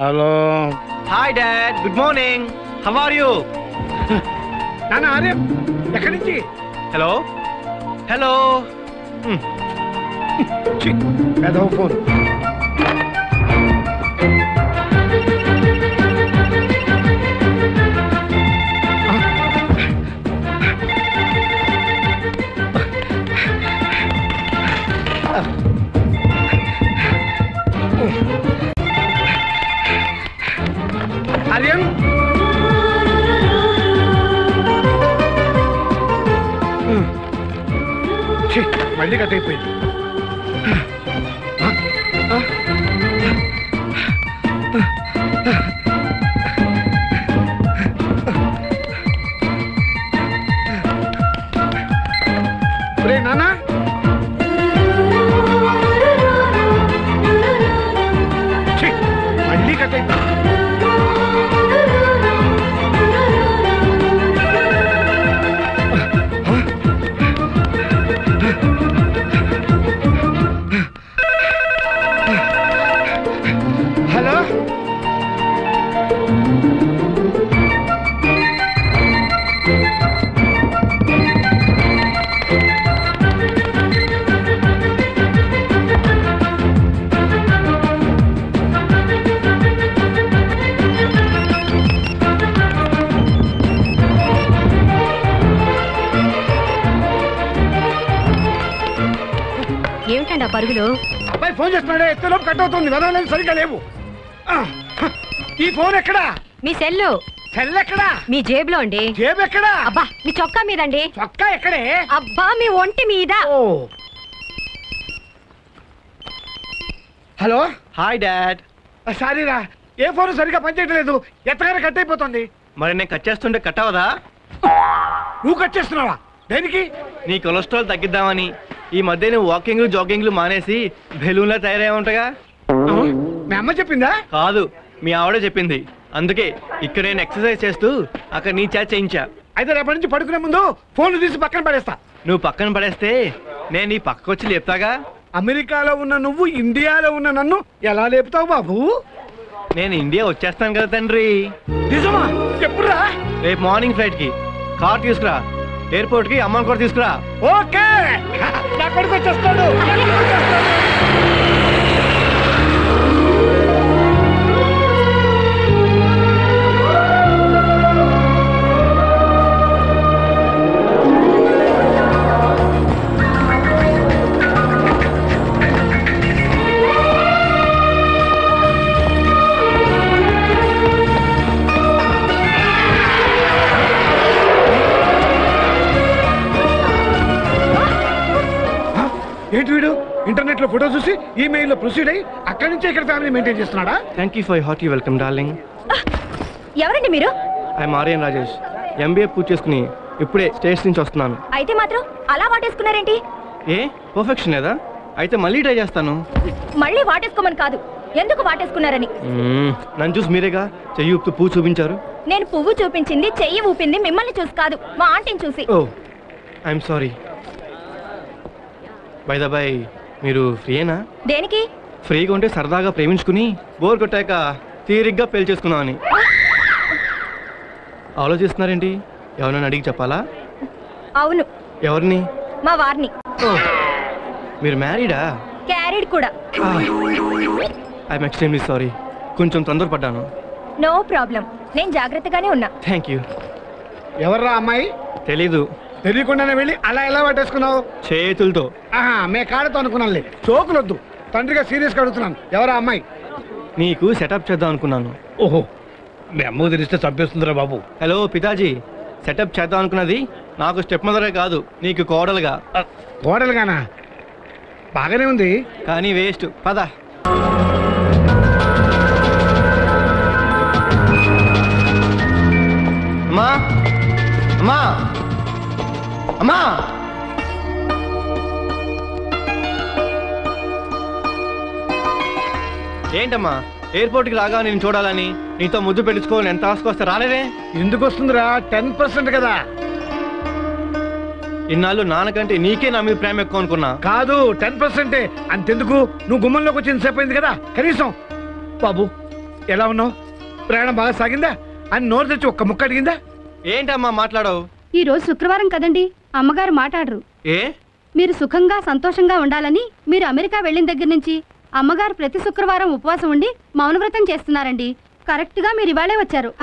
Hello hi dad good morning how are you నాన్న ఆర్య ఎక్కడి నుంచి హలో హలో ఛీ, పెదవ ఫోన్ ఆర్యన్ ఛీ, మళ్ళీ కట్ అయిపోయింది ఒరే నాన్న ఛీ, మళ్ళీ కట్ అయిపోయింది హలో ఏమిటండి ఆ పరుగులు అబ్బాయి ఫోన్ చేస్తున్నాడే ఎత్తలోపు కట్ అవుతుంది వదలలేదు సరిగ్గా లేవు ఆ, ఈ ఫోన్ ఎక్కడా మీ సెల్లు సెల్ ఎక్కడా మీ జేబులో అండి జేబు ఎక్కడా అబ్బా మీ చొక్కా మీదండి చొక్కా ఎక్కడే అబ్బా మీ ఒంటి మీద ఓ హలో హాయ్ డాడ్ సారీరా ఏ ఫోన్ సరిగ్గా పనిచేయట్లేదు ఎత్తగానే కట్ అయిపోతుంది మరి నేను కట్ చేస్తుంటే కట్ అవదా నువ్వు కట్ చేస్తున్నావా దేనికి నీ కొలెస్ట్రాల్ తగ్గిద్దామని ఈ మధ్య నువ్వు వాకింగ్లు జాగింగ్లు మానేసి బెలూన్లా తయారై ఉంటగా ఆ, మీ అమ్మ చెప్పిందా కాదు మీ ఆవిడే చెప్పింది అందుకే ఇక్కడ నేను ఎక్సర్సైజ్ చేస్తూ అక్కడ నీ చేత చేయించా అయితే రేపటి నుంచి పడుకునే ముందు ఫోన్ తీసి పక్కన పడేస్తా నువ్వు పక్కన పడేస్తే నేను నీ పక్కకు వచ్చి లేపుతాగా అమెరికాలో ఉన్న నువ్వు ఇండియాలో ఉన్న నన్ను ఎలా లేపుతావు బాబు నేను ఇండియా వచ్చేస్తాను కదా తండ్రి నిజమా చెప్పురా రేపు మార్నింగ్ ఫ్లైట్ కి కార్ తీసుకురా ఎయిర్పోర్ట్ కి అమ్మని కూడా తీసుకురా ఓకే నా కొడుకు వచ్చేస్తాడు నా కొడుకు వచ్చేస్తాడు. ఆ, ఏంటి వీడు ఇంటర్నెట్ లో ఫోటో చూసి ఈమెయిల్ లో ప్రొసీడ్ అయ్యి అక్కడి నుంచి ఇక్కడ ఫ్యామిలీ మెయింటైన్ చేస్తున్నాడా thank you for hearty welcome darling ఎవరండి మీరు ఐఎమ్ ఆర్యన్ రాజేష్ ఎంబీఏ పూర్తి చేసుకుని ఇప్పుడే స్టేట్స్ నుంచి వస్తున్నాను అయితే మాత్రం అలా వాటేసుకున్నారేంటి ఏ పర్ఫెక్షన్ లేదా అయితే మళ్ళీ ట్రై చేస్తాను మళ్ళీ వాటేసుకోమని కాదు ఎందుకు వాటేసుకున్నారని మ్మ్, నన్ను చూసి మీరేగా చెయ్యి ఉప్పు పువ్వు చూపించారు నేను పువ్వు చూపించింది చెయ్యి ఊపింది మిమ్మల్ని చూసి కాదు మా ఆంటీని చూసి oh I'm sorry by the by మీరు ఫ్రీయేనా దేనికి ఫ్రీగా ఉంటే సరదాగా ప్రేమించుకుని బోర్ కొట్టాక తీరిగ్గా పెళ్లి చేసుకుందామని ఆలోచిస్తున్నారేంటి ఎవరైనా అడిగి చెప్పాలా అవును ఎవరిని మా వారిని ఓ మీరు మ్యారీడా క్యారీడ్ కూడా ఐఎమ్ ఎక్స్ట్రీమ్లీ సారీ కొంచెం తొందరపడ్డాను నో ప్రాబ్లం నేను జాగ్రత్తగానే ఉన్నా థ్యాంక్ యూ ఎవర్రా అమ్మాయి తెలీదు తెలియకుండానే వెళ్ళి అలా ఎలా పట్టేసుకున్నావు చేతులతో ఆహా మే కాడతో అనుకున్నానులే చోకులొద్దు తండ్రిగా సీరియస్ గా అడుగుతున్నాను ఎవరా అమ్మాయి నీకు సెటప్ చేద్దాం అనుకున్నాను ఓహో మీ అమ్మకు తెలిస్తే చంపేస్తుందిరా బాబు హలో పితాజీ సెటప్ చేద్దాం అనుకున్నది నాకు స్టెప్ మదరే కాదు నీకు కోడలుగా కోడలుగానా బాగానే ఉంది కానీ వేస్ట్ పద అమ్మా అమ్మా అమ్మా ఏంటమ్మా ఎయిర్పోర్ట్కి రాగా నేను చూడాలని నీతో ముద్దు పెట్టించుకోవాలని ఎంత ఆశకొస్తే రాలేదే ఎందుకు వస్తుందిరా టెన్ పర్సెంట్ కదా ఇన్నాళ్ళు నాన్నకంటే నీకే నా మీద ప్రేమ ఎక్కువ అనుకున్నా కాదు టెన్ పర్సెంటే అంతెందుకు నువ్వు గుమ్మంలోకి వచ్చి ఇంతసేపు అయింది కదా కనీసం బాబు ఎలా ఉన్నావు ప్రయాణం బాగా సాగిందా అని నోరు తెచ్చి ఒక్క ముక్క అడిగిందా ఏంటమ్మా మాట్లాడవు ఈ రోజు శుక్రవారం కదండి అమ్మగారు మాట్లాడరు ఏ మీరు సుఖంగా సంతోషంగా ఉండాలని మీరు అమెరికా వెళ్ళిన దగ్గర నుంచి అమ్మగారు ప్రతి శుక్రవారం ఉపవాసం ఉండి మౌనవ్రతం చేస్తున్నారండి కరెక్ట్ గా మీరు ఇవాళే వచ్చారు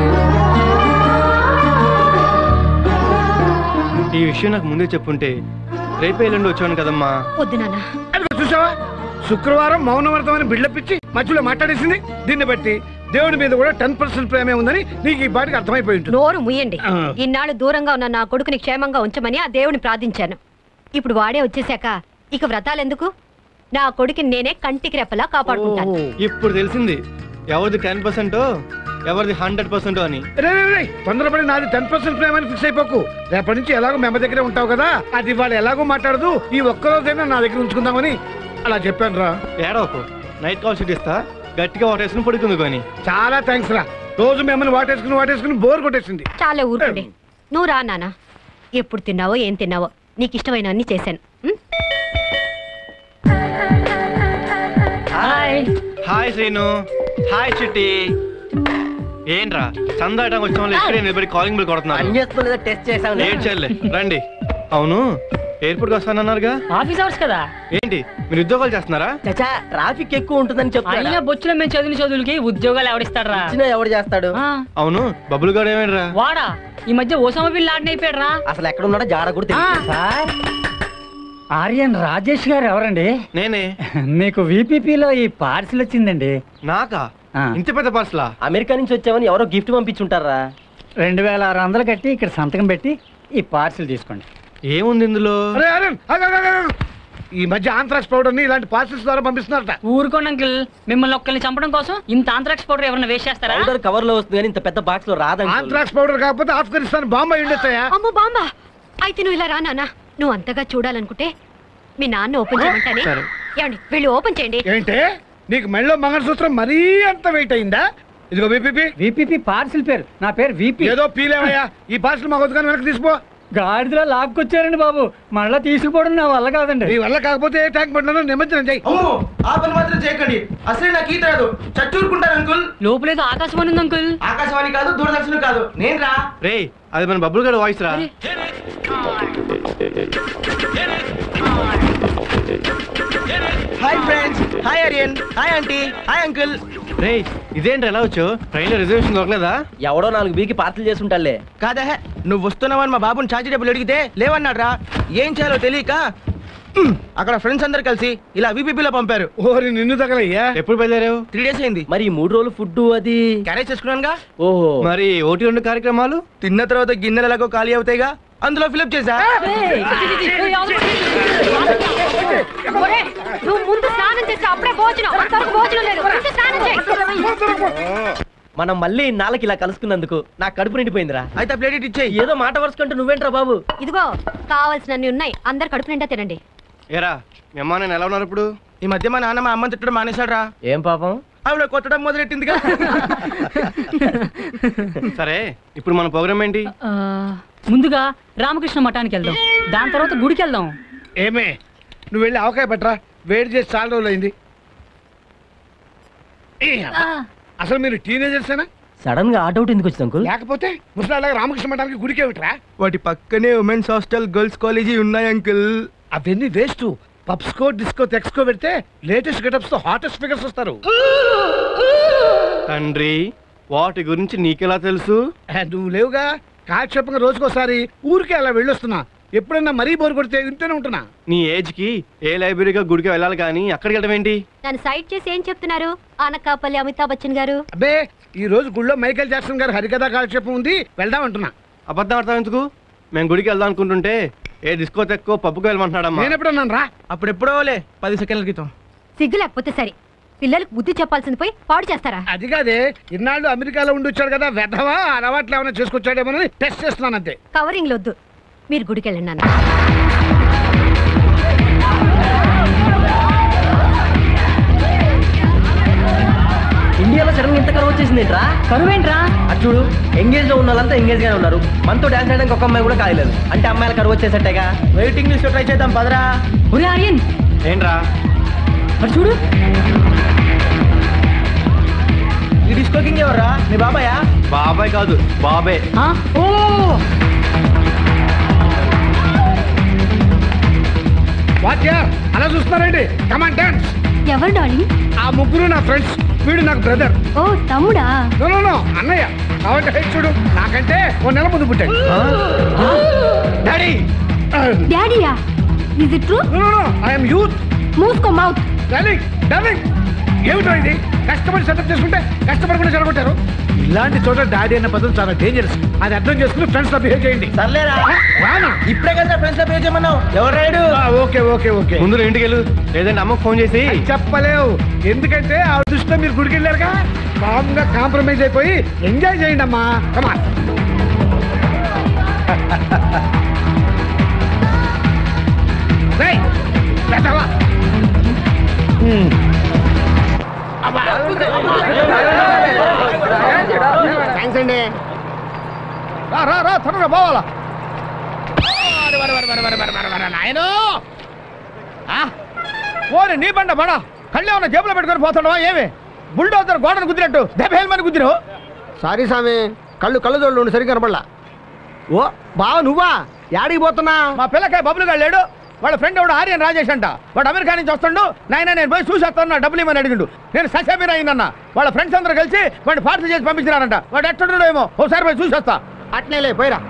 ఈ విషయం నాకు ముందే చెప్పుంటే రేపే ఎల్లుండి వచ్చాను కదమ్మా వద్దు నాన్న అదిగో చూసావా శుక్రవారం మౌనవ్రతం అని బిల్డప్ ఇచ్చి మధ్యలో మాట్లాడేసింది దీన్ని బట్టి దేవుడి మీద కూడా టెన్ పర్సెంట్ ప్రేమే ఉందని నీకు ఈ పాటికి అర్థమైపోయి ఉంటుంది నోరు ముయ్యండి ఆ. ఇన్నాళ్ళు దూరంగా ఉన్న నా కొడుకుని క్షేమంగా ఉంచమని ఆ దేవుని ప్రార్థించాను ఇప్పుడు వాడే వచ్చేసాక ఇక వ్రతాలెందుకు నా కొడుకుని నేనే కంటికి రెప్పలా కాపాడుకుంటాను ఇప్పుడు తెలిసింది ఎవరిది టెన్ పర్సెంటో ఎవరిది హండ్రెడ్ పర్సెంటో అని రే రే, రే తొందరపడి నాది టెన్ పర్సెంట్ ప్రేమని ఫిక్స్ అయిపోకు రేపటి నుంచి ఎలాగో మెమ్మ దగ్గరే ఉంటావు కదా అది ఇవాళ ఎలాగో మాట్లాడదు ఈ ఒక్కరోజైనా నా దగ్గర ఉంచుకుందామని అలా చెప్పాను రా ఏడవకు నైట్ కాల్ షీట్ ఇస్తా గట్టిగా వాటేసుకుని పడుకుంది కానీ చాలా థ్యాంక్స్ రా రోజు మిమ్మల్ని వాటేసుకుని వాటేసుకుని బోర్ కొట్టేసింది చాలే ఊరుకోండి నువ్వు రా నాన్న ఎప్పుడు తిన్నావో ఏం తిన్నావో నీకు ఇష్టమైన అన్ని చేశాను ఉం? హాయ్ శ్రీను హాయ్ చిట్టి ఏంట్రా చందాటం వచ్చిన వాళ్ళు ఇక్కడే నిలబడి కాలింగ్ బిల్ కొడుతున్నారు చేసుకోలేదా టెస్ట్ చేసాం ఏం చెల్లె రండి అవును ఎయిర్పోర్ట్ వస్తానన్నారుగా ఆఫీస్ అవర్స్ కదా ఏంటి మీరు ఉద్యోగాలు చేస్తున్నారా చచ్చా ట్రాఫిక్ ఎక్కువ ఉంటుందని చెప్తాడు అయినా బొచ్చులో మేము చదివిన చదువులకి ఉద్యోగాలు ఎవడిస్తాడరా ఇచ్చిన ఎవడు చేస్తాడు ఆ, అవును బబ్బులు గారు ఏమైనా వాడా ఈ మధ్య ఓసామా బిల్ ఆడిన అయిపోయాడు అసలు ఎక్కడ ఉన్నాడో జాడ కూడా తెలియదు సార్ ఆర్యన్ రాజేష్ గారు ఎవరండి నేనే మీకు వీపీపీలో ఈ పార్సిల్ వచ్చిందండి నాకా ఆ. ఇంత పెద్ద పార్సలా అమెరికా నుంచి వచ్చామని ఎవరో గిఫ్ట్ పంపించుంటారా రెండు వేల ఆరు వందలు కట్టి ఇక్కడ సంతకం పెట్టి ఈ పార్సిల్ తీసుకోండి ఏముంది ఇందులో అరే అరే ఆగు, ఆగు, ఆగు, ఆగు. ఈ మధ్య ఆంథ్రాక్స్ పౌడర్ ని ఇలాంటి పార్సల్స్ ద్వారా పంపిస్తున్నారట ఊరుకోండి అంకిల్ మిమ్మల్ని ఒక్కరిని చంపడం కోసం ఇంత ఆంధ్రాక్స్ పౌడర్ ఎవరైనా వేస్ట్ చేస్తారా పౌడర్ కవర్ లో వస్తుంది కానీ ఇంత పెద్ద బాక్స్ లో రాదండి ఆంథ్రాక్స్ పౌడర్ కాకపోతే ఆఫ్ఘనిస్తాన్ బాంబు అయి ఉండొచ్చాయా అమ్మో బాంబా అయితే నువ్వు ఇలా రా నాన్న నువ్వు అంతగా చూడాలనుకుంటే మీ నాన్న ఓపెన్ చేయమంటానే సరే. ఏమండి వెళ్ళి ఓపెన్ చేయండి ఏంటే నీకు మెళ్ళో మంగళసూత్రం మరీ అంత వెయిట్ అయిందా ఇదిగో బీపీపీ వీపీపీ పార్సిల్ పేరు నా పేరు వీపీ ఏదో పీలేవయ్యా ఈ పార్సల్ మాకు కానీ వెనక్కి తీసిపో గాడిదలో లాక్కొచ్చారండి బాబు మళ్ళా తీసుకుపోవడం నా వల్ల కాదండి నీ వల్ల కాకపోతే ఏ ట్యాంక్ బండ్లను నిమజ్జనం చేయి అమ్మో ఆ పని మాత్రం చేయకండి అసలే నాకు ఈత రాదు చచ్చూరుకుంటాను అంకుల్ లోపలేదో ఆకాశవాణి ఉంది అంకుల్ ఆకాశవాణి కాదు దూరదర్శన్ కాదు నేను రా రే అది మన బబ్బులు గారు వాయిస్ రా hi friends hi Aryan hi aunty hi uncle రే ఇదేంటి ఎలా వచ్చావు ట్రైన్ లో రిజర్వేషన్ దొరకలేదా ఎవడో నాలుగు బీకి పార్సల్ చేసి ఉంటాలే కాదా హే, నువ్వు వస్తున్నావని మా బాబుని చాచి డబ్బులు అడిగితే లేవన్నాడు రా ఏం చేయాలో తెలియక ఉమ్, అక్కడ ఫ్రెండ్స్ అందరు కలిసి ఇలా వీపీపీలో పంపారు ఓరి నిన్ను తగలయ్యా ఎప్పుడు బయలుదేరావు త్రీ డేస్ అయింది మరి ఈ మూడు రోజులు ఫుడ్ అది క్యారేజ్ చేసుకున్నానుగా ఓహో మరి ఒకటి రెండు కార్యక్రమాలు తిన్న తర్వాత గిన్నెలు ఎలాగో ఖాళీ అవుతాయిగా అందులో ఫిలప్ చేసా ఒరేయ్, నువ్వు ముందు స్నానం చేసి అప్పుడే భోజనం అంతవరకు భోజనం లేదు ముందు స్నానం చేయి మనం మళ్ళీ ఇన్నాళ్ళకి ఇలా కలుసుకున్నందుకు నా కడుపు నిండిపోయిందిరా అయితే ప్లేట్ ఇటు ఇచ్చేయి ఏదో మాట వరుసకంటూ నువ్వేంట్రా బాబు ఇదిగో కావాల్సినన్ని ఉన్నాయి అందరు కడుపు నిండా తినండి ఏరా మీ అమ్మ నేను ఎలా ఉన్నారు ఇప్పుడు ఈ మధ్య మా నాన్న మా అమ్మని తిట్టడం మానేశాడు రా ఏం పాపం ఆవిడ కొట్టడం మొదలెట్టిందిగా సరే ఇప్పుడు మన ప్రోగ్రామ్ ఏంటి ఆ, ముందుగా రామకృష్ణ మఠానికి వెళ్దాం దాని తర్వాత గుడికి వెళ్దాం ఏమే నువ్వు వెళ్ళి ఆవకాయ పట్టరా వేడి చేసి చాలా రోజులు అయింది ఏ అబ్బా. అసలు మీరు టీనేజర్సేనా సడన్ గా ఆటౌట్ ఎందుకు వచ్చింది అంకుల్ లేకపోతే ముసలాళ్ళగా రామకృష్ణ మఠానికి గుడికే విట్రా వాటి పక్కనే ఉమెన్స్ హాస్టల్ గర్ల్స్ కాలేజీ ఉన్నాయి అంకుల్ అవన్నీ వేస్ట్ పబ్స్కో డిస్కో తెక్స్కో పెడితే లేటెస్ట్ గెటప్స్ తో హాటెస్ట్ ఫిగర్స్ వస్తారు తండ్రి వాటి గురించి నీకెలా తెలుసు ఆ, నువ్వు లేవుగా కాక్షేపంగా రోజుకోసారి ఊరికే అలా వెళ్ళొస్తున్నా ఎప్పుడన్నా మరీ బోరు కొడితే వింటూనే ఉంటున్నా నీ ఏజ్ కి ఏ లైబ్రరీగా గుడికి వెళ్ళాలి కానీ అక్కడికి వెళ్ళడం ఏంటి నన్ను సైడ్ చేసి ఏం చెప్తున్నారు అనకాపల్లి అమితాబ్ బచ్చన్ గారు అబ్బే ఈ రోజు గుళ్ళో మైకేల్ జాక్సన్ గారు హరికథా కాలక్షేపం ఉంది వెళ్దాం అంటున్నా అబద్ధం అర్థం ఎందుకు మేము గుడికి వెళ్దాం అనుకుంటుంటే ఏ డిస్కో తెక్కో పప్పుకు వెళ్ళమంటున్నాడమ్మా నేను ఎప్పుడన్నాను రా అప్పుడు ఎప్పుడోలే పది సెకండ్ల క్రితం సిగ్గు లేకపోతే సరే పిల్లలకు బుద్ధి చెప్పాల్సింది పోయి పాడు చేస్తారా అది కాదే ఇన్నాళ్ళు అమెరికాలో ఉండి వచ్చాడు కదా వెధవా అలవాట్లు ఏమైనా చేసుకొచ్చాడేమోనని టెస్ట్ చేస్తున్నాను అంతే కవరింగ్ వద్దు మీరు గుడికి వెళ్ళండి నాన్న ఇండియాలో సడన్ గా ఇంత కరువు వచ్చేసింది ఏంట్రా కరువేంట్రా అటు చూడు ఎంగేజ్ లో ఉన్న వాళ్ళంతా ఎంగేజ్ గానే ఉన్నారు మనతో డాన్స్ చేయడానికి ఒక అమ్మాయి కూడా కాయలేదు అంటే అమ్మాయిల కరువు వచ్చేసట్టేగా వెయిటింగ్ లిస్ట్ ట్రై చేద్దాం పదరా ఒరే ఆర్యన్ ఏంట్రా మరి చూడు మీ బాబాయా బాబాయ్ కాదు బాబే ఆ? ఓ వాచ్యా అలా చూస్తున్నారండి కమాన్ డాన్స్ ఎవరు డార్లింగ్ ఆ ముగ్గురు నా ఫ్రెండ్స్ వీడు నాకు బ్రదర్ ఓ తమ్ముడా నో నో నో అన్నయ్య కాబట్టి హెడ్ చూడు నాకంటే ఓ నెల ముందు పుట్టాడు డాడీ డాడీయా is it true no no I'm youth మూసుకో మౌత్ డార్లింగ్ డార్లింగ్ ఏమిటో ఇది కష్టపడి సెటప్ చేసుకుంటే కష్టపడకుండా చెడగొట్టారు ఇలాంటి చోట డాడీ అన్న పదం చాలా డేంజరస్ అది అర్థం చేసుకుని ఫ్రెండ్స్ తో బిహేవ్ చేయండి సర్లేరా రానా ఇప్పుడే కదా ఫ్రెండ్స్ లో పే చేయమన్నావు ఎవరు రాయుడు ఆ, ఓకే ఓకే ఓకే ముందు నువ్వు ఇంటికి వెళ్ళు లేదంటే అమ్మకు ఫోన్ చేసి అది చెప్పలేవు ఎందుకంటే ఆ దృష్టిలో మీరు గుడికి వెళ్ళారుగా కామ్గా కాంప్రమైజ్ అయిపోయి ఎంజాయ్ చేయండి అమ్మా కమా థ్యాంక్స్ అండి రా రా రా త్వరగా పోవాలా నాయనో ఓరి నీ బండ బడా కళ్ళు ఏమన్నా జేబులో పెట్టుకొని పోతుండవా ఏమి బుల్డోజర్ గోడను కుదిరినట్టు దెబ్బేలమని కుదిరావు సారీ సామి కళ్ళు కళ్ళు చూడండి సరిగ్గా కనపడలా ఓ బావ నువ్వా యాడికి పోతున్నా మా పిల్లకాయ బబ్బులు గారు లేడు వాళ్ళ ఫ్రెండ్ ఎవడు ఆర్యన్ రాజేష్ అంట వాడు అమెరికా నుంచి వస్తుండు నాయన నేను పోయి చూసేస్తాను నా డబ్బులు ఇవ్వని అడిగిండు నేను ససేమీర అయిందన్న వాళ్ళ ఫ్రెండ్స్ అందరూ కలిసి వాడిని పార్సల్ చేసి పంపించినారంట వాడు ఎట్టుడో ఏమో ఒకసారి పోయి చూసేస్తా అట్నేలే పోయిరా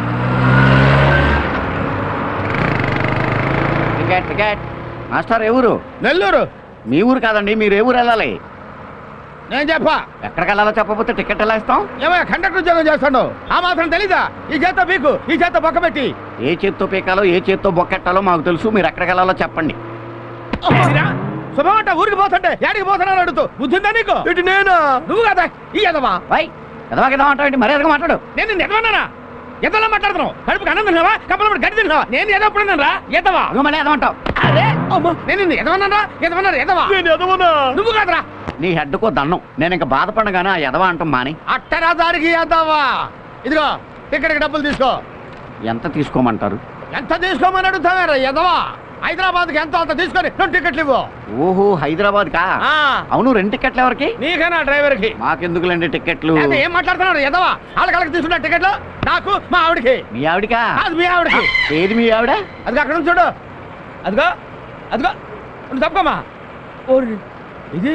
టికెట్ టికెట్ మాస్టర్ ఏ ఊరు నెల్లూరు మీ ఊరు కాదండి మీరు ఏ ఊరు వెళ్ళాలి నేను చెప్పా ఎక్కడికి వెళ్ళాలో చెప్పకపోతే టికెట్ ఎలా ఇస్తాం ఏమయ్య కండక్టర్ ఉద్యోగం చేస్తాడు ఆ మాత్రం తెలీదా ఈ చేత పీకు ఈ చేత బొక్క పెట్టి ఏ చేత్తో పీకాలో ఏ చేత్తో బొక్కెట్టాలో మాకు తెలుసు మీరు ఎక్కడికి వెళ్ళాలో చెప్పండి శుభమంట ఊరికి పోతుంటే యాడికి పోతున్నాను అడుగుతూ బుద్ధిందా నీకు ఇటు నేను నువ్వు కదా ఈ ఎదవా వై ఎదవా కదా మాట్లాడండి మర్యాదగా మాట్లాడు నేను నిన్ను ఎదవన్నానా ఎదవలా మాట్లాడుతున్నావు కడుపుకి అన్నం తిన్నావా కప్పలప్పుడు గడి తిన్నావా నేను ఏదో ఎప్పుడన్నారా ఎదవా నువ్వు మళ్ళీ ఎదవంటావు అరే అమ్మో నేను నిన్ను ఎదవన్నారా ఎదవన్నారు ఎదవా నేను ఎదవనా నువ్వు కాదురా నీ హెడ్కో దండం నేను ఇంకా బాధపడగానే ఆ ఎదవా అంటాం మాని అట్టరా దారికి ఎదవా ఇదిగో ఇక్కడికి డబ్బులు తీసుకో ఎంత తీసుకోమంటారు ఎంత తీసుకోమని అడుగుతావారా ఎదవా హైదరాబాద్కి ఎంత అంత తీసుకొని రెండు టికెట్లు ఇవ్వు ఓహో హైదరాబాద్ కా ఆ, అవును రెండు టికెట్లు ఎవరికి నీకేనా డ్రైవర్కి మాకెందుకులేండి టికెట్లు లేకపోతే ఏం మాట్లాడుతున్నాడు ఎదవా వాళ్ళకి తీసుకున్న టికెట్లు నాకు మా ఆవిడకి మీ ఆవిడికా కాదు మీ ఆవిడకి ఏది మీ ఆవిడ అది అక్కడ నుంచి చూడు అదిగో అదిగో నువ్వు తప్పమ్మా ఓరి ఇది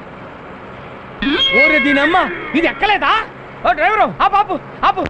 ఓరి దీని అమ్మ ఇది ఎక్కలేదా ఓ డ్రైవరు ఆపు ఆపు ఆపు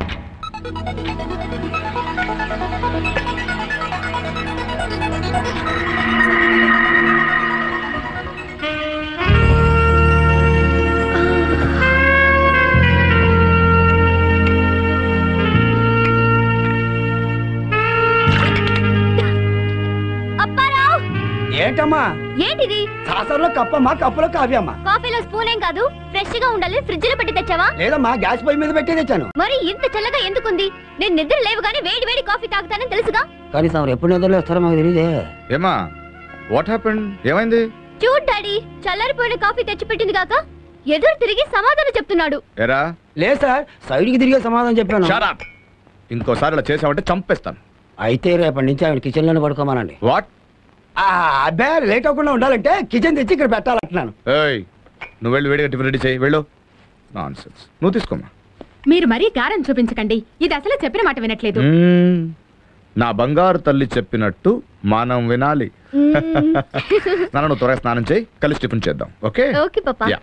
అప్పారావు ఏంటమ్మా ఏంటిది సాసర్లో కప్పమ్మా కప్పులో కావ్యమ్మా కాఫీలో స్పూన్ ఏం కాదు ఫ్రెష్ గా ఉండాలి ఫ్రిడ్జ్ లో పెట్టి తెచ్చావా లేదమ్మా గ్యాస్ పొయ్యి మీద పెట్టి తెచ్చాను మరి ఇంత చల్లగా ఎందుకుంది నేను నిద్ర లేవుగానే వేడి వేడి కాఫీ తాగుతానని తెలుసుగా కానీ సార్ ఎప్పుడు నిద్రలో వస్తారో మాకు తెలియదే ఏమా వాట్ హ్యాపెండ్ ఏమైంది చూడ్ డాడీ చల్లారిపోయిన కాఫీ తెచ్చిపెట్టింది కాక ఎదురు తిరిగి సమాధానం చెప్తున్నాడు ఎరా లేదు సార్ సైడ్కి తిరిగే సమాధానం చెప్పాను Shut up. ఇంకోసారి ఇలా చేసావంటే చంపేస్తాను అయితే రేపటి నుంచి ఆవిడ కిచెన్ లోనే పడుకోమానండి వాట్ అబ్బే లేట్ అవ్వకుండా ఉండాలంటే కిచెన్ తెచ్చి ఇక్కడ పెట్టాలంటున్నాను ఏయ్ నువ్వు వెళ్ళి వేడిగా టిఫిన్ రెడీ చేయి వెళ్ళు నాన్ నువ్వు తీసుకోమా మీరు మరీ గారం చూపించకండి ఇది అసలు చెప్పిన మాట వినట్లేదు మ్మ్. నా బంగారు తల్లి చెప్పినట్టు మనం వినాలి నాన్న నువ్వు త్వరగా స్నానం చేయి కలిసి టిఫిన్ చేద్దాం ఓకే ఓకే పాపా యా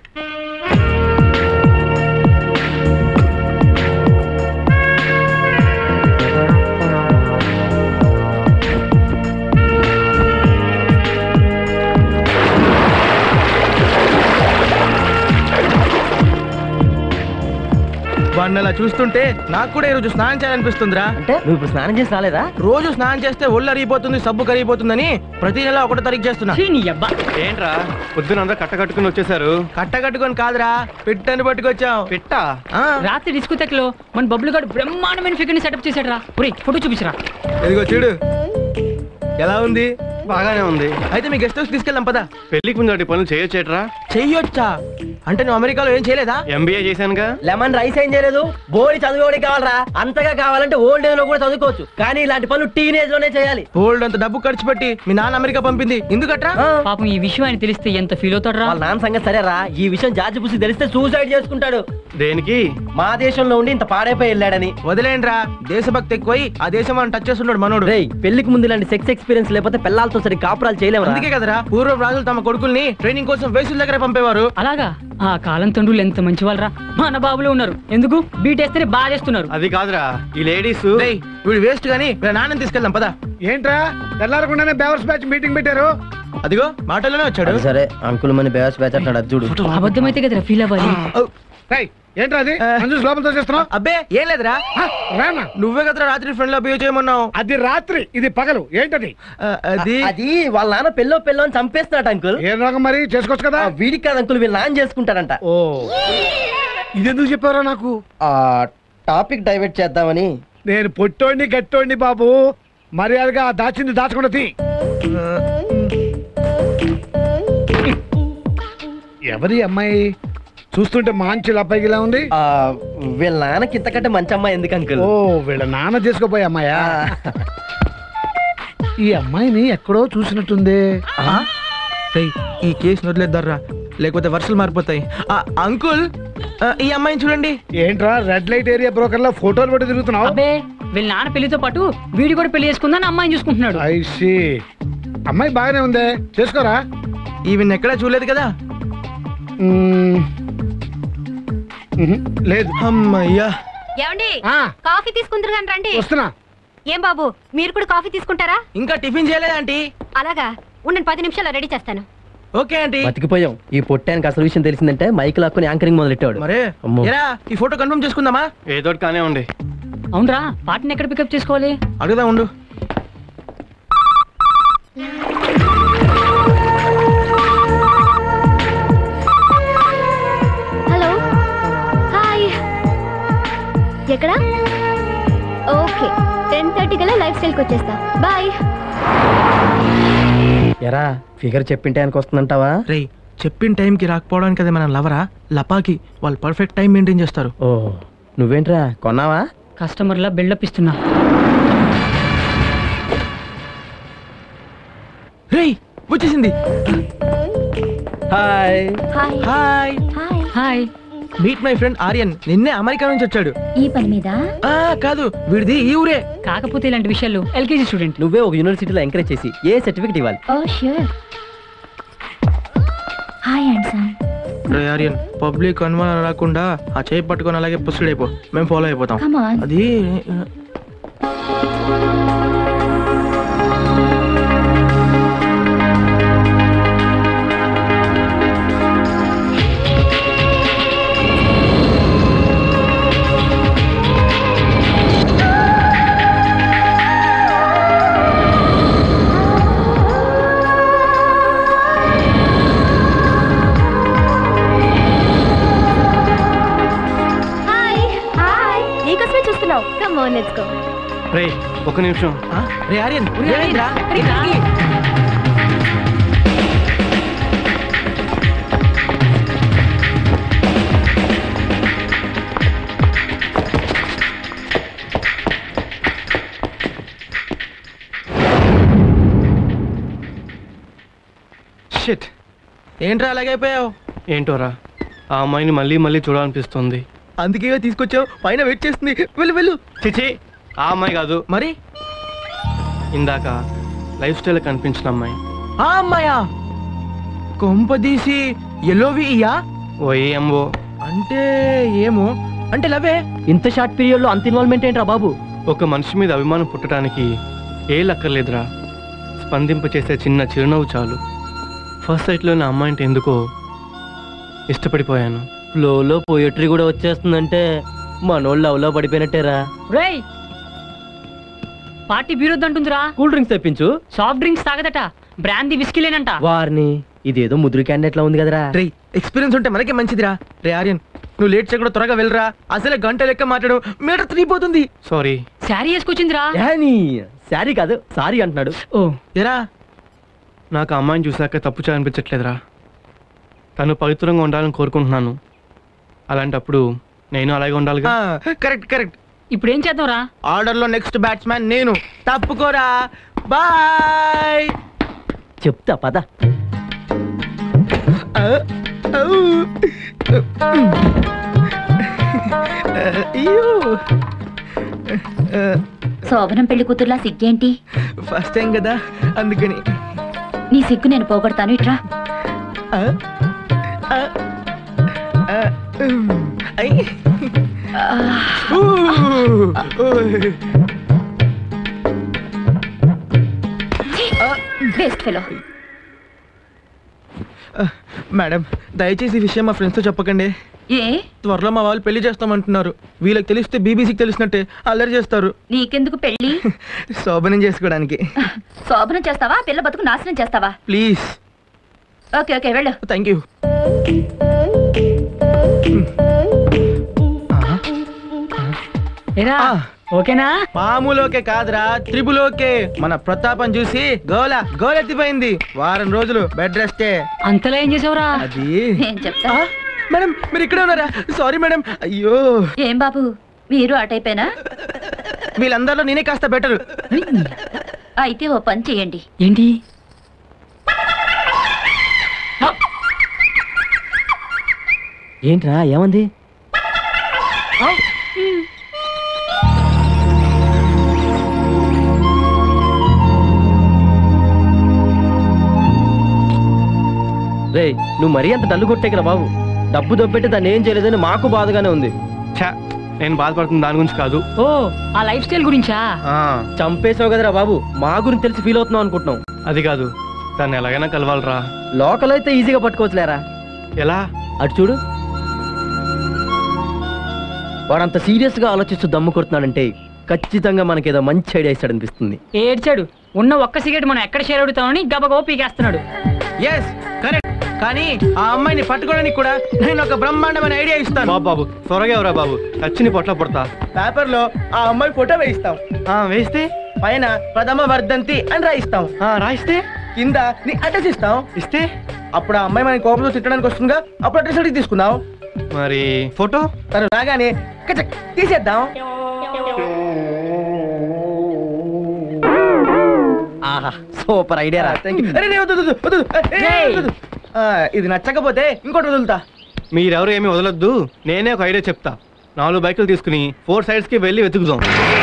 వాడిని అలా చూస్తుంటే నాకు కూడా ఈరోజు స్నానం చేయాలనిపిస్తుందిరా అంటే నువ్వు ఇప్పుడు స్నానం చేసి రాలేదా రోజు స్నానం చేస్తే ఒళ్ళు అరిగిపోతుంది సబ్బు కరిగిపోతుందని ప్రతి నెల ఒకటో తారీఖు చేస్తున్నా ఛీ, నీ అబ్బా ఏంట్రా పొద్దున అందరూ కట్ట కట్టుకుని వచ్చేసారు కట్ట కట్టుకొని కాదురా పెట్టని పట్టుకొచ్చాం పెట్టా ఆ, రాత్రి డిస్కోతెక్ లో మన బబ్బులు గారు బ్రహ్మాండమైన ఫిగర్ ని సెటప్ చేశాడు రా ఒరే ఫోటో చూపించరా ఇదిగో చూడు ఎలా ఉంది బాగానే ఉంది అయితే మీ గెస్ట్ హౌస్ తీసుకెళ్ళాం పదా పెళ్లికి ముందు వాటి పనులు చేయొచ్చేట్రా చెయ్యొచ్చా అంటే నువ్వు అమెరికాలో ఏం చేయలేదా ఎంబీఏ చేశానుగా లెమన్ రైస్ ఏం చేయలేదు బోడి చదువుకోవడానికి కావాలరా అంతగా కావాలంటే ఓల్డ్ ఏజ్ లో కూడా చదువుకోవచ్చు కానీ ఇలాంటి పనులు టీనేజ్ లోనే చేయాలి ఓల్డ్ అంత డబ్బు ఖర్చు పెట్టి మీ నాన్న అమెరికా పంపింది ఎందుకట్రా ఆ, పాపం ఈ విషయం ఆయన తెలిస్తే ఎంత ఫీల్ అవుతాడు రా వాళ్ళ నాన్న సంగతి సరేరా ఈ విషయం జార్జి పుసి తెలిస్తే సూసైడ్ చేసుకుంటాడు దేనికి మా దేశంలో ఉండి ఇంత పాడైపోయి వెళ్ళాడని వదిలేండి రా దేశభక్తి ఎక్కువై ఆ దేశం అని టచ్ చేస్తున్నాడు మనోడు రేయ్ పెళ్లికి ముందు ఇలాంటి సెక్స్ ఎక్స్పీరియన్స్ లేకపోతే పిల్లలతో సరి కాపురాలు చేయలేము అందుకే కదరా పూర్వం రాజులు తమ కొడుకుల్ని ట్రైనింగ్ కోసం వేసుల దగ్గర పంపేవారు అలాగా ఆ కాలం తండ్రులు ఎంత మంచి వాళ్ళరా మన బాబులో ఉన్నారు ఎందుకు బీటేస్తేనే బాగా చేస్తున్నారు అది కాదురా ఈ లేడీస్ రేయ్ వీడు వేస్ట్ గానీ వీళ్ళ నాన్నని తీసుకెళ్దాం పదా ఏంట్రా తెల్లారకుండానే బేవర్స్ బ్యాచ్ మీటింగ్ పెట్టారు అదిగో మాటల్లోనే వచ్చాడు సరే అంకుల్ మన బేస్ బ్యాచ్ అంటాడు అది చూడు అబద్ధమైతే కదరా ఫీల్ అవ్వాలి రేయ్, ఏంట్రా అది నన్ను చూసి లోపలితో చేస్తున్నావు అబ్బే ఏం లేదురా రానా నువ్వే కదరా రాత్రి ఫ్రెండ్ లో బిహేవ్ చేయమన్నావు అది రాత్రి ఇది పగలు ఏంటది ఆ, అది అది వాళ్ళ నాన్న పెళ్ళో పెళ్ళో అని చంపేస్తున్నాడు అంకుల్ ఏం రకం మరి చేసుకోవచ్చు కదా ఆ, వీడికి కాదు అంకుల్ వీళ్ళ నాన్న చేసుకుంటాడంట ఓ ఇదెందుకు చెప్పారా నాకు ఆ టాపిక్ డైవర్ట్ చేద్దామని నేను పొట్టోడిని గట్టోడిని బాబు మర్యాదగా ఆ దాచింది దాచకుండా తీ ఎవరి అమ్మాయి చూస్తుంటే మంచి అబ్బాయిలా ఉంది ఆ, వీళ్ళ నాన్నకి ఇంతకంటే మంచి అమ్మాయి ఎందుకు అంకుల్ ఓ వీళ్ళ నాన్న చేసుకోపోయే అమ్మాయా ఈ అమ్మాయిని ఎక్కడో చూసినట్టుంది రేయ్, ఈ కేసు వదిలేద్దారా లేకపోతే వర్షాలు మారిపోతాయి ఆ, అంకుల్ ఆ, ఈ అమ్మాయిని చూడండి ఏంట్రా రెడ్ లైట్ ఏరియా బ్రోకర్ లో ఫోటోలు పెట్టి తిరుగుతున్నావు అబ్బే వీళ్ళ నాన్న పెళ్లితో పాటు వీడి కూడా పెళ్లి చేసుకుందని అమ్మాయిని చూసుకుంటున్నాడు ఐసి అమ్మాయి బాగానే ఉందే చేసుకోరా ఈవిన్ ఎక్కడా చూడలేదు కదా మ్మ్. మ్మ్. లేదు అమ్మయ్యా ఏమండి ఆ, కాఫీ తీసుకుందరు కానీ రండి వస్తున్నా ఏం బాబు మీరు కూడా కాఫీ తీసుకుంటారా ఇంకా టిఫిన్ చేయలేదా ఆంటీ అలాగా ఉండండి పది నిమిషాలు రెడీ చేస్తాను ఓకే ఆంటీ బతికిపోయాం ఈ పొట్టానికి అసలు విషయం తెలిసిందంటే మైక్ లాక్కుని యాంకరింగ్ మొదలెట్టాడు మరే అమ్మో. ఎరా ఈ ఫోటో కన్ఫర్మ్ చేసుకుందామా ఏదోటి కానే ఉంది అవునరా పాటని ఎక్కడ పికప్ చేసుకోవాలి అడుగుదా ఉండు హలో హాయ్ ఎక్కడ ఓకే టెన్ థర్టీ కల్లా లైఫ్ స్టైల్కి వచ్చేస్తా బాయ్ ఎరా ఫిగర్ చెప్పింటే ఆయనకు వస్తుందంటావా రేయ్ చెప్పిన టైంకి రాకపోవడానికి కదా మనం లవరా లపాకి వాళ్ళు పర్ఫెక్ట్ టైం మెయింటైన్ చేస్తారు ఓ నువ్వేంట్రా కొన్నావా కస్టమర్లా బిల్డప్ ఇస్తున్నా రేయ్ వచ్చేసింది hi hi hi hi hi meet my friend Aryan నిన్నే అమెరికా నుంచి వచ్చాడు ఈ పని మీద ఆ కాదు వీడిది ఈ ఊరే కాకపోతే ఇలాంటి విషయాలు ఎల్కేజీ స్టూడెంట్ నువ్వే ఒక యూనివర్సిటీలో ఎంకరేజ్ చేసి ఏ సర్టిఫికేట్ ఇవ్వాలి ఓ ష్యూర్ హాయ్ అండ్సన్ రే ఆర్యన్ పబ్లిక్ అనుమానం రాకుండా ఆ చేయి పట్టుకొని అలాగే పుస్తుడు అయిపో మేము ఫాలో అయిపోతాం కమ్ ఆన్ అది హాయ్ హాయ్ నీకోసమే చూస్తున్నావు కమ్ ఆన్ లెట్స్ గో రే ఒక నిమిషం ఆ, రే ఆర్యన్ ఏమైందిరా? షిట్ ఏంట్రా అలాగైపోయావు ఏంటోరా ఆ అమ్మాయిని మళ్ళీ మళ్ళీ చూడాలనిపిస్తుంది అందుకే తీసుకొచ్చావు పైన వెయిట్ చేస్తుంది వెళ్ళు వెళ్ళు చిచి ఆ అమ్మాయి కాదు మరి ఇందాక లైఫ్ స్టైల్ కనిపించిన అమ్మాయి ఆ అమ్మాయా కొంపదీసి ఎలోవి ఇయ్యా ఓ ఏఎంఓ అంటే ఏమో అంటే లవే ఇంత షార్ట్ పీరియడ్ లో అంత ఇన్వాల్వ్మెంట్ ఏంట్రా బాబు ఒక మనిషి మీద అభిమానం పుట్టడానికి ఏ లక్కర్లేదురా స్పందింప చేసే చిన్న చిరునవ్వు చాలు ఫస్ట్ సైట్లో నా అమ్మాయి అంటే ఎందుకో ఇష్టపడిపోయాను ఫ్లోలో పోయట్రీ కూడా వచ్చేస్తుందంటే మనోళ్ళు లవ్ లో పడిపోయినట్టేరా రేయ్ పార్టీ బీరొద్దంటుందిరా కూల్ డ్రింక్స్ తెప్పించు సాఫ్ట్ డ్రింక్స్ తాగదట బ్రాందీ విస్కీలేనంట వారిని ఇదేదో ముదురు క్యాండిడేట్ లా ఉంది కదరా రే ఎక్స్పీరియన్స్ ఉంటే మనకే మంచిదిరా రే ఆర్యన్ నువ్వు లేట్ చేయకుండా త్వరగా వెళ్ళరా అసలే గంట లెక్క మాట్లాడు మీటర్ తిరిగిపోతుంది సారీ శారీ వేసుకొచ్చిందిరా యానీ సారీ కాదు సారీ అంటున్నాడు ఓ ఎరా నాకు ఆ అమ్మాయిని చూశాక తప్పు చేయాలనిపించట్లేదురా తను పవిత్రంగా ఉండాలని కోరుకుంటున్నాను అలాంటప్పుడు నేను అలాగే ఉండాలిగా కరెక్ట్ కరెక్ట్ ఇప్పుడు ఏం చేద్దాంరా ఆర్డర్ లో నెక్స్ట్ బ్యాట్స్మెన్ నేను తప్పుకోరా బాయ్ చెప్తా పద అయ్యో శోభనం పెళ్లి కూతుర్లా సిగ్గేంటి ఫస్ట్ టైం కదా అందుకని నీ సిగ్గు నేను పోగొడతాను ఇట్రా ఆ, ఆ, ఆ, ఉమ్, ఐ. ఊ, ఓయ్. వేస్ట్ ఫెలో మేడం దయచేసి ఈ విషయం మా ఫ్రెండ్స్తో చెప్పకండి ఏ త్వరలో మా వాళ్ళు పెళ్లి చేస్తామంటున్నారు వీళ్ళకి తెలిస్తే బీబీసీకి తెలిసినట్టే అల్లరి చేస్తారు నీకెందుకు పెళ్లి శోభనం చేసుకోవడానికి శోభనం చేస్తావా పిల్ల బతుకు నాశనం చేస్తావా ప్లీజ్ ఓకే ఓకే వెళ్ళు థ్యాంక్ యూ ఏరా ఓకేనా మామూలోకే కాదురా త్రిబులోకే మన ప్రతాపం చూసి గోల గోలెత్తిపోయింది వారం రోజులు బెడ్ రెస్టే అంతలా ఏం చేసావురా అది నేను చెప్తా ఆ, మేడం మీరు ఇక్కడే ఉన్నారా సారీ మేడం అయ్యో ఏం బాబు మీరు అటైపోయినా వీళ్ళందరిలో నేనే కాస్త బెటర్ అయితే ఓ పని చేయండి ఏంటి ఏంట్రా ఏమంది రే నువ్వు మరీ అంత డల్లు కొట్టేకరా బాబు డబ్బు దొబ్బెట్టి దాన్ని ఏం చేయలేదని మాకు బాధగానే ఉంది ఛా నేను బాధపడుతున్న దాని గురించి కాదు ఓ ఆ లైఫ్ స్టైల్ గురించా ఆ, చంపేసావు కదరా బాబు మా గురించి తెలిసి ఫీల్ అవుతున్నావు అనుకుంటున్నాం అది కాదు దాన్ని ఎలాగైనా కలవాలరా లోకల్ అయితే ఈజీగా పట్టుకోవచ్చులేరా ఎలా అటు చూడు వాడంత సీరియస్ గా ఆలోచిస్తూ దమ్ము కొడుతున్నాడంటే ఖచ్చితంగా మనకేదో మంచి ఐడియా ఇస్తాడనిపిస్తుంది ఏడ్చాడు ఉన్న ఒక్క సిగరెట్ మనం ఎక్కడ షేర్ అడుగుతామని గబగబా పీకేస్తున్నాడు ఎస్ కరెక్ట్ కానీ ఆ అమ్మాయిని పట్టుకోవడానికి కూడా నేను ఒక బ్రహ్మాండమైన ఐడియా ఇస్తాను బాబు బాబు త్వరగా ఎవరా బాబు చచ్చిని పొట్ల పుడతా పేపర్ లో ఆ అమ్మాయి ఫోటో వేయిస్తాం ఆ, వేస్తే పైన ప్రథమ వర్ధంతి అని రాయిస్తాం ఆ, రాయిస్తే కింద నీ అడ్రస్ ఇస్తాం ఇస్తే అప్పుడు ఆ అమ్మాయి మన కోపంతో తిట్టడానికి వస్తుందిగా అప్పుడు అడ్రస్ అడిగి తీసుకుందాం మరి ఫోటో తను రాగానే కచక్ తీసేద్దాం ఆహా సూపర్ ఐడియా రా Thank you. అరే, రే, వద్దు, వద్దు, వద్దు, వద్దు. ఏ, ఏ, వద్దు. ఆ, ఇది నచ్చకపోతే ఇంకోటి వదులుతా మీరెవరు ఏమీ వదలొద్దు నేనే ఒక ఐడియా చెప్తా నాలుగు బైకులు తీసుకుని ఫోర్ సైడ్స్ కి వెళ్ళి వెతుకుదాం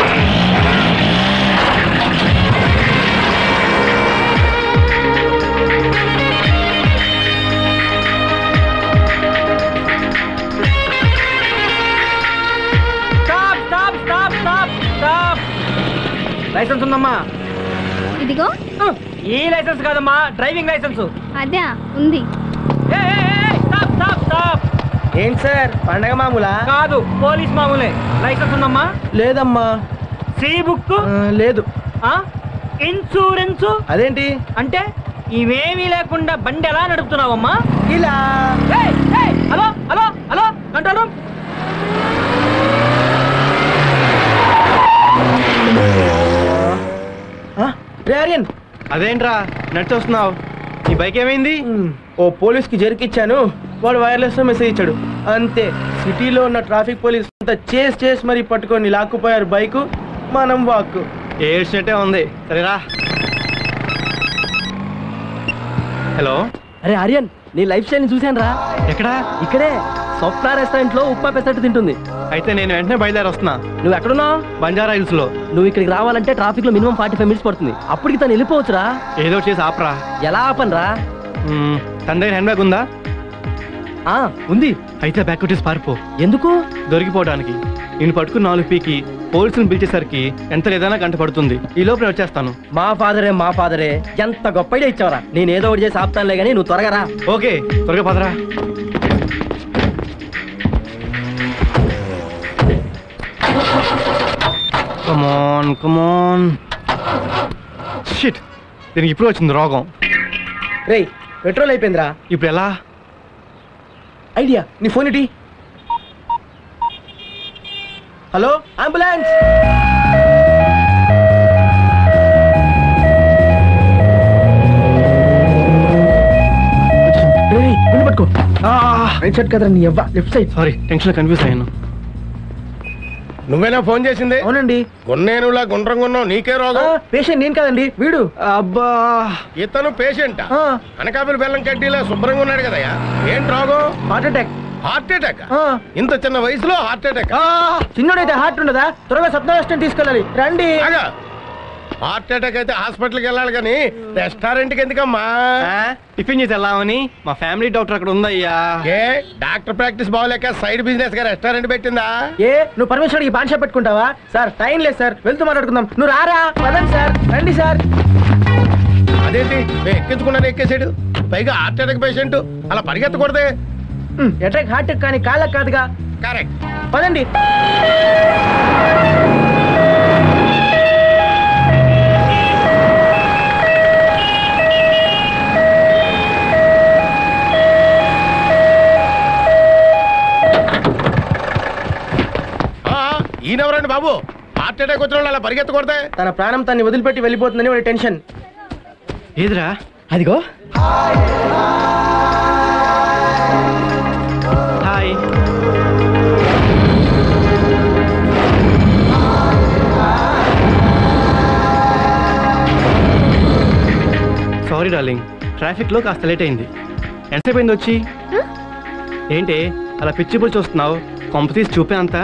stop stop stop stop stop license ఉందమ్మా ఇదిగో ఈ లైసెన్స్ కాదమ్మా డ్రైవింగ్ లైసెన్స్ అదే ఉంది స్టాప్ స్టాప్ స్టాప్ ఏంటి సార్ పండగ మామూలా కాదు పోలీస్ మామూలే లైసెన్స్ ఉందమ్మా లేదమ్మా సి బుక్ ఆ, లేదు ఇన్సూరెన్స్ అదేంటి అంటే ఇవేమీ లేకుండా బండి ఎలా నడుపుతున్నావమ్మా ఇలా ఏయ్, ఏయ్, hello hello hello control room ఆ, రే ఆర్యన్ అదేంట్రా నడిచి వస్తున్నావు నీ బైక్ ఏమైంది ఉమ్, ఓ పోలీస్ కి జరికిచ్చాను వాడు వైర్లెస్ లో మెసేజ్ ఇచ్చాడు అంతే సిటీలో ఉన్న ట్రాఫిక్ పోలీస్ అంతా చేసి చేసి మరి పట్టుకొని లాక్కుపోయారు బైక్ మనం వాక్ ఏడ్చినట్టే ఉంది సరేరా హలో అరే ఆర్యన్ నీ లైఫ్ స్టైల్ చూశాను రా ఎక్కడా ఇక్కడే స్వప్న రెస్టారెంట్ లో ఉప్మా పెసరట్టు తింటుంది అయితే నేను వెంటనే బయలుదేరి వస్తున్నా నువ్వు ఎక్కడున్నావు బంజారా హిల్స్ లో నువ్వు ఇక్కడికి రావాలంటే ట్రాఫిక్ లో మినిమం ఫార్టీ ఫైవ్ మినిట్స్ పడుతుంది అప్పటికి తను వెళ్ళిపోవచ్చురా ఏదో ఒకటి చేసి ఆపరా ఎలా ఆపనరా మ్మ్, తన దగ్గర హ్యాండ్ బ్యాగ్ ఉందా ఆ ఉంది అయితే బ్యాగ్ కొట్టేసి పారిపో ఎందుకు దొరికిపోవడానికి నేను పట్టుకున్న నాలుగు పీకి పోలీసులను పిలిచేసరికి ఎంత లేదన్నా గంట పడుతుంది ఈ లోపల వచ్చేస్తాను మా ఫాదరే మా ఫాదరే ఎంత గొప్ప ఐడియా ఇచ్చావరా నేను ఏదో ఒకటి చేసి ఆపుతానులే కానీ నువ్వు త్వరగా రా ఓకే త్వరగా పదరా కమాన్ కమాన్ షిట్ దీనికి ఇప్పుడు వచ్చింది రోగం రేయ్ పెట్రోల్ అయిపోయిందిరా ఇప్పుడు ఎలా ఐడియా నీ ఫోన్ ఇటీ హలో అంబులెన్స్ రేయ్, ముందు పట్టుకో రైట్ సైడ్ కదరా నీ అవ్వ left side sorry tension confuse అయ్యాను నువ్వేనా ఫోన్ చేసింది అవునండి గున్నేనులా గుండ్రం గున్నావు నీకే రోగం పేషెంట్ నేను కాదండి వీడు అబ్బా ఇతను పేషెంట్ ఆ, అనకాపల్లి బెల్లం కడ్డీలా శుభ్రంగా ఉన్నాడు కదయ్యా ఏంటి రోగం హార్ట్ అటాక్ హార్ట్ అటాక్ ఇంత చిన్న వయసులో హార్ట్ అటాక్ చిన్నోడైతే హార్ట్ ఉండదా త్వరగా సప్న రెస్టారెంట్ తీసుకెళ్ళాలి రండి హార్ట్ అటాక్ అయితే హాస్పిటల్కి వెళ్ళాలి కానీ రెస్టారెంట్కి ఎందుకమ్మా టిఫిన్ చేసి వెళ్దామని మా ఫ్యామిలీ డాక్టర్ అక్కడ ఉందయ్యా ఏ డాక్టర్ ప్రాక్టీస్ బాగోలేక సైడ్ బిజినెస్ గా రెస్టారెంట్ పెట్టిందా ఏ నువ్వు పర్మిషన్ ఈ పాన్ షాప్ పెట్టుకుంటావా సార్ టైం లేదు సార్ వెళ్తూ మాట్లాడుకుందాం నువ్వు రారా పదండి సార్ రండి సార్ అదేంటి నేను ఎక్కించుకున్నాను ఎక్కేసాడు పైగా హార్ట్ అటాక్ పేషెంట్ అలా పరిగెత్తకూడదే అటాక్ హార్ట్ కానీ కాళ్ళకి కాదుగా కరెక్ట్ పదండి ఈయనెవరండి బాబు హార్ట్ అటాక్ వచ్చిన వాళ్ళు అలా పరిగెత్తకూడదే తన ప్రాణం తన్ని వదిలిపెట్టి వెళ్ళిపోతుందని వాడి టెన్షన్ ఏదిరా అదిగో హాయ్ సారీ డార్లింగ్ ట్రాఫిక్లో కాస్త లేట్ అయింది ఎంతసేపు అయింది వచ్చి ఏంటి అలా పిచ్చి పుల్ చూస్తున్నావు కొంప తీసి చూపే అంతా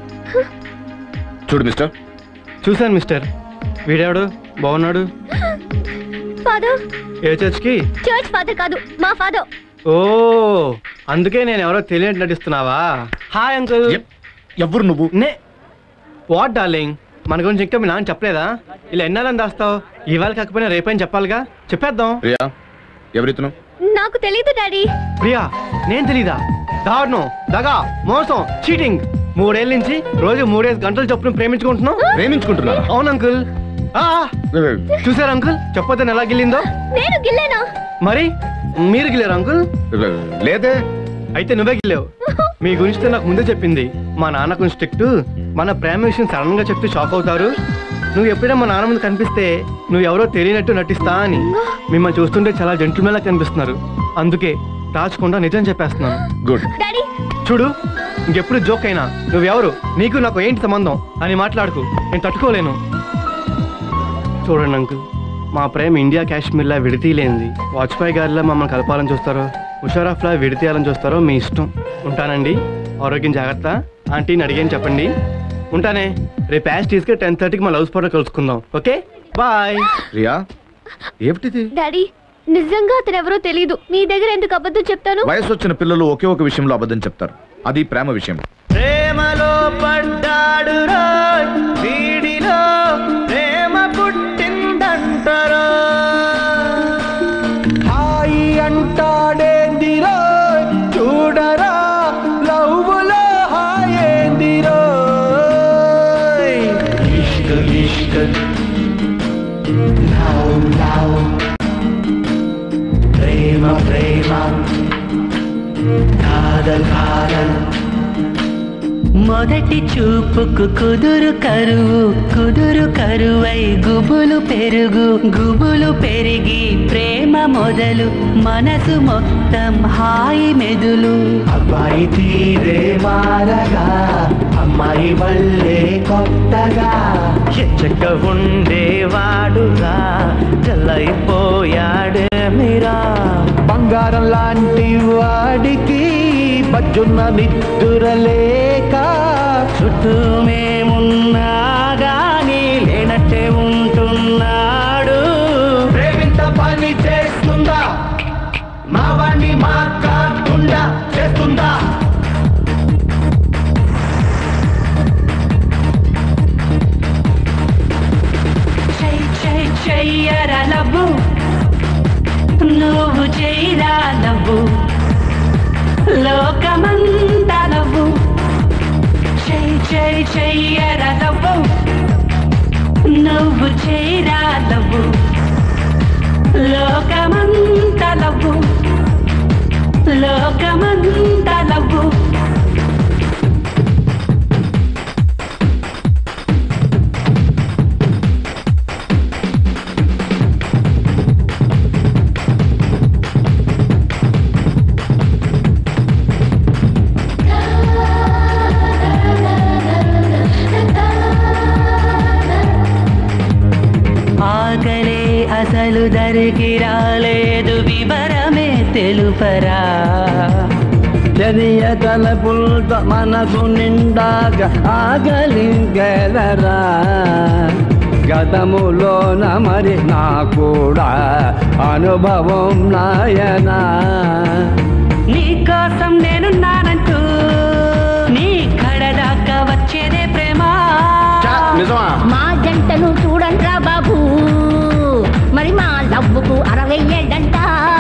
చూడు మిస్టర్ చూశాను మిస్టర్ వీడెవడు బాగున్నాడు ఫాదర్ ఏ చర్చ్కి చర్చ్ ఫాదర్ కాదు మా ఫాదర్ ఓ అందుకే నేను ఎవరో తెలియని నటిస్తున్నావా హాయ్ అంకుల్ ఎవరు నువ్వు నే వాట్ డార్లింగ్ మన గురించి ఇంకా మీ నాన్న చెప్పలేదా ఇలా ఎన్నాలని దాస్తావు ఇవాళ కాకపోయినా రేపైనా చెప్పాలిగా చెప్పేద్దాం ప్రియా ఎవరితను నాకు తెలియదు డాడీ ప్రియా నేను తెలీదా దారుణం దగా మోసం చీటింగ్ మూడేళ్ళ నుంచి రోజు మూడేసి గంటలు చొప్పున ప్రేమించుకుంటున్నావు ప్రేమించుకుంటున్నారా అవును అంకుల్ ఆ, చూసారా అంకుల్ చెప్పొద్దని ఎలా గిల్లిందో నేను గిల్లేనా మరి మీరు గిల్లారు అంకుల్ లేదే అయితే నువ్వే గిల్లావు మీ గురించి నాకు ముందే చెప్పింది మా నాన్న కొంచెం స్ట్రిక్ట్ మన ప్రేమ విషయం సడన్ గా చెప్తే షాక్ అవుతారు నువ్వు ఎప్పుడైనా మా నాన్న ముందు కనిపిస్తే నువ్వు ఎవరో తెలియనట్టు నటిస్తా అని మిమ్మల్ని చూస్తుంటే చాలా జెంటిల్మెన్ లా కనిపిస్తున్నారు అందుకే దాచకుండా నిజం చెప్పేస్తున్నాను గుడ్ డాడీ చూడు ఇంకెప్పుడు జోక్ అయినా నువ్వెవరు నీకు నాకు ఏంటి సంబంధం అని మాట్లాడుకు నేను తట్టుకోలేను చూడండి అంకుల్ మా ప్రేమ ఇండియా కాశ్మీర్లా విడతీయలేంది వాజ్పేయి గారిలా మమ్మల్ని కలపాలని చూస్తారో ముషారఫ్లా విడతీయాలని చూస్తారో మీ ఇష్టం ఉంటానండి ఆరోగ్యం జాగ్రత్త ఆంటీని అడిగాను చెప్పండి ఉంటానే రేపు యాష్ తీసుకెళ్ళి టెన్ థర్టీకి మా లవ్ స్పాట్లో కలుసుకుందాం ఓకే బాయ్ ప్రియా ఏమిటిది డాడీ నిజంగా అతను ఎవరో తెలియదు మీ దగ్గర ఎందుకు అబద్ధం చెప్తాను వయసు వచ్చిన పిల్లలు ఒకే ఒక విషయంలో అబద్ధం చెప్తారు అది ప్రేమ విషయం ప్రేమలో పడ్డాడు రోయ్ వీడిలో ప్రేమ పుట్టిందంటరో హాయి అంటాడేంది రోయ్ చూడరా లవ్వులో హాయేంది రోయ్ ఇష్క ఇష్క లవ్ లవ్ ప్రేమ ప్రేమ కాదల్ కాదల్ మొదటి చూపుకు కుదురు కరువు కుదురు కరువై గుబులు పెరుగు గుబులు పెరిగి ప్రేమ మొదలు మనసు మొత్తం హాయి మెదులు అబ్బాయి తీరే మారగా అమ్మాయి వల్లే కొత్తగా ఎచ్చక ఉండేవాడుగా జల్లైపోయాడే మీరా బంగారం లాంటి వాడికి బజ్జున్న నిద్దురలేక చుట్టూ మేమున్నా గాని లేనట్టే ఉంటున్నాడు ప్రేమింత పని చేస్తుందా మా వాణ్ణి మా కాకుండా చేస్తుందా చెయ్ చెయ్ చెయ్యరా లవ్వు నువ్వు చెయ్యరా లవ్వు లోకమంతా లవ్వు చెయ్ చెయ్ చెయ్యరా లవ్వు నువ్వు చెయ్యరా లవ్వు లోకమంతా లవ్వు లోకమంతా లవ్వు ఆకలే అసలు దరికి రాలేదు వివరమే తెలుపరా మెరియ తలపుల్త మనకు నిండాగ ఆగలింగెలరా గతములోన మరి నా కూడా అనుభవం నాయనా నీ కోసం నేనున్నానంటూ నీ కడదాకా వచ్చేదే ప్రేమ మా జంటను చూడండిరా బాబు మరి మా లవ్వుకు అరవై ఏడంట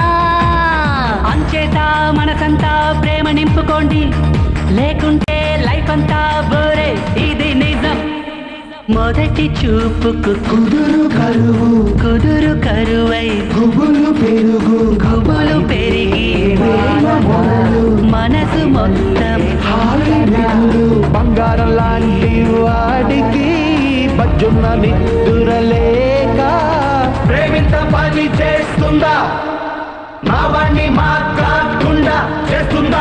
అంచేత మనసంతా ప్రేమ నింపుకోండి లేకుంటే లైఫ్ అంతా బోరే ఇది నిజం మొదటి చూపుకు కుదురు కరువు కుదురు కరువై గుబులు పెరుగు గుబులు పెరిగి మనసు మొత్తం బంగారం లాంటి వాడికి బజ్జున్న నిద్దురలేక ప్రేమింత పని చేస్తుందా మా వాణ్ణి మాట్లాడకుండా చేస్తుందా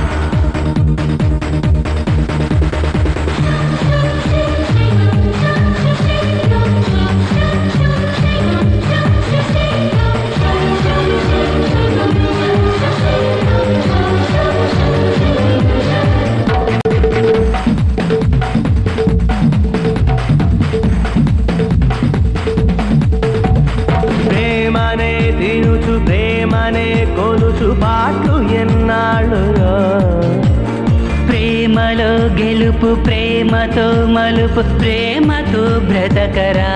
ప్రేమనే తినుచు ప్రేమనే కొలుచు పాటలు ఎన్నాళ్ళు ప్రేమలో గెలుపు ప్రేమతో మలుపు ప్రేమతో బ్రతకరా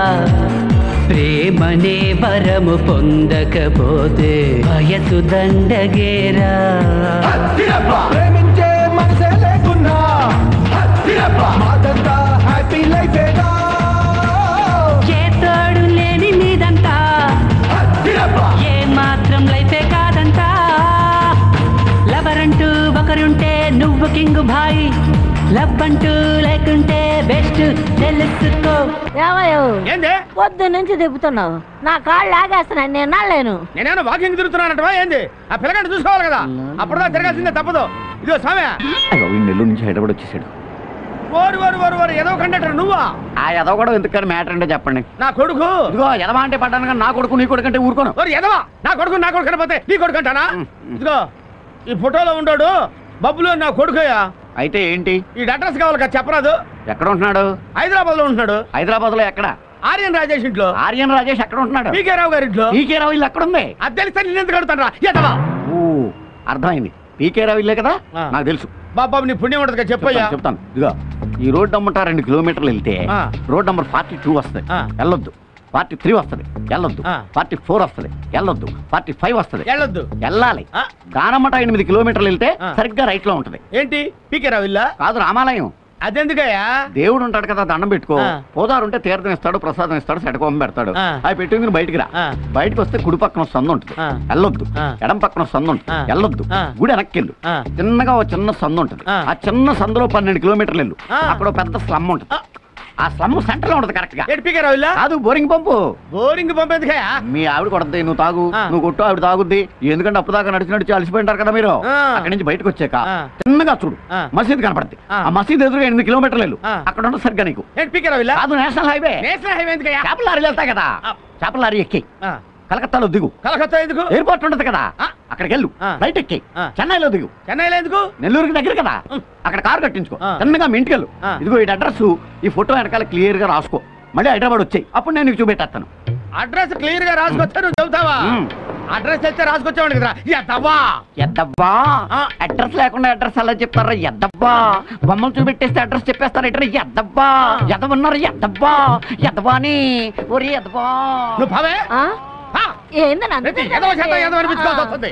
ప్రేమనే వరము పొందకపోతే వయసు దండగేరా ప్రేమించే మనసే లేకున్నా మాదంతా హ్యాపీ లైఫ్ చేతోడు లేని మీదంతా ఏ మాత్రం లైఫే కాదంతా లవర్ అంటూ ఒకరుంటే నువ్వు కింగు భాయ్ లవ్ అంటూ లేకుంటే బెస్ట్ తెలుసుకో ఏమయ్యో ఏంది పొద్దు నుంచి తిప్పుతున్నావు నా కాళ్ళు ఆగేస్తున్నాయి నేను నడలేను నేనేమో వాకింగ్ తిరుగుతున్నానంటవా ఏంది ఆ పిల్లగాడిని చూసుకోవాలి కదా అప్పుడుదా తిరగాల్సిందే తప్పదు ఇదిగో సామె అయ్యో ఈ నెల్లూరు నుంచి హైదరాబాద్ వచ్చేసాడు ఓరు ఓరు ఓరు ఓరు ఏదో కండక్టర్ నువ్వా ఆ ఎదవ కూడా ఎందుకని మ్యాటర్ అంటే చెప్పండి నా కొడుకు ఇదిగో ఎదవ అంటే పడ్డాను కానీ నా కొడుకు నీ కొడుకు అంటే ఊరుకోను ఓరు ఎదవా నా కొడుకు నా కొడుకు కనపోతే నీ కొడుకు అంటానా ఇదిగో ఈ ఫోటోలో ఉంటాడు బబ్బులు నా కొడుకుయా అయితే ఏంటి ఈ అడ్రస్ కావాలి కదా చెప్పరాదు ఎక్కడ ఉంటున్నాడు హైదరాబాద్ లో ఉంటున్నాడు హైదరాబాద్ లో ఎక్కడ ఆర్యన్ రాజేష్ ఇంట్లో ఆర్యన్ రాజేష్ ఎక్కడ ఉంటున్నాడు పీకే రావు గారి ఇంట్లో పీకే రావు ఇల్లు ఎక్కడ ఉంది అది తెలిస్తే నేను ఎందుకు అడుగుతాను ఎదవా ఓ అర్థమైంది పీకే రావు ఇల్లే కదా నాకు తెలుసు బాబా నీ పుణ్యం ఉంటుంది కదా చెప్పయ్యా చెప్తాను, చెప్తాను ఇదిగో ఈ రోడ్ అమ్మంటా రెండు కిలోమీటర్లు వెళ్తే ఆ. రోడ్ నంబర్ ఫార్టీ టూ వస్తుంది వెళ్ళొద్దు ఫార్టీ త్రీ వస్తుంది వెళ్ళొద్దు ఫార్టీ ఫోర్ వస్తుంది వెళ్ళొద్దు ఫార్టీ ఫైవ్ వస్తుంది వెళ్ళొద్దు వెళ్ళాలి దానమ్మట ఎనిమిది కిలోమీటర్లు వెళ్తే సరిగ్గా రైట్ లో ఉంటది ఏంటి పీకే రావు ఇల్లా కాదు రామాలయం అదెందుకయ్యా దేవుడు ఉంటాడు కదా దండం పెట్టుకో ఆ. పోదారుంటే తీర్థం ఇస్తాడు ప్రసాదం ఇస్తాడు సెటకోపం పెడతాడు ఆ. అవి పెట్టుకుని బయటికి రా ఆ. బయటకు వస్తే కుడి పక్కన ఒక సందు ఉంటుంది ఆ. వెళ్ళొద్దు ఆ. ఎడం పక్కన ఒక సందు ఉంటుంది ఆ. వెళ్ళొద్దు ఆ. గుడి వెనక్కి వెళ్ళు ఆ. చిన్నగా ఒక చిన్న సందు ఉంటుంది ఆ. ఆ చిన్న సందులో పన్నెండు కిలోమీటర్లు వెళ్ళు ఆ. అక్కడ ఒక పెద్ద స్లమ్ ఉంటుంది ఆ స్లమ్ సెంటర్ లో ఉంటుంది కరెక్ట్ గా ఏంటి పీకే రావు ఇల్లా కాదు బోరింగ్ పంపు బోరింగ్ పంపేందుకయ్యా మీ ఆవిడ కొడద్ది నువ్వు తాగు ఆ. నువ్వు కొట్టు ఆవిడ తాగుద్ది ఎందుకంటే అప్పుడు దాకా నడిచి నడిచి అలసిపోయింటారు కదా మీరు ఆ. అక్కడి నుంచి బయటకు వచ్చాక ఆ. చిన్నగా చూడు ఆ. మసీద్ కనపడుతుంది ఆ. ఆ మసీద్ ఎదురుగా ఎనిమిది కిలోమీటర్లు వెళ్ళు ఆ. అక్కడ ఉంటుంది సరిగ్గా నీకు ఏంటి పీకే రావు ఇల్లా కాదు నేషనల్ హైవే నేషనల్ హైవే ఎందుకయ్యా చేపల లారీలు వెళ్తాయి కదా చేపల లారీ ఎక్కి ఆ. కలకత్తాలో దిగు కలకత్తా ఎందుకు ఎయిర్పోర్ట్ ఉంటుంది కదా ఆ. అక్కడికి వెళ్ళు ఆ. రైట్ ఎక్కి ఆ. చెన్నైలో దిగు చెన్నైలో ఎందుకు నెల్లూరుకి దగ్గర కదా అక్కడ కారు కట్టించుకో ఆ. చిన్నగా మీ ఇంటికి వెళ్ళు ఆ. ఇదిగో ఈ అడ్రస్ ఈ ఫోటో వెనకాల క్లియర్ గా రాసుకో మళ్ళీ హైదరాబాద్ వచ్చాయి అప్పుడు నేను నీకు చూపెట్టేస్తాను అడ్రస్ క్లియర్ గా రాసుకొచ్చా నువ్వు చెబుతావా మ్మ్. అడ్రస్ అయితే రాసుకొచ్చావు కదా ఎద్దవ్వా ఎద్దబ్బా అడ్రస్ లేకుండా అడ్రస్ అలా చెప్తారా ఎద్దబ్బా బొమ్మలు చూపెట్టేస్తే అడ్రస్ చెప్పేస్తారా ఇట్రా ఎద్దబ్బా ఎదవన్నారు ఎద్దబ్బా ఎదవా అని ఒరే ఎదవా నువ్వు పవే ఏంది నన్ను ప్రతి ఎదవ చేత ఎదవ అనిపించుకోవాల్సి వస్తుంది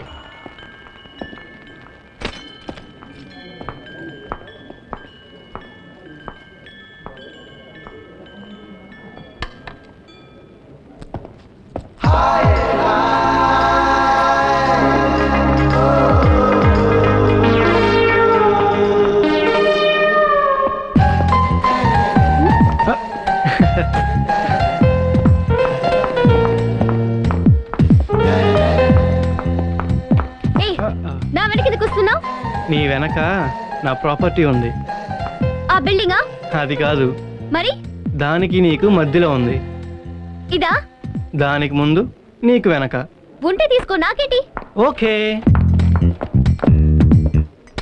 ఏయ్, నా వెనక ఎందుకు వస్తున్నావు నీ వెనక నా ప్రాపర్టీ ఉంది ఆ బిల్డింగా అది కాదు మరి దానికి నీకు మధ్యలో ఉంది ఇదా దానికి ముందు నీకు వెనక ఉంటే తీసుకో నాకేంటి ఓకే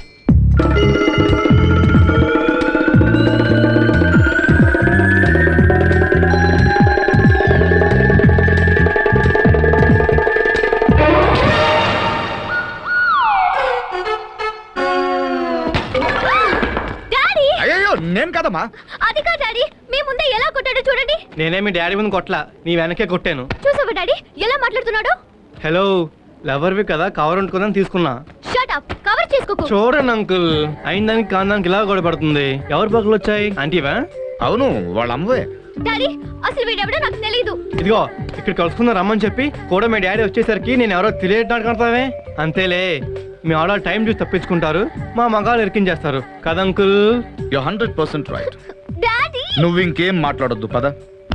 నేను కదమ్మా అది కాదు డాడీ మీ ముందే ఎలా కొట్టాడో చూడండి నేనే మీ డాడీ ముందు కొట్లా నీ వెనకే కొట్టాను చూసావా డాడీ ఎలా మాట్లాడుతున్నాడు హలో లవర్వి కదా కవర్ ఉంటుకుందని తీసుకున్నా షట్ అప్ కవర్ చేసుకోకు చూడండి అంకుల్ అయిన దానికి కాని దానికి ఇలా గొడవపడుతుంది ఎవరు పక్కలు వచ్చాయి ఆంటీవా అవును వాళ్ళ అమ్మవే డాడీ అసలు వీడెవడో నాకు తెలియదు ఇదిగో ఇక్కడ కలుసుకుందాం రమ్మని చెప్పి కూడా మీ డాడీ వచ్చేసరికి నేను ఎవరో తెలియటానికి కడతావే అంతేలే మీ ఆడ టైం చూసి తప్పించుకుంటారు మా మగాళ్ళు ఇరికించేస్తారు కదా uncle you hundred percent right daddy నువ్వు ఇంకేం మాట్లాడొద్దు పద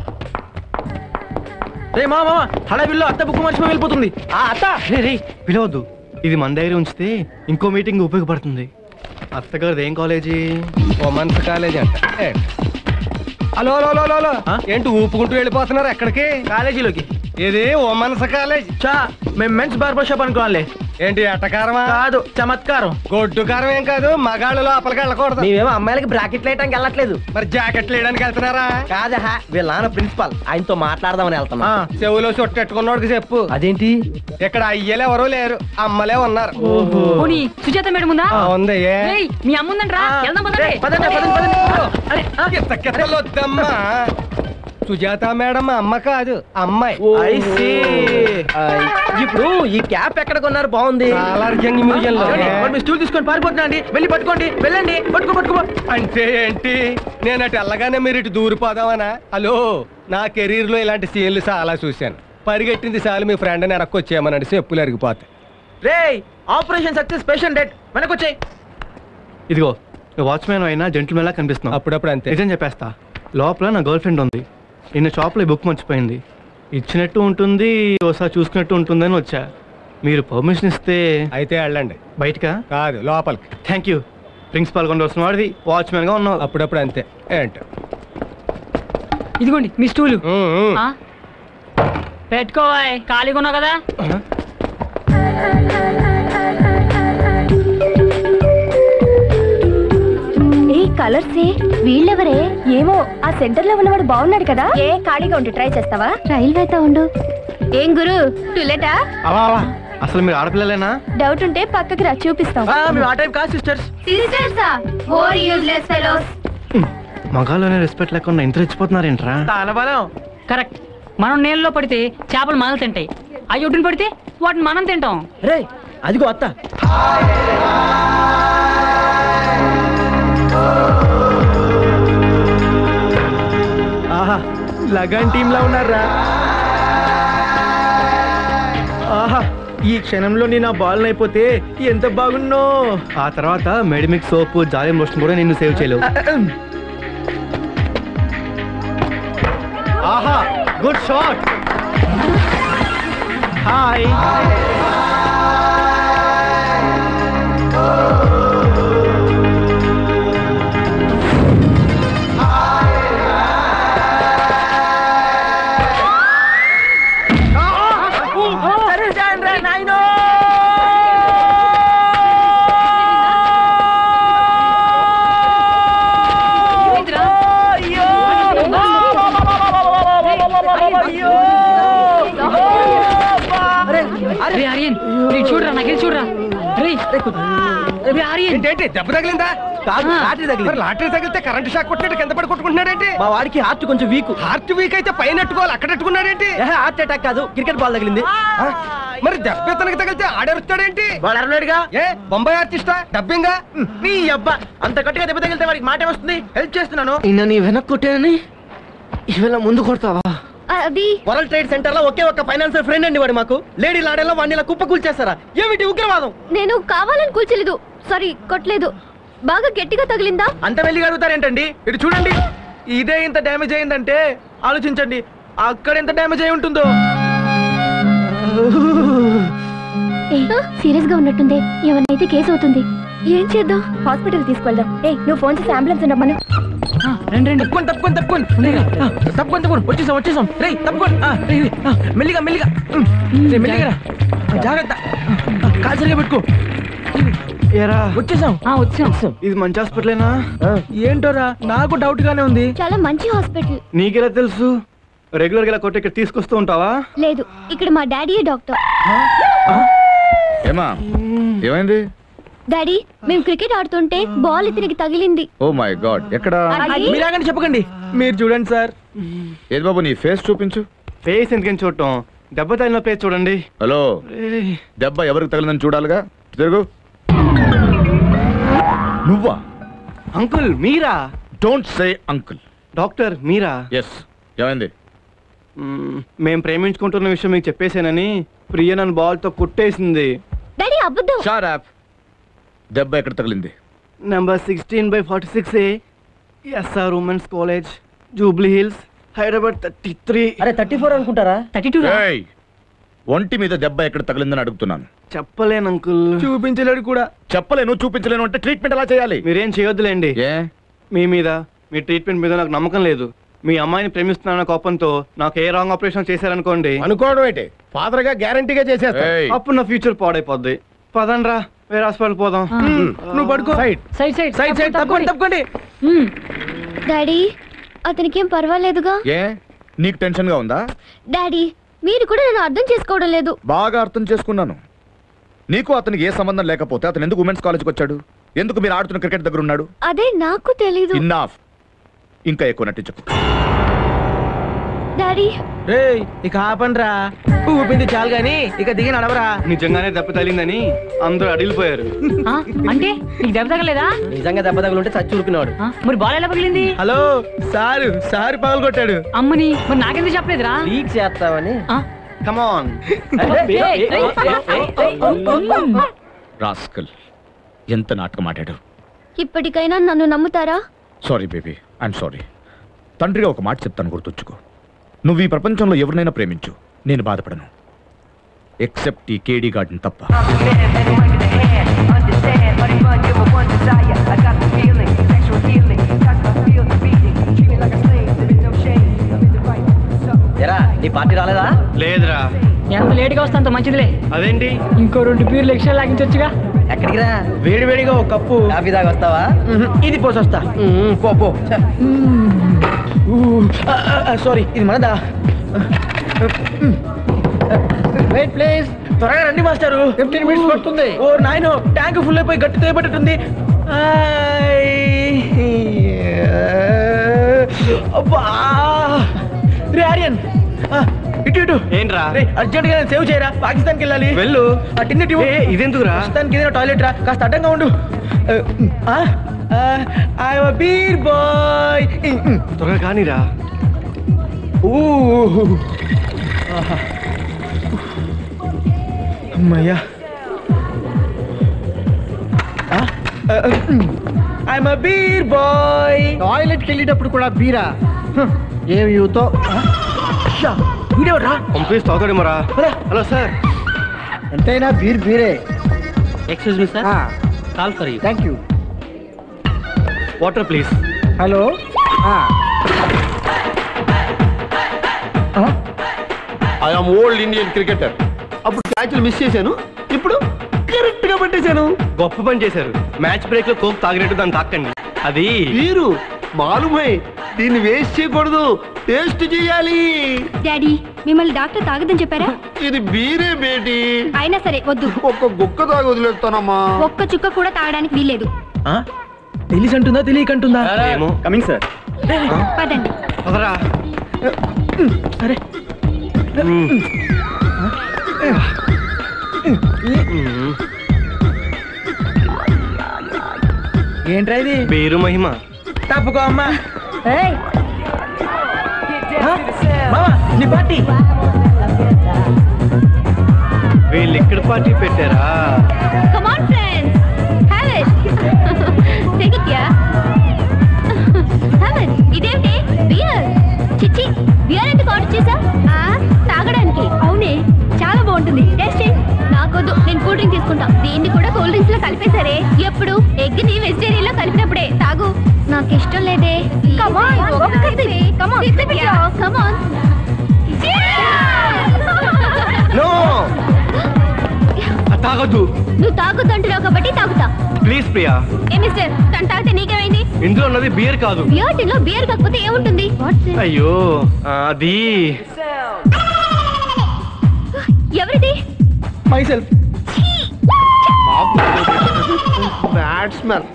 రే మా మామ హడావిల్లో అత్త బుక్ మర్చిపోయి వెళ్ళిపోతుంది ఆ అత్త రే రే పిలవద్దు ఇది మన దగ్గర ఉంచితే ఇంకో మీటింగ్ ఉపయోగపడుతుంది అత్తగారిది ఏం కాలేజీ ఉమెన్స్ కాలేజ్ అంట ఏ. హలో హలో హలో హలో ఏంటి ఊపుకుంటూ వెళ్ళిపోతున్నారు ఎక్కడికి కాలేజీలోకి ఇది ఉమెన్స్ కాలేజ్ చా మేము మెన్స్ బార్బర్ షాప్ అనుకోవాలి ఏంటి ఎట్టకారమా కాదు చమత్కారం గొడ్డు కారం ఏం కాదు మగాళ్ళు లోపలికి వెళ్ళకూడదు మేమేమో అమ్మాయిలకి బ్రాకెట్లు వేయడానికి వెళ్ళట్లేదు మరి జాకెట్లు వేయడానికి వెళ్తున్నారా కాదా వీళ్ళ నాన్న ప్రిన్సిపాల్ ఆయనతో మాట్లాడదామని వెళ్తున్నా చెవులో చుట్టెట్టుకున్నోడికి చెప్పు అదేంటి ఇక్కడ అయ్యలే ఎవరూ లేరు అమ్మలే ఉన్నారు పోనీ సుజాత మేడం ఉందా ఆ, ఉంది ఏ? ఏయ్, మీ అమ్మ ఉందంట్రా వెళ్దాం పదండి. పదండి పదండి పదండి కిత్త కిత్తలు వద్దమ్మా సుజాత మేడం మా అమ్మ కాదు అమ్మాయి I see. ఇప్పుడు ఈ క్యాప్ ఎక్కడ కొన్నారు బాగుంది సాలార్జంగ్ మ్యూజియం లో ఏమండి? వాడు మీ స్టూల్ తీసుకొని పారిపోతున్నా అండి వెళ్ళి పట్టుకోండి వెళ్ళండి పట్టుకో పట్టుకో అంటే ఏంటి నేను అటు వెళ్ళగానే మీరు ఇటు దూరిపోదామనా హలో నా కెరీర్ లో ఇలాంటి సీన్లు చాలా చూశాను పరిగెట్టింది చాలు మీ ఫ్రెండ్ వెనక్కి వచ్చేయమనండి చెప్పులు అరిగిపోతాయి రే ఆపరేషన్ సక్సెస్ పేషెంట్ డెడ్ వెనకొచ్చాయి ఇదిగో వాచ్మెన్ అయినా జెంట్మెన్ లా కనిపిస్తున్నావు అప్పుడప్పుడు అంతే నిజం చెప్పేస్తా లోపల నా గర్ల్ ఫ్రెండ్ ఉంది నిన్న షాప్లో ఈ బుక్ మర్చిపోయింది ఇచ్చినట్టు ఉంటుంది ఒకసారి చూసుకున్నట్టు ఉంటుందని వచ్చా మీరు పర్మిషన్ ఇస్తే అయితే వెళ్ళండి బయటకా కాదు లోపలికి థ్యాంక్ యూ ప్రిన్సిపాల్ కొండ వస్తున్న వాడివి వాచ్మెన్ గా ఉన్నావు అప్పుడప్పుడు అంతే ఏంటి ఇదిగోండి మీ స్టూలు ఆ? పెట్టుకోవాయ్ ఖాళీగా ఉన్నావు కదా ఏ కలర్స్ వీళ్ళెవరే ఏమో ఆ సెంటర్ లో ఉన్నవాడు బాగున్నాడు కదా ఏ ఖాళీగా ఉండి ట్రై చేస్తావా రైల్వేతో ఉండు ఏం గురు టులెటా అసలు మీరు ఆడపిల్లలేనా డౌట్ ఉంటే పక్కకి రా చూపిస్తాం మేము ఆ టైం కాదు సిస్టర్స్ సిస్టర్సా ఫోర్ యూజ్లెస్ ఫెలోస్ మగాళ్ళనే రెస్పెక్ట్ లేకుండా ఇంత రెచ్చిపోతున్నారేంట్రా తానబలం కరెక్ట్ మనం నీళ్ళలో పడితే చేపలు మనలు తింటాయి అవి ఒడ్డున పడితే వాటిని మనం తింటాం రే అదిగో అత్త ఆహా లగన్ టీమ్ లా ఉన్నారా ఆహా ఈ క్షణంలో నేను ఆ బాల్ అయిపోతే ఎంత బాగున్నో ఆ తర్వాత మెడిమిక్ సోప్ జాలి మోషన్ కూడా నిన్ను సేవ్ చేయలేవు ఆహా గుడ్ షాట్ హాయ్ రే ఆర్యన్ రే చూడరా నాకెళ్ళి చూడరా రే రే ఆర్యన్ ఏంటి దెబ్బ తగిలిందా కాదు లాటరీ తగిలింది. మరి లాటరీ తగిలితే కరెంట్ షాక్ కొట్టినట్టు కింద పడి కొట్టుకుంటున్నాడేంటి మా వాడికి హార్ట్ కొంచెం వీక్ హార్ట్ వీక్ అయితే పైన ఎట్టుకోవాలి అక్కడ ఎట్టుకున్నాడేంటి హార్ట్ అటాక్ కాదు క్రికెట్ బాల్ తగిలింది ఆ? మరి దెబ్బ ఇతనికి తగిలితే ఆడరుస్తాడేంటి వాడు అరలేడుగా ఏ బొంబాయి ఆర్టిస్టా డబ్బింగా నీ అబ్బా అంత గట్టిగా దెబ్బ తగిలితే వాడికి మాట వస్తుంది హెల్ప్ చేస్తున్నాను నిన్న నీ వెనక్కి కొట్టానని ఇవాళ ముందు కొడతావా అది వరల్డ్ ట్రేడ్ సెంటర్ లో ఒకే ఒక్క ఫైనాన్షియల్ ఫ్రెండ్ అండి వాడు మాకు లేడీ లాడేలో వాడిని ఇలా కుప్ప కూల్చేస్తారా ఏమిటి ఉగ్రవాదం నేను కావాలని కూల్చలేదు సారీ కొట్టలేదు బాగా గట్టిగా తగిలిందా అంత వెళ్ళి అడుగుతారేంటండి ఇటు చూడండి ఇదే ఇంత డ్యామేజ్ అయిందంటే ఆలోచించండి అక్కడ ఎంత డ్యామేజ్ అయి ఉంటుందో సీరియస్ గా ఉన్నట్టుంది ఎవరినైతే కేసు అవుతుంది ఏం చేద్దాం హాస్పిటల్ తీసుకెళ్దాం ఏ నువ్వు ఫోన్ చేసి అంబులెన్స్ ఉండమను రండి రండి తప్పుకోండి తప్పుకోండి తప్పుకోండి ఆ, తప్పుకోండి తప్పుకోండి వచ్చేసాం వచ్చేసాం రే తప్పుకోండి ఆ, రేయ్, రేయ్, ఆ, మెల్లిగా మెల్లిగా ఉమ్, రేయ్, మెల్లిగా రా. ఆ, జాగ్రత్త ఆ, కాలు సరిగా పెట్టుకో ఏరా వచ్చేసాం ఆ, వచ్చాం ఇది మంచి హాస్పిటలేనా ఏంటోరా నాకు డౌట్ గానే ఉంది చాలా మంచి హాస్పిటల్ నీకెలా తెలుసు రెగ్యులర్ గా ఇలా కొట్టి ఇక్కడ తీసుకొస్తూ ఉంటావా లేదు ఇక్కడ మా డాడీ డాక్టర్ ఏమా ఏమైంది డాడీ మేము క్రికెట్ ఆడుతుంటే బాల్ ఇతనికి తగిలింది ఓ మై గాడ్ ఎక్కడ అది- మీరాగండి చెప్పకండి మీరు చూడండి సార్ ఏది బాబు నీ ఫేస్ చూపించు ఫేస్ ఎందుకని చూడటం దెబ్బ తగిలిన ప్లేస్ చూడండి హలో దెబ్బ ఎవరికి తగిలిందని చూడాలిగా తిరుగు నువ్వా అంకుల్ మీరా డోంట్ సే అంకుల్ డాక్టర్ మీరా ఎస్ ఏమైంది మ్మ్, మేం ప్రేమించుకుంటున్న విషయం మీకు చెప్పేశానని ప్రియ నన్ను బాల్తో కుట్టేసింది డాడీ అబద్ధం షారాప్ దెబ్బ ఎక్కడ తగిలింది number sixteen by forty six A SR women's college Jubilee Hills Hyderabad thirty three అరే థర్టీ ఫోర్ అనుకుంటారా థర్టీ టూ ఏయ్, ఒంటి మీద దెబ్బ ఎక్కడ తగిలిందని అడుగుతున్నాను చెప్పలేను అంకుల్ చూపించలేడు కూడా చెప్పలేను చూపించలేను అంటే ట్రీట్మెంట్ ఎలా చేయాలి మీరేం చేయొద్దులేండి ఏ మీ మీద మీ ట్రీట్మెంట్ మీద నాకు నమ్మకం లేదు మీ అమ్మాయిని ప్రేమిస్తున్నాన కోపంతో నాకు ఏ రాంగ్ ఆపరేషన్ చేశారనుకోండి అనుకోవడం ఏంటి ఫాదర్ గా గ్యారంటీగా చేసేస్తా ఏయ్, అప్పుడు నా ఫ్యూచర్ పాడైపోద్ది పదండ్రా వేరే హాస్పిటల్ పోదాం నువ్వు పడుకో side side side side side తప్పండి తప్పండి డాడీ అతనికి ఏం పర్వాలేదుగా ఏ నీకు టెన్షన్ గా ఉందా డాడీ మీరు కూడా నన్ను అర్థం చేసుకోవడం లేదు బాగా అర్థం చేసుకున్నాను నీకు అతనికి ఏ సంబంధం లేకపోతే అతను ఎందుకు ఉమెన్స్ కాలేజ్కి వచ్చాడు ఎందుకు మీరు ఆడుతున్న క్రికెట్ దగ్గర ఉన్నాడు అదే నాకు తెలీదు ఇన్నాఫ్ ఇంకా ఎక్కువ నటించకు డాడీ రేయ్ ఇక ఆపండ్రా ఊపింది చాలు గాని ఇక దిగి నడవరా నిజంగానే దెబ్బ తగిలిందని అందరూ అడిగిపోయారు ఆ, అంటే నీకు దెబ్బ తగలేదా నిజంగా దెబ్బ తగులుంటే చచ్చి ఉరికినాడు ఆ, మరి బాల్ ఎలా పగిలింది హలో సారు సారు పగలు కొట్టాడు అమ్మని మరి నాకెందుకు చెప్పలేదురా లీక్ చేస్తామని ఆ, కమాన్ ఏయ్, ఏయ్, ఏయ్, ఏయ్. రాస్కల్ ఎంత నాటకం ఆడాడు ఇప్పటికైనా నన్ను నమ్ముతారా సారీ బేబీ ఐఎమ్ సారీ తండ్రిగా ఒక మాట చెప్తాను గుర్తుంచుకో నువ్వు ఈ ప్రపంచంలో ఎవరినైనా ప్రేమించు నేను బాధపడను ఎక్సెప్ట్ ఈ కేడీ గార్డెన్ తప్ప ఎరా నీ పార్టీ రాలేదా లేదురా ఎంత లేట్ గా వస్తే అంత మంచిదిలే అదేంటి ఇంకో రెండు బీర్లు ఎక్స్ట్రా లాగించొచ్చుగా ఎక్కడికి రా వేడి వేడిగా ఒక కప్పు కాఫీ దాకా వస్తావా ఇది పోసొస్తా పో పో సారీ ఇది మనదా వెయిట్ ప్లీజ్ త్వరగా రండి మాస్టారు ఫిఫ్టీన్ మినిట్స్ పడుతుంది ఓ నాయన ట్యాంక్ ఫుల్ అయిపోయి గట్టి తేయబట్టుంది అబ్బా రే ఆర్యన్ ఆ, ఇటు ఇటు ఏంట్రా రే అర్జెంట్ గా సేవ్ చేయరా పాకిస్తాన్కి వెళ్ళాలి వెళ్ళు ఆ టిన్నెట్ ఇవ్వు. ఏ, ఇదెందుకురా? ప్రస్తుతానికి ఏదైనా టాయిలెట్ రా కాస్త అడ్డంగా ఉండు ఐ బీర్ బాయ్ త్వరగా కానీరా అమ్మయ్యా ఐఎమ్ బీర్ బాయ్ టాయిలెట్కి వెళ్ళేటప్పుడు కూడా బీరా హ్, ఏమి యూతో వీడియోరా పంపిస్ తాగుతాడేమోరా హలో సార్ ఎంతైనా బీర్ బీరే excuse me sir call for you thank you water please hello I'm old Indian cricketer అప్పుడు క్యాచ్లు మిస్ చేశాను ఇప్పుడు కరెక్ట్ గా పట్టేశాను గొప్ప పని చేశారు మ్యాచ్ బ్రేక్ లో కోక్ తాగినట్టు దాన్ని తాకండి అది వీరు మాలుమై దీన్ని వేస్ట్ చేయకూడదు టేస్ట్ చేయాలి డాడీ మిమ్మల్ని డాక్టర్ తాగదని చెప్పారా ఇది బీరే బేటీ అయినా సరే వద్దు ఒక్క గుక్క తాగి వదిలేస్తానమ్మా ఒక్క చుక్క కూడా తాగడానికి వీల్లేదు తెలిసి అంటుందా తెలియకంటుందా ఏమో కమింగ్ సార్ పదండి పదరా అరే ఏంట్రా ఇది పేరు మహిమ తప్పుకో అమ్మా ఆ? మావా నీ పార్టీ వీళ్ళు ఇక్కడ పార్టీ పెట్టారా come on friends have it take it ya have it ఇదేంటి బియర్ చిచ్చి బియర్ ఎందుకు ఆర్డర్ చేసా తాగడానికి అవునే చాలా బాగుంటుంది టేస్ట్ నాకొద్దు నేను కూల్ డ్రింక్ తీసుకుంటా దీన్ని కూడా కూల్ డ్రింక్స్ లో కలిపేశారే ఎప్పుడు ఎగ్ ని వెజిటేరియన్ లో కలిపినప్పుడే తాగు నాకు ఇష్టం లేదే కమాన్ కమాన్ కమాన్ నో తాగొద్దు నువ్వు తాగుతుంటున్నావు కాబట్టి తాగుతా ప్లీజ్ ప్రియా ఏ మిస్టర్ తను తాగితే నీకేమైంది ఇందులో ఉన్నది బియర్ కాదు బియర్ టిన్ లో బియర్ కాకపోతే ఏముంటుంది అయ్యో అది ఎవరిది myself bad smell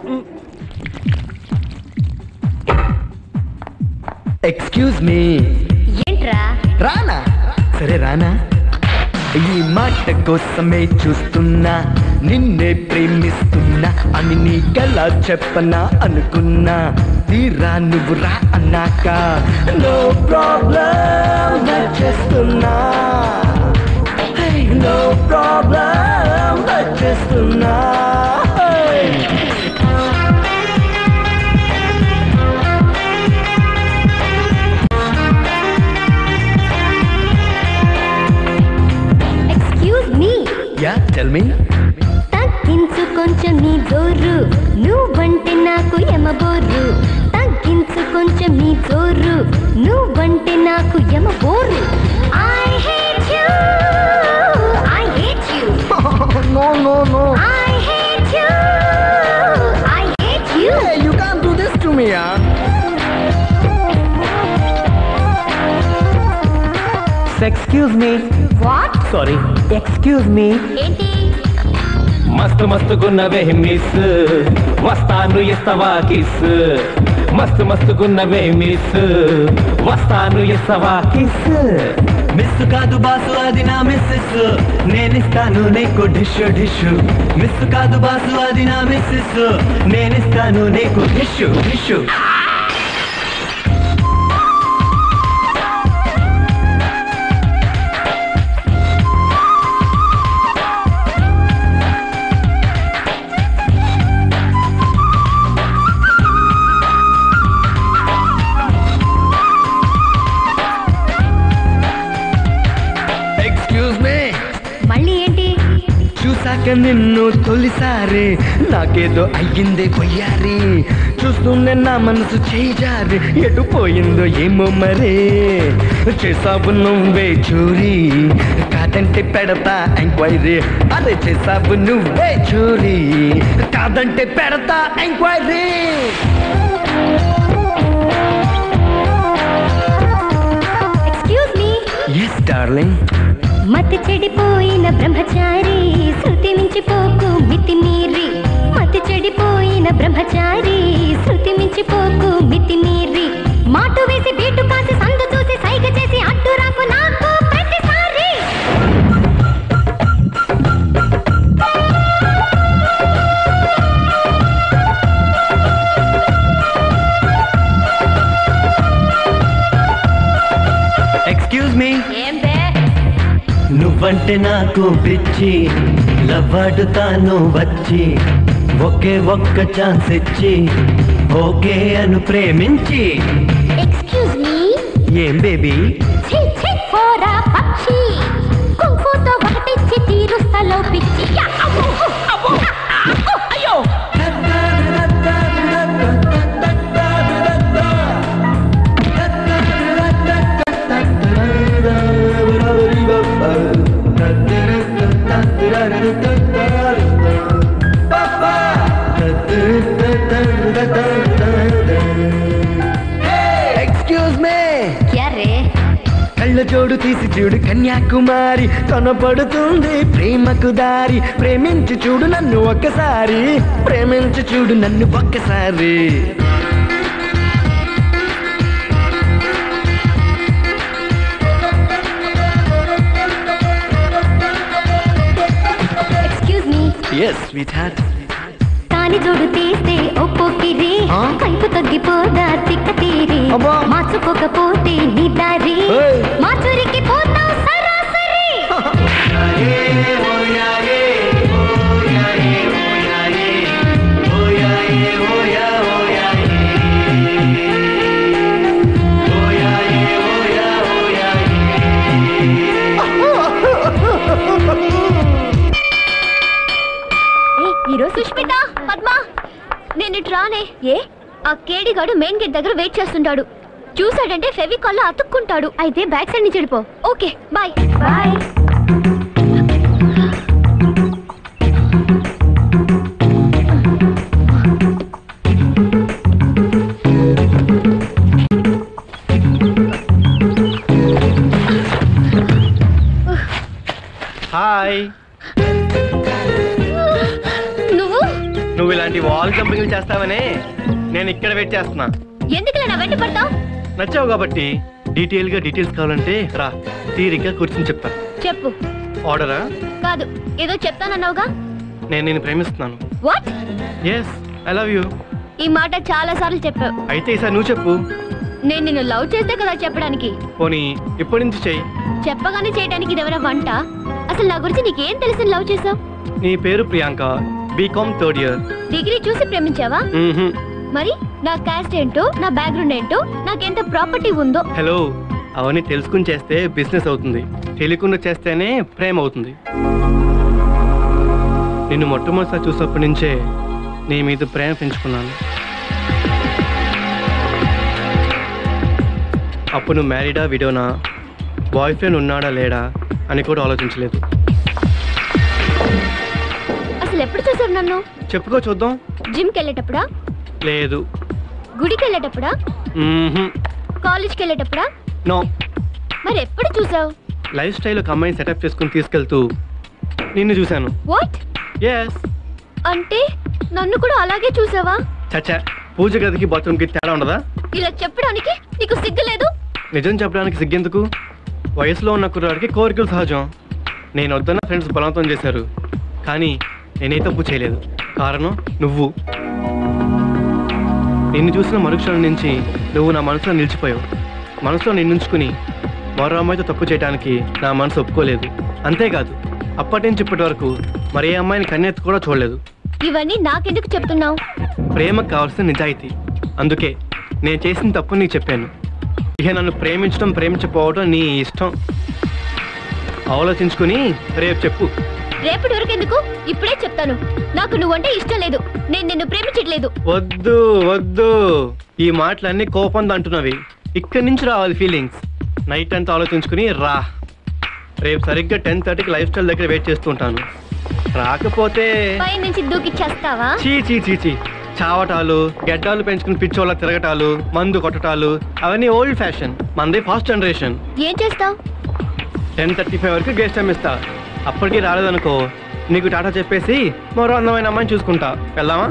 excuse me ఏంట్రా రానా సరే రానా ఈ మాట కోసమే చూస్తున్నా నిన్నే ప్రేమిస్తున్నా అని నీకెలా చెప్పనా అనుకున్నా తీరా నువ్వు రా అన్నాక నో ప్రాబ్లం చేస్తున్నా నో ప్రాబ్లం చేస్తున్నా excuse me yeah tell me తగ్గించు కొంచెం నీ జోరు నువ్వంటే నాకు ఎమబోరు తగ్గించు కొంచెం నీ జోరు నువ్వంటే నాకు ఎమబోరు I hate you I hate you no no no I hate you I hate you you can't do this to me yeah excuse me what sorry excuse me ఏంటి మస్తు మస్తుగున్నవే మిస్ వస్తాను ఇస్తవా కిస్ మస్తు మస్తుగున్నవే మిస్ వస్తాను ఇస్తవా kiss miss కాదు boss అది నా మిస్సెస్ నేనిస్తాను నీకు డిష్ డిష్ మిస్ కాదు బాసు అది నా మిస్సెస్ నేనిస్తాను నీకు డిష్ డిష్ ఎక్స్క్యూజ్ మీ మళ్ళీ ఏంటి చూసాక నిన్ను తొలిసారి నాకేదో అయ్యిందే కొయ్యారి చూస్తూనే నా మనసు చేజారి ఎటు పోయిందో ఏమో మరే చేసావు నువ్వే చూరి కాదంటే పెడతా ఎంక్వైరీ అదే చేసావు నువ్వే చూరి కాదంటే పెడతా enquiry excuse me yes darling మతి చెడిపోయిన బ్రహ్మచారి శృతి మించిపోకు మితి మీరి మతి చెడిపోయిన బ్రహ్మచారి శృతి మించిపోకు మితి మీరి మాటు వేసి బీటు కాసి సందు చూసి సైగ చేసి అడ్డు రాకు నాకు ప్రతిసారి ఎక్స్క్యూజ్ మీ ఏం బే నువ్వంటే నాకు పిచ్చి లవ్వాడుతాను వచ్చి ఒకే ఒక్క ఛాన్స్ ఇచ్చి ఓకే అను ప్రేమించి ఎక్స్క్యూజ్ మీ ఏం బేబీ ఛీ ఛీ పోరా పక్షి కుంకుతో ఒకటిచ్చి తీరుస్తలో పిచ్చి యా, అమ్మో, అమ్మో, అమ్మో, అయ్యో ఎక్స్క్యూజ్ మీ క్యా రే కళ్ళ జోడు తీసి చూడు కన్యాకుమారి కనపడుతుంది ప్రేమకు దారి ప్రేమించి చూడు నన్ను ఒక్కసారి ప్రేమించి చూడు నన్ను ఒక్కసారి excuse me yes sweetheart తాని జోడు తీస్తే ఒక్కొక్కిరి కైపు తగ్గిపోదా తిక్క తీరి మార్చుకోకపోతే నీ దారి మార్చురికి పోతావు సరాసరి ఈరోజు సుష్మిత పద్మ నేను ఇటు రానే ఏ ఆ కేడిగాడు మెయిన్ గేట్ దగ్గర వెయిట్ చేస్తుంటాడు చూసాడంటే ఫెవికాల్ లో అతుక్కుంటాడు అయితే బ్యాక్ సైడ్ నుంచి వెళ్ళిపో ఓకే బాయ్ బాయ్ హాయ్ నువ్వు ఇలాంటి వాల్ జంపింగ్ చేస్తావనే నేను ఇక్కడ వెయిట్ చేస్తున్నా ఎందుకు నా వెంట పడతావు నచ్చావు కాబట్టి డీటెయిల్ గా డీటెయిల్స్ కావాలంటే రా తీరిగ్గా కూర్చొని చెప్తా చెప్పు ఆర్డరా కాదు ఏదో చెప్తానన్నావుగా నేను నేను ప్రేమిస్తున్నాను what yes I love you ఈ మాట చాలా సార్లు చెప్పావు అయితే ఈసారి నువ్వు చెప్పు నేను నిన్ను లవ్ చేస్తే కదా చెప్పడానికి పోనీ ఇప్పటి నుంచి చెయ్యి చెప్పగానే చేయడానికి ఇదేమైనా వంట అసలు నా గురించి నీకేం తెలిసి లవ్ చేసావు నీ పేరు Priyanka BCom third year degree చూసి ప్రేమించావా మరి నా క్యాస్ట్ ఏంటో నా బ్యాక్గ్రౌండ్ ఏంటో నాకెంత ప్రాపర్టీ ఉందో హలో అవన్నీ తెలుసుకుని చేస్తే బిజినెస్ అవుతుంది తెలియకుండా చేస్తేనే ప్రేమ అవుతుంది నిన్ను మొట్టమొదటిసారి చూసినప్పటి నుంచే నీ మీద ప్రేమ పెంచుకున్నాను అప్పుడు నువ్వు మ్యారీడా విడోనా బాయ్ ఫ్రెండ్ ఉన్నాడా లేడా అని కూడా ఆలోచించలేదు అసలు ఎప్పుడు చూసావు నన్ను చెప్పుకో చూద్దాం జిమ్కి వెళ్ళేటప్పుడా లేదు గుడికి వెళ్ళేటప్పుడా కాలేజ్కి వెళ్ళేటప్పుడా నో మరి ఎప్పుడు చూసావు లైఫ్ స్టైల్ ఒక అమ్మాయిని సెటప్ చేసుకుని తీసుకెళ్తూ నిన్ను చూశాను వాట్ ఎస్ అంటే నన్ను కూడా అలాగే చూసావా చచ్చా పూజ గదికి బాత్రూమ్కి తేడా ఉండదా ఇలా చెప్పడానికి నీకు సిగ్గు లేదు నిజం చెప్పడానికి సిగ్గెందుకు వయసులో ఉన్న కుర్రాడికి కోరికలు సహజం నేను వద్దన్న ఫ్రెండ్స్ బలవంతం చేశారు కానీ నేనే తప్పు చేయలేదు కారణం నువ్వు నిన్ను చూసిన మరుక్షణం నుంచి నువ్వు నా మనసులో నిలిచిపోయావు మనసులో నిన్నుంచుకుని మరో అమ్మాయితో తప్పు చేయడానికి నా మనసు ఒప్పుకోలేదు అంతేకాదు అప్పటి నుంచి ఇప్పటి వరకు మరే అమ్మాయిని కన్నెత్తి కూడా చూడలేదు ఇవన్నీ నాకెందుకు చెప్తున్నావు ప్రేమకు కావాల్సిన నిజాయితీ అందుకే నేను చేసిన తప్పు నీకు చెప్పాను ఇక నన్ను ప్రేమించడం ప్రేమించకపోవడం నీ ఇష్టం ఆలోచించుకుని రేపు చెప్పు రేపటి వరకు ఎందుకు ఇప్పుడే చెప్తాను నాకు నువ్వంటే ఇష్టం లేదు నేను నిన్ను ప్రేమించట్లేదు వద్దు వద్దు ఈ మాటలన్నీ కోపంతో అంటున్నవి ఇక్కడి నుంచి రావాలి ఫీలింగ్స్ నైట్ అంతా ఆలోచించుకుని రా రేపు సరిగ్గా టెన్ థర్టీకి లైఫ్ స్టైల్ దగ్గర వెయిట్ చేస్తుంటాను రాకపోతే పై నుంచి దూకి చేస్తావా చీ చీ చీ చీ చావటాలు గెడ్డాలు పెంచుకుని పిచ్చోళ్ళ తిరగటాలు మందు కొట్టటాలు అవన్నీ ఓల్డ్ ఫ్యాషన్ మనది ఫాస్ట్ జనరేషన్ ఏం చేస్తావు టెన్ థర్టీ ఫైవ్ వరకు గెస్ట్ టైం ఇస్తా అప్పటికి రాలేదనుకో నీకు టాటా చెప్పేసి మరో అందమైన అమ్మాయిని చూసుకుంటా వెళ్దామా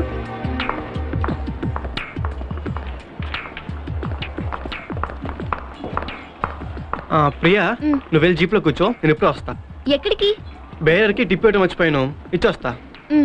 ఆ, ప్రియా నువ్వు వెళ్ళి జీప్లో కూర్చో నేను ఇప్పుడే వస్తా ఎక్కడికి బేరర్కి టిప్ వేయడం మర్చిపోయాను ఇచ్చొస్తా ఉమ్.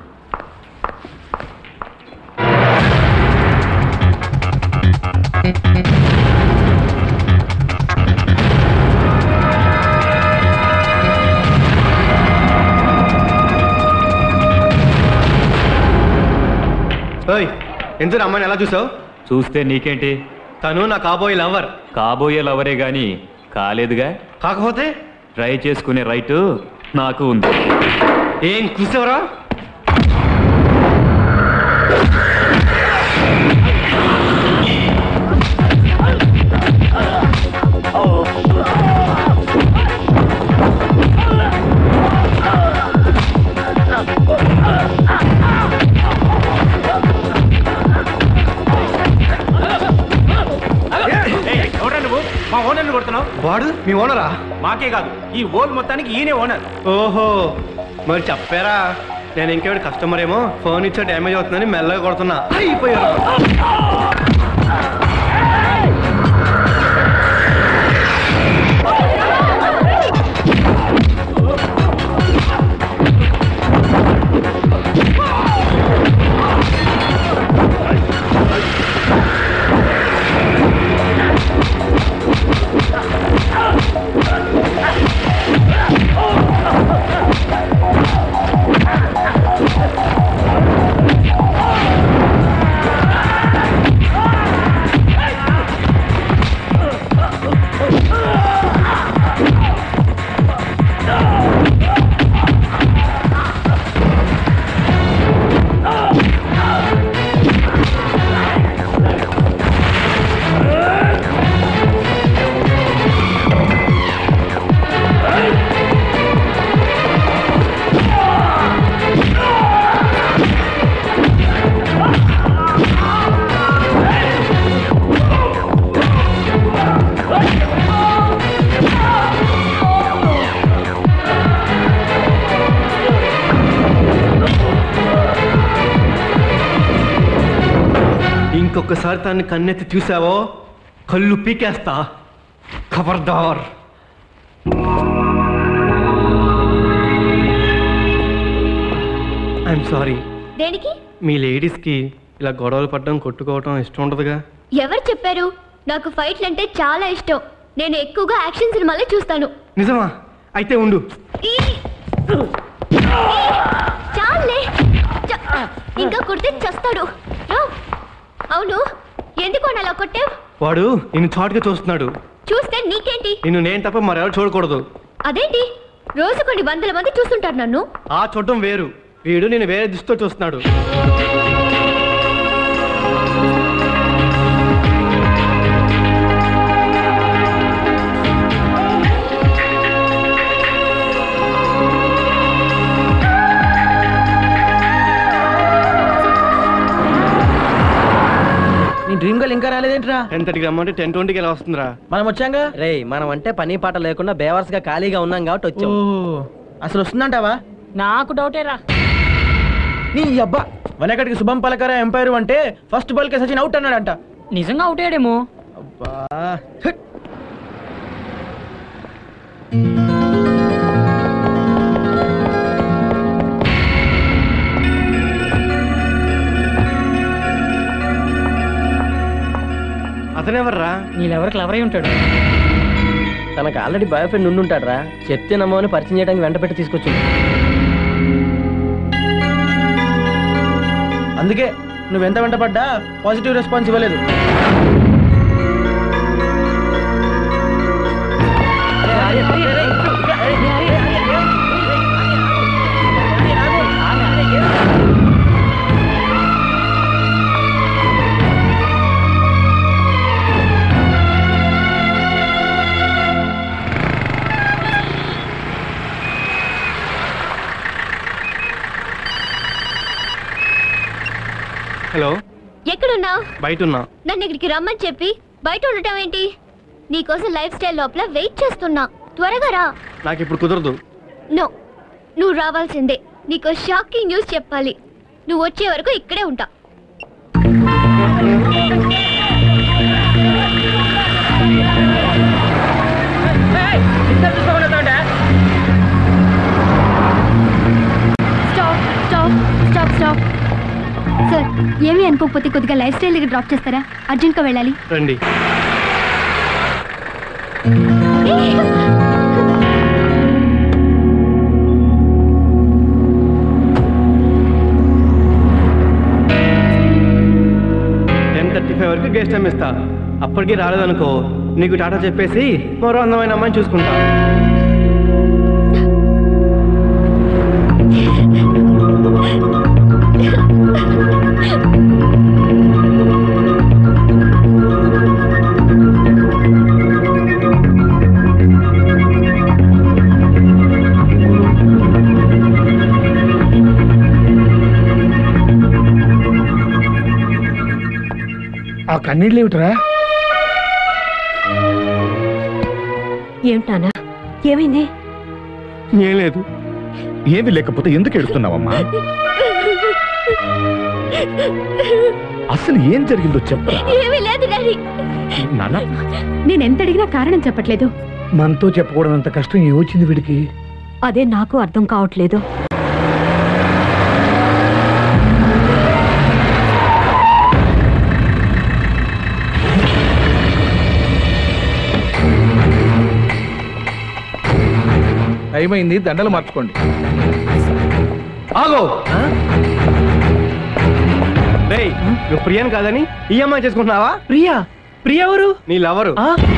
ఓయ్ ఎందుకు అమ్మాయిని ఎలా చూసావు చూస్తే నీకేంటి తను నా కాబోయే లవర్ కాబోయే లవరే గాని కాలేదుగా కాకపోతే ట్రై చేసుకునే రైటు నాకు ఉంది ఏం చూసావరా ఎవరా నువ్వు మా ఓనర్ని కొడుతున్నావు వాడు మీ ఓనరా మాకే కాదు ఈ ఓల్ మొత్తానికి ఈయనే ఓనర్ ఓహో మరి చెప్పారా నేను ఇంకెవరి కస్టమర్ ఏమో ఫోన్ ఇచ్చే డ్యామేజ్ అవుతుందని మెల్లగా కొడుతున్నా అయిపోయారు Oh! ఇంకొకసారి తన్ని కన్నెత్తి చూసావో కళ్ళు పీకేస్తా ఖబర్దార్ ఐఎమ్ సారీ దేనికి మీ లేడీస్కి ఇలా గొడవలు పడడం కొట్టుకోవటం ఇష్టం ఉండదుగా ఎవరు చెప్పారు నాకు ఫైట్లు అంటే చాలా ఇష్టం నేను ఎక్కువగా యాక్షన్ సినిమాలే చూస్తాను నిజమా అయితే ఉండు ఈ! చాలే చ- ఇంకా కొడితే చస్తాడు రా. అవును ఎందుకు అని అలా కొట్టావు వాడు నిన్ను చాటుగా చూస్తున్నాడు చూస్తే నీకేంటి నిన్ను నేను తప్ప మరెవరు చూడకూడదు అదేంటి రోజు కొన్ని వందల మంది చూస్తుంటారు నన్ను ఆ చూడటం వేరు వీడు నేను వేరే దృష్టితో చూస్తున్నాడు నీ డ్రీమ్ గర్ల్ ఇంకా రాలేదేంట్రా టెన్ థర్టీకి రమ్మంటే టెన్ ట్వంటీకి ఎలా వస్తుందిరా మనం వచ్చాంగా రే మనం అంటే పని పాట లేకుండా బేవర్స్ గా ఖాళీగా ఉన్నాం కాబట్టి వచ్చాం అసలు వస్తుందంటావా నాకు డౌటే రా నీ అబ్బా వెనకటికి శుభం పలకర ఎంపైర్ అంటే ఫస్ట్ బాల్ కే సచిన్ అవుట్ అన్నాడంట నిజంగా అవుట్ అయ్యాడేమో అబ్బా అతనెవర్రా నీళ్ళెవరు క్లవర్ అయి ఉంటాడు తనకు ఆల్రెడీ బాయ్ ఫ్రెండ్ ఉండుంటాడు రా చెప్తే నమ్మని పరిచయం చేయడానికి వెంట పెట్టి తీసుకొచ్చింది అందుకే నువ్వెంత వెంట పడ్డా పాజిటివ్ రెస్పాన్స్ ఇవ్వలేదు హలో ఎక్కడున్నావు బయట ఉన్నా నన్ను ఇక్కడికి రమ్మని చెప్పి బయట ఉండటం ఏంటి నీకోసం లైఫ్ స్టైల్ లోపల వెయిట్ చేస్తున్నా త్వరగా రా నాకు ఇప్పుడు కుదరదు నో నువ్వు రావాల్సిందే నీకు షాకింగ్ న్యూస్ చెప్పాలి నువ్వు వచ్చే వరకు ఇక్కడే ఉంటా stop stop stop stop sir ఏమీ అనుకోకపోతే కొద్దిగా లైఫ్ స్టైల్ దగ్గర డ్రాప్ చేస్తారా అర్జెంట్గా వెళ్ళాలి రండి టెన్ థర్టీ ఫైవ్ వరకు గెస్ట్ టైం ఇస్తా అప్పటికి రాలేదనుకో నీకు టాటా చెప్పేసి మరో అందమైన అమ్మాయిని చూసుకుంటా ఆ కన్నీళ్ళు ఏమిట్రా ఏమిటానా ఏమైంది ఏం లేదు ఏమి లేకపోతే ఎందుకు ఎడుతున్నావమ్మా అసలు ఏం జరిగిందో చెప్పరా ఏమీ లేదు డాడీ నాన్న నేను ఎంత అడిగినా కారణం చెప్పట్లేదు మనతో చెప్పకూడదు అంత కష్టం ఏమొచ్చింది వీడికి అదే నాకు అర్థం కావట్లేదు టైం అయింది దండలు మార్చుకోండి ఆగో రేయ్ నువ్వు ప్రియాని కాదని ఈ అమ్మాయి చేసుకుంటున్నావా ప్రియా ప్రియా ఎవరు నీ లవరు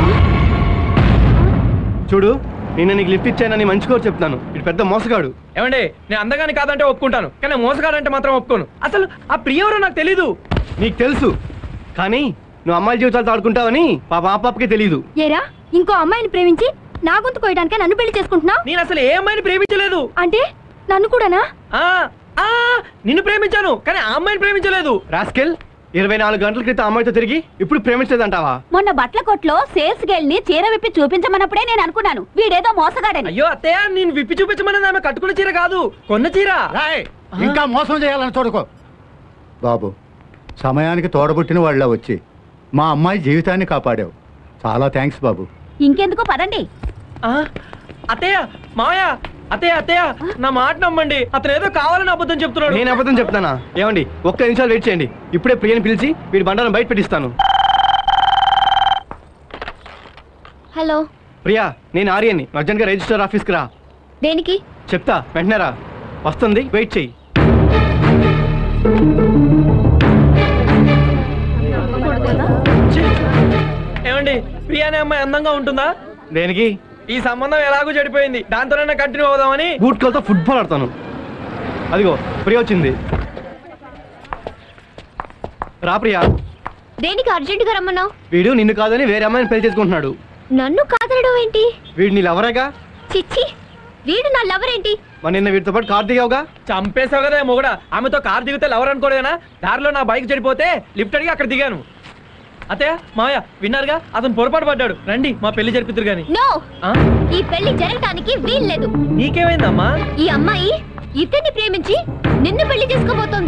చూడు నిన్న నీకు లిఫ్ట్ ఇచ్చానని మంచి కోరు చెప్తాను ఇటు పెద్ద మోసగాడు ఏమండి నేను అందగాని కాదంటే ఒప్పుకుంటాను కానీ మోసగాడంటే మాత్రం ఒప్పుకోను అసలు ఆ ప్రియ ఎవరో నాకు తెలీదు నీకు తెలుసు కానీ నువ్వు అమ్మాయి జీవితాలతో ఆడుకుంటావని పాప ఆ పాపకి తెలియదు ఏరా ఇంకో అమ్మాయిని ప్రేమించి నా గొంతు కోయడానికే నన్ను పెళ్లి చేసుకుంటున్నావు నేను అసలు ఏ అమ్మాయిని ప్రేమించలేదు అంటే నన్ను కూడానా ఆ ఆ నిన్ను ప్రేమించాను కానీ ఆ అమ్మాయిని ప్రేమించలేదు రాస్కెల్ ఇరవై నాలుగు గంటల క్రితం అమ్మాయితో తిరిగి ఇప్పుడు ప్రేమించలేదంటావా మొన్న బట్ల కొట్లో సేల్స్ గర్ల్ ని చీర విప్పి చూపించమన్నప్పుడే నేను అనుకున్నాను వీడేదో మోసగాడని అయ్యో అత్తయ్య నేను విప్పి చూపించమన్నది ఆమె కట్టుకున్న చీర కాదు కొన్న చీర ఇంకా మోసం చేయాలని చూడుకో బాబు సమయానికి తోడబుట్టిన వాళ్ళ వచ్చి మా అమ్మాయి జీవితాన్ని కాపాడావు చాలా థ్యాంక్స్ బాబు ఇంకెందుకు పదండి అత్తయ్య మావయ్య అత్తయ్య అత్తయ్య నా మాట నమ్మండి అతను ఏదో కావాలని అబద్ధం చెప్తున్నాడు నేను అబద్ధం చెప్తానా ఏమండి ఒక్క నిమిషాలు వెయిట్ చేయండి ఇప్పుడే ప్రియని పిలిచి వీడి బండారం బయట పెట్టిస్తాను హలో ప్రియా నేను ఆర్యని అర్జెంట్గా రిజిస్టర్ ఆఫీస్కి రా దేనికి చెప్తా వెంటనే రా వస్తుంది వెయిట్ చెయ్యి ఏమండి ప్రియా అనే అమ్మాయి అందంగా ఉంటుందా దేనికి ఈ సంబంధం ఎలాగో చెడిపోయింది దాంతోనైనా కంటిన్యూ అవుదామని బూట్ కాల్తో ఫుట్బాల్ ఆడతాను అదిగో ప్రియ వచ్చింది రా ప్రియా దేనికి అర్జెంటుగా రమ్మన్నావు వీడు నిన్ను కాదని వేరే అమ్మాయిని పెళ్లి చేసుకుంటున్నాడు నన్ను కాదనడం ఏంటి వీడు నీ లవరేగా చిచ్చి వీడు నా లవర్ ఏంటి మరి నిన్న వీటితో పాటు కార్ దిగావుగా చంపేశావు కదా మొగడ ఆమెతో కార్ దిగితే ఎవరు అనుకోలేనా దారిలో నా బైక్ చెడిపోతే లిఫ్ట్ అడిగి అక్కడ దిగాను అత్తయ్య మావయ్య విన్నారుగా అతను పొరపాటు పడ్డాడు రండి మా పెళ్లి జరిపిద్దరు గాని నో ఆ? ఈ పెళ్లి జరగటానికి వీల్లేదు నీకేమైందమ్మా ఈ అమ్మాయి ఇతన్ని ప్రేమించి నిన్ను పెళ్లి చేసుకోబోతోంది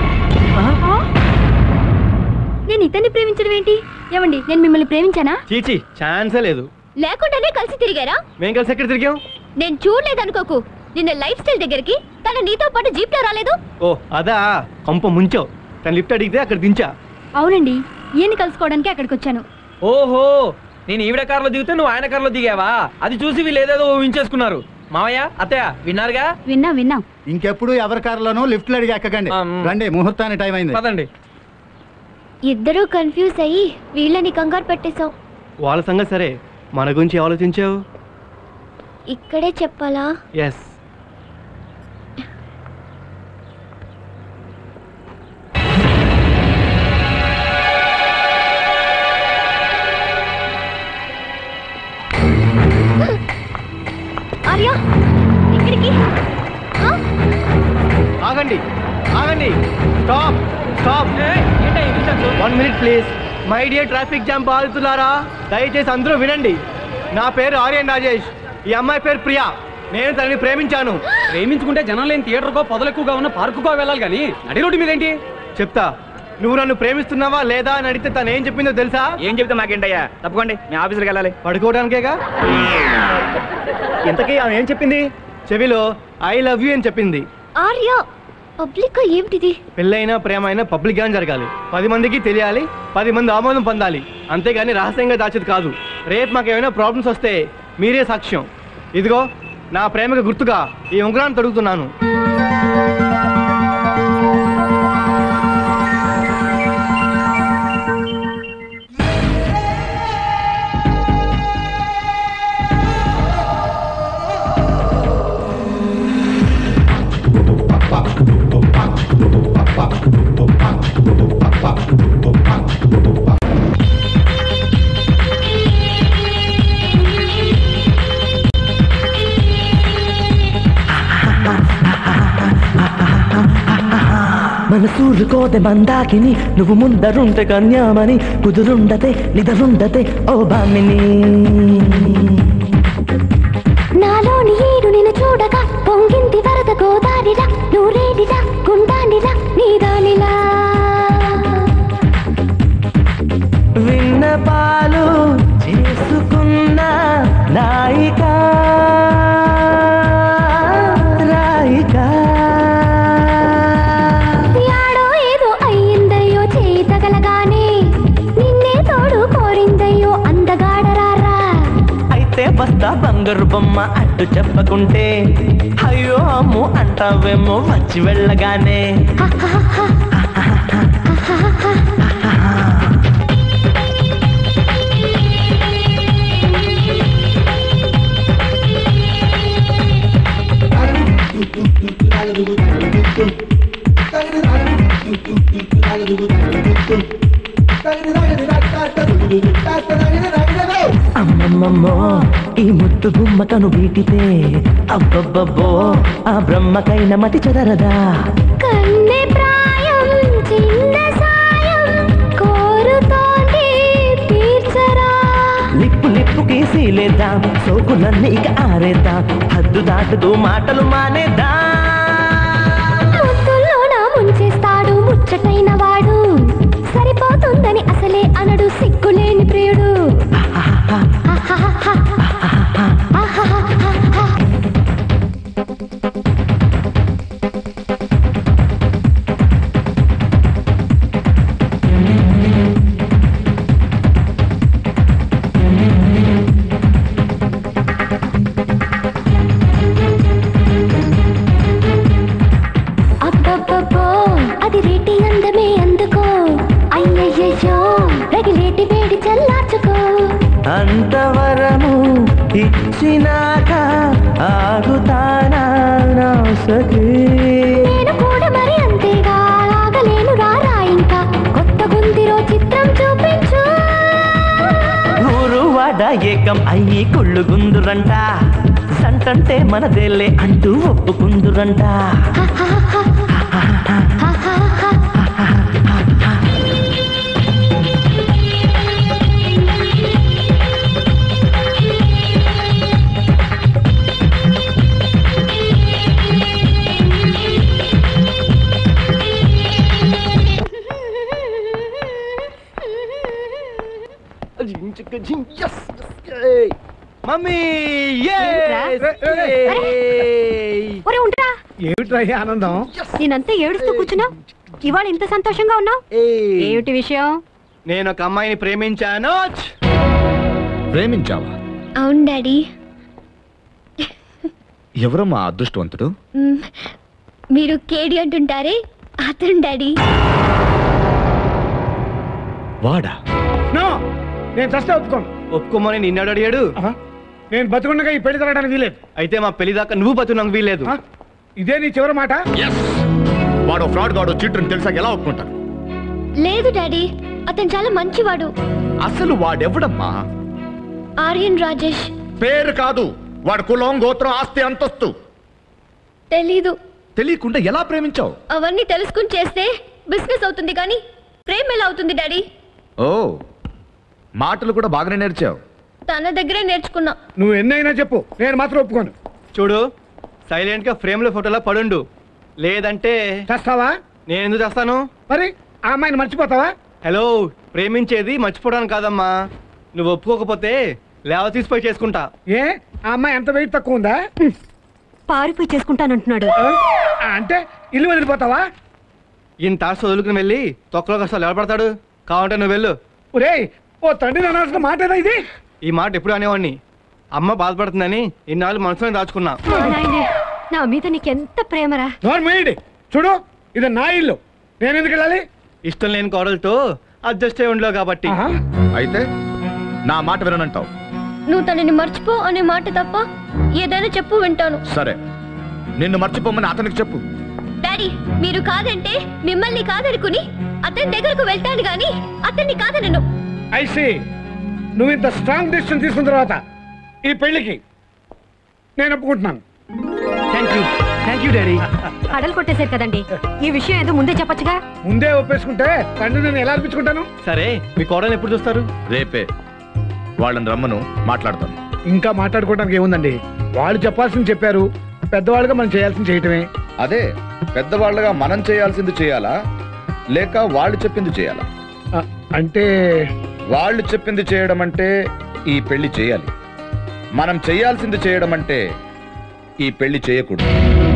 నేను ఇతన్ని ప్రేమించడం ఏంటి ఏమండి నేను మిమ్మల్ని ప్రేమించానా చీచి ఛాన్సే లేదు లేకుండానే కలిసి తిరిగారా మేం కలిసి ఎక్కడ తిరిగాం నేను చూడలేదనుకోకు నిన్న లైఫ్ స్టైల్ దగ్గరికి తన నీతో పాటు జీప్ లో రాలేదు ఓ అదా కంప ముంచావు తను లిఫ్ట్ అడిగితే అక్కడ దించా అవునండి ఈయన కలుసుకోవడానికి అక్కడికి వచ్చాను ఓహో నేను ఈవిడ కార్లో దిగితే నువ్వు ఆయన కార్లో దిగావా అది చూసి వీళ్ళు ఏదేదో ఊహించేసుకున్నారు మావయ్య అత్తయ్య విన్నారుగా విన్నాం విన్నాం ఇంకెప్పుడు ఎవరి కారులోనూ లిఫ్ట్లు అడిగి ఎక్కకండి రండి ముహూర్తానికి టైం అయింది పదండి ఇద్దరూ కన్ఫ్యూజ్ అయ్యి వీళ్ళని కంగారు పెట్టేశావు వాళ్ళ సంగతి సరే మన గురించి ఆలోచించావు ఇక్కడే చెప్పాలా ఎస్ ఆర్య ఇక్కడికి ఆ? ఆగండి ఆగండి stop stop one minute please my dear traffic jam బాధితులారా దయచేసి అందరూ వినండి నా పేరు ఆర్యన్ రాజేష్ ఈ అమ్మాయి పేరు ప్రియా నేను తనని ప్రేమించాను ప్రేమించుకుంటే జనం లేని థియేటర్కో పొదలు ఎక్కువగా ఉన్న పార్కుకో వెళ్ళాలి కానీ నడి రోడ్డు మీద ఏంటి చెప్తా నువ్వు నన్ను ప్రేమిస్తున్నావా లేదా అని అడిగితే తను ఏం చెప్పిందో తెలుసా ఏం చెప్తే మాకేంటయ్యా తప్పకోండి మీ ఆఫీసుకి వెళ్ళాలి పడుకోవడానికేగా ఇంతకీ ఆమె ఏం చెప్పింది చెవిలో ఐ లవ్ యూ అని చెప్పింది ఆర్య పబ్లిక్ గా ఏమిటిది పెళ్ళైనా ప్రేమ అయినా పబ్లిక్ గానే జరగాలి పది మందికి తెలియాలి పది మంది ఆమోదం పొందాలి అంతేగాని రహస్యంగా దాచేది కాదు రేపు మాకు ఏమైనా ప్రాబ్లమ్స్ వస్తే మీరే సాక్ష్యం ఇదిగో నా ప్రేమకు గుర్తుగా ఈ ఉంగరాన్ని తొడుగుతున్నాను మనసూరు కోదె మందాకిని నువ్వు ముందరుంటే కన్యామని కుదురుండతే నిదరుండతే ఓ బామిని నాలోని ఏడు నిన్ను చూడగా పొంగింది వరద గోదారిలా నూరేడిలా గుండానిలా నీదానిలా విన్నపాలు చేసుకున్న నాయిక రాయిక యాడో ఏదో అయ్యిందయ్యో చేయి తగలగానే నిన్నే తోడు కోరిందయ్యో అందగాడరారా అయితే బస్తా బంగారు బొమ్మ అడ్డు చెప్పకుంటే అయ్యో అమ్ము అంటావేమో వచ్చి వెళ్ళగానే అమ్మమ్మమ్మో ఈ ముద్దు గుమ్మ కను వీటితే అబ్బబ్బబ్బో ఆ బ్రహ్మకైన మతి చెదరదా కన్నె ప్రాయం చిన్న సాయం కోరుతోంది తీర్చరా లిప్పు లిప్పుకి సీలేద్దాం సోకులన్నీ ఇక ఆరేద్దాం హద్దు దాటుతూ మాటలు మానేద్దాం ముద్దుల్లో నా ముంచేస్తాడు ముచ్చటైన వాడు అసలే అనడు సిగ్గులేని ప్రియుడు అబ్బబ్బబ్బో అది రేటి అందమే అందుకో అయ్యయ్యో రగిలేటి వేడి చల్లార్చుకో అంతవరము ఇచ్చినాక ఆగుతానా నా సఖీ నేను కూడా మరి అంతేగా ఆగలేను రారా ఇంకా కొత్త గుందిరో చిత్రం చూపించు ఊరు వాడ ఏకం అయ్యి కుళ్ళుగుందురంట సంటంటే మనదేలే అంటూ ఒప్పుకుందురంట మమ్మీ ఒరే ఉంటా ఏమిట్రా ఈ ఆనందం నేనంతా ఏడుస్తూ కూర్చున్నా ఇవాళ ఇంత సంతోషంగా ఉన్నావు ఏమిటి విషయం నేను ఒక అమ్మాయిని ప్రేమించాను ప్రేమించావా అవును డాడీ ఎవరమ్మా ఆ అదృష్టవంతుడు మ్, మీరు కేడి అంటుంటారే అతను డాడీ వాడా నో నేను చస్తే ఒప్పుకోను ఒప్పుకోమని నిన్నాడు అడిగాడు నేను బతుకుండగా ఈ పెళ్లి జరగడానికి వీలేదు అయితే మా పెళ్లి దాకా నువ్వు బతుకు వీలేదు ఇదే నీ చివరి మాట వాడు ఫ్రాడ్ గాడు చీటర్ తెలిసాక ఎలా ఒప్పుకుంటాను లేదు డాడీ అతను చాలా మంచివాడు అసలు వాడెవడమ్మా ఆర్యన్ రాజేష్ పేరు కాదు వాడు కులం గోత్రం ఆస్తి అంతస్తు తెలీదు తెలియకుండా ఎలా ప్రేమించావు అవన్నీ తెలుసుకుని చేస్తే బిజినెస్ అవుతుంది కానీ ప్రేమ ఎలా అవుతుంది డాడీ ఓ మాటలు కూడా బాగానే నేర్చావు తన దగ్గరే నేర్చుకున్నా నువ్వు ఎన్నైనా చెప్పు నేను మాత్రం ఒప్పుకోను చూడు సైలెంట్ గా ఫ్రేమ్ లో ఫోటోలో పడుండు లేదంటే చేస్తావా నేను ఎందుకు చేస్తాను మరి ఆ అమ్మాయిని మర్చిపోతావా హలో ప్రేమించేది మర్చిపోవడానికి కాదమ్మా నువ్వు ఒప్పుకోకపోతే లేవ తీసిపోయి చేసుకుంటా ఏ ఆ అమ్మాయి ఎంత వెయిట్ తక్కువ ఉందా పారిపోయి చేసుకుంటానంటున్నాడు అంటే ఇల్లు వదిలిపోతావా ఇంత ఆశ వదులుకుని వెళ్ళి తొక్కలో కష్టాలు ఎవడపడతాడు కావాలంటే నువ్వు వెళ్ళు ఒరేయ్ ఓ తండ్రి అనాల్సిన మాట ఏదా ఇది ఈ మాట ఎప్పుడు అనేవాడిని అమ్మ బాధపడుతుందని ఇన్నాళ్ళు మనసులో దాచుకున్నా మా నాయనే, నా మీద నీకెంత ప్రేమరా నోరు మూయండి చూడు ఇది నా ఇల్లు నేను ఎందుకు వెళ్ళాలి ఇష్టం లేని కోడలతో అడ్జస్ట్ అయి ఉండలేవు కాబట్టి అయితే నా మాట విననంటావు నువ్వు తనని మర్చిపో అనే మాట తప్ప ఏదైనా చెప్పు వింటాను సరే నిన్ను మర్చిపోమని అతనికి చెప్పు డాడీ మీరు కాదంటే మిమ్మల్ని కాదనుకుని అతని దగ్గరకు వెళ్తాను గాని అతన్ని కాదనను ఐసి నువ్వు ఇంత స్ట్రాంగ్ డిసిషన్ తీసుకున్న తర్వాత ఈ పెళ్లికి నేను ఒప్పుకుంటున్నాను thank you thank you daddy అడలు కొట్టేశారు కదండి ఈ విషయం ఏదో ముందే చెప్పొచ్చుగా ముందే ఒప్పేసుకుంటే తండ్రి నేను ఎలా అనిపించుకుంటాను సరే మీ కోడలు ఎప్పుడు చూస్తారు రేపే వాళ్ళని రమ్మను మాట్లాడతాను ఇంకా మాట్లాడుకోవడానికి ఏముందండి వాళ్ళు చెప్పాల్సింది చెప్పారు పెద్దవాళ్ళుగా మనం చేయాల్సింది చేయటమే అదే పెద్దవాళ్ళగా మనం చేయాల్సింది చేయాలా లేక వాళ్ళు చెప్పింది చేయాలా అంటే వాళ్ళు చెప్పింది చేయడం అంటే ఈ పెళ్లి చేయాలి మనం చేయాల్సింది చేయడం అంటే ఈ పెళ్లి చేయకూడదు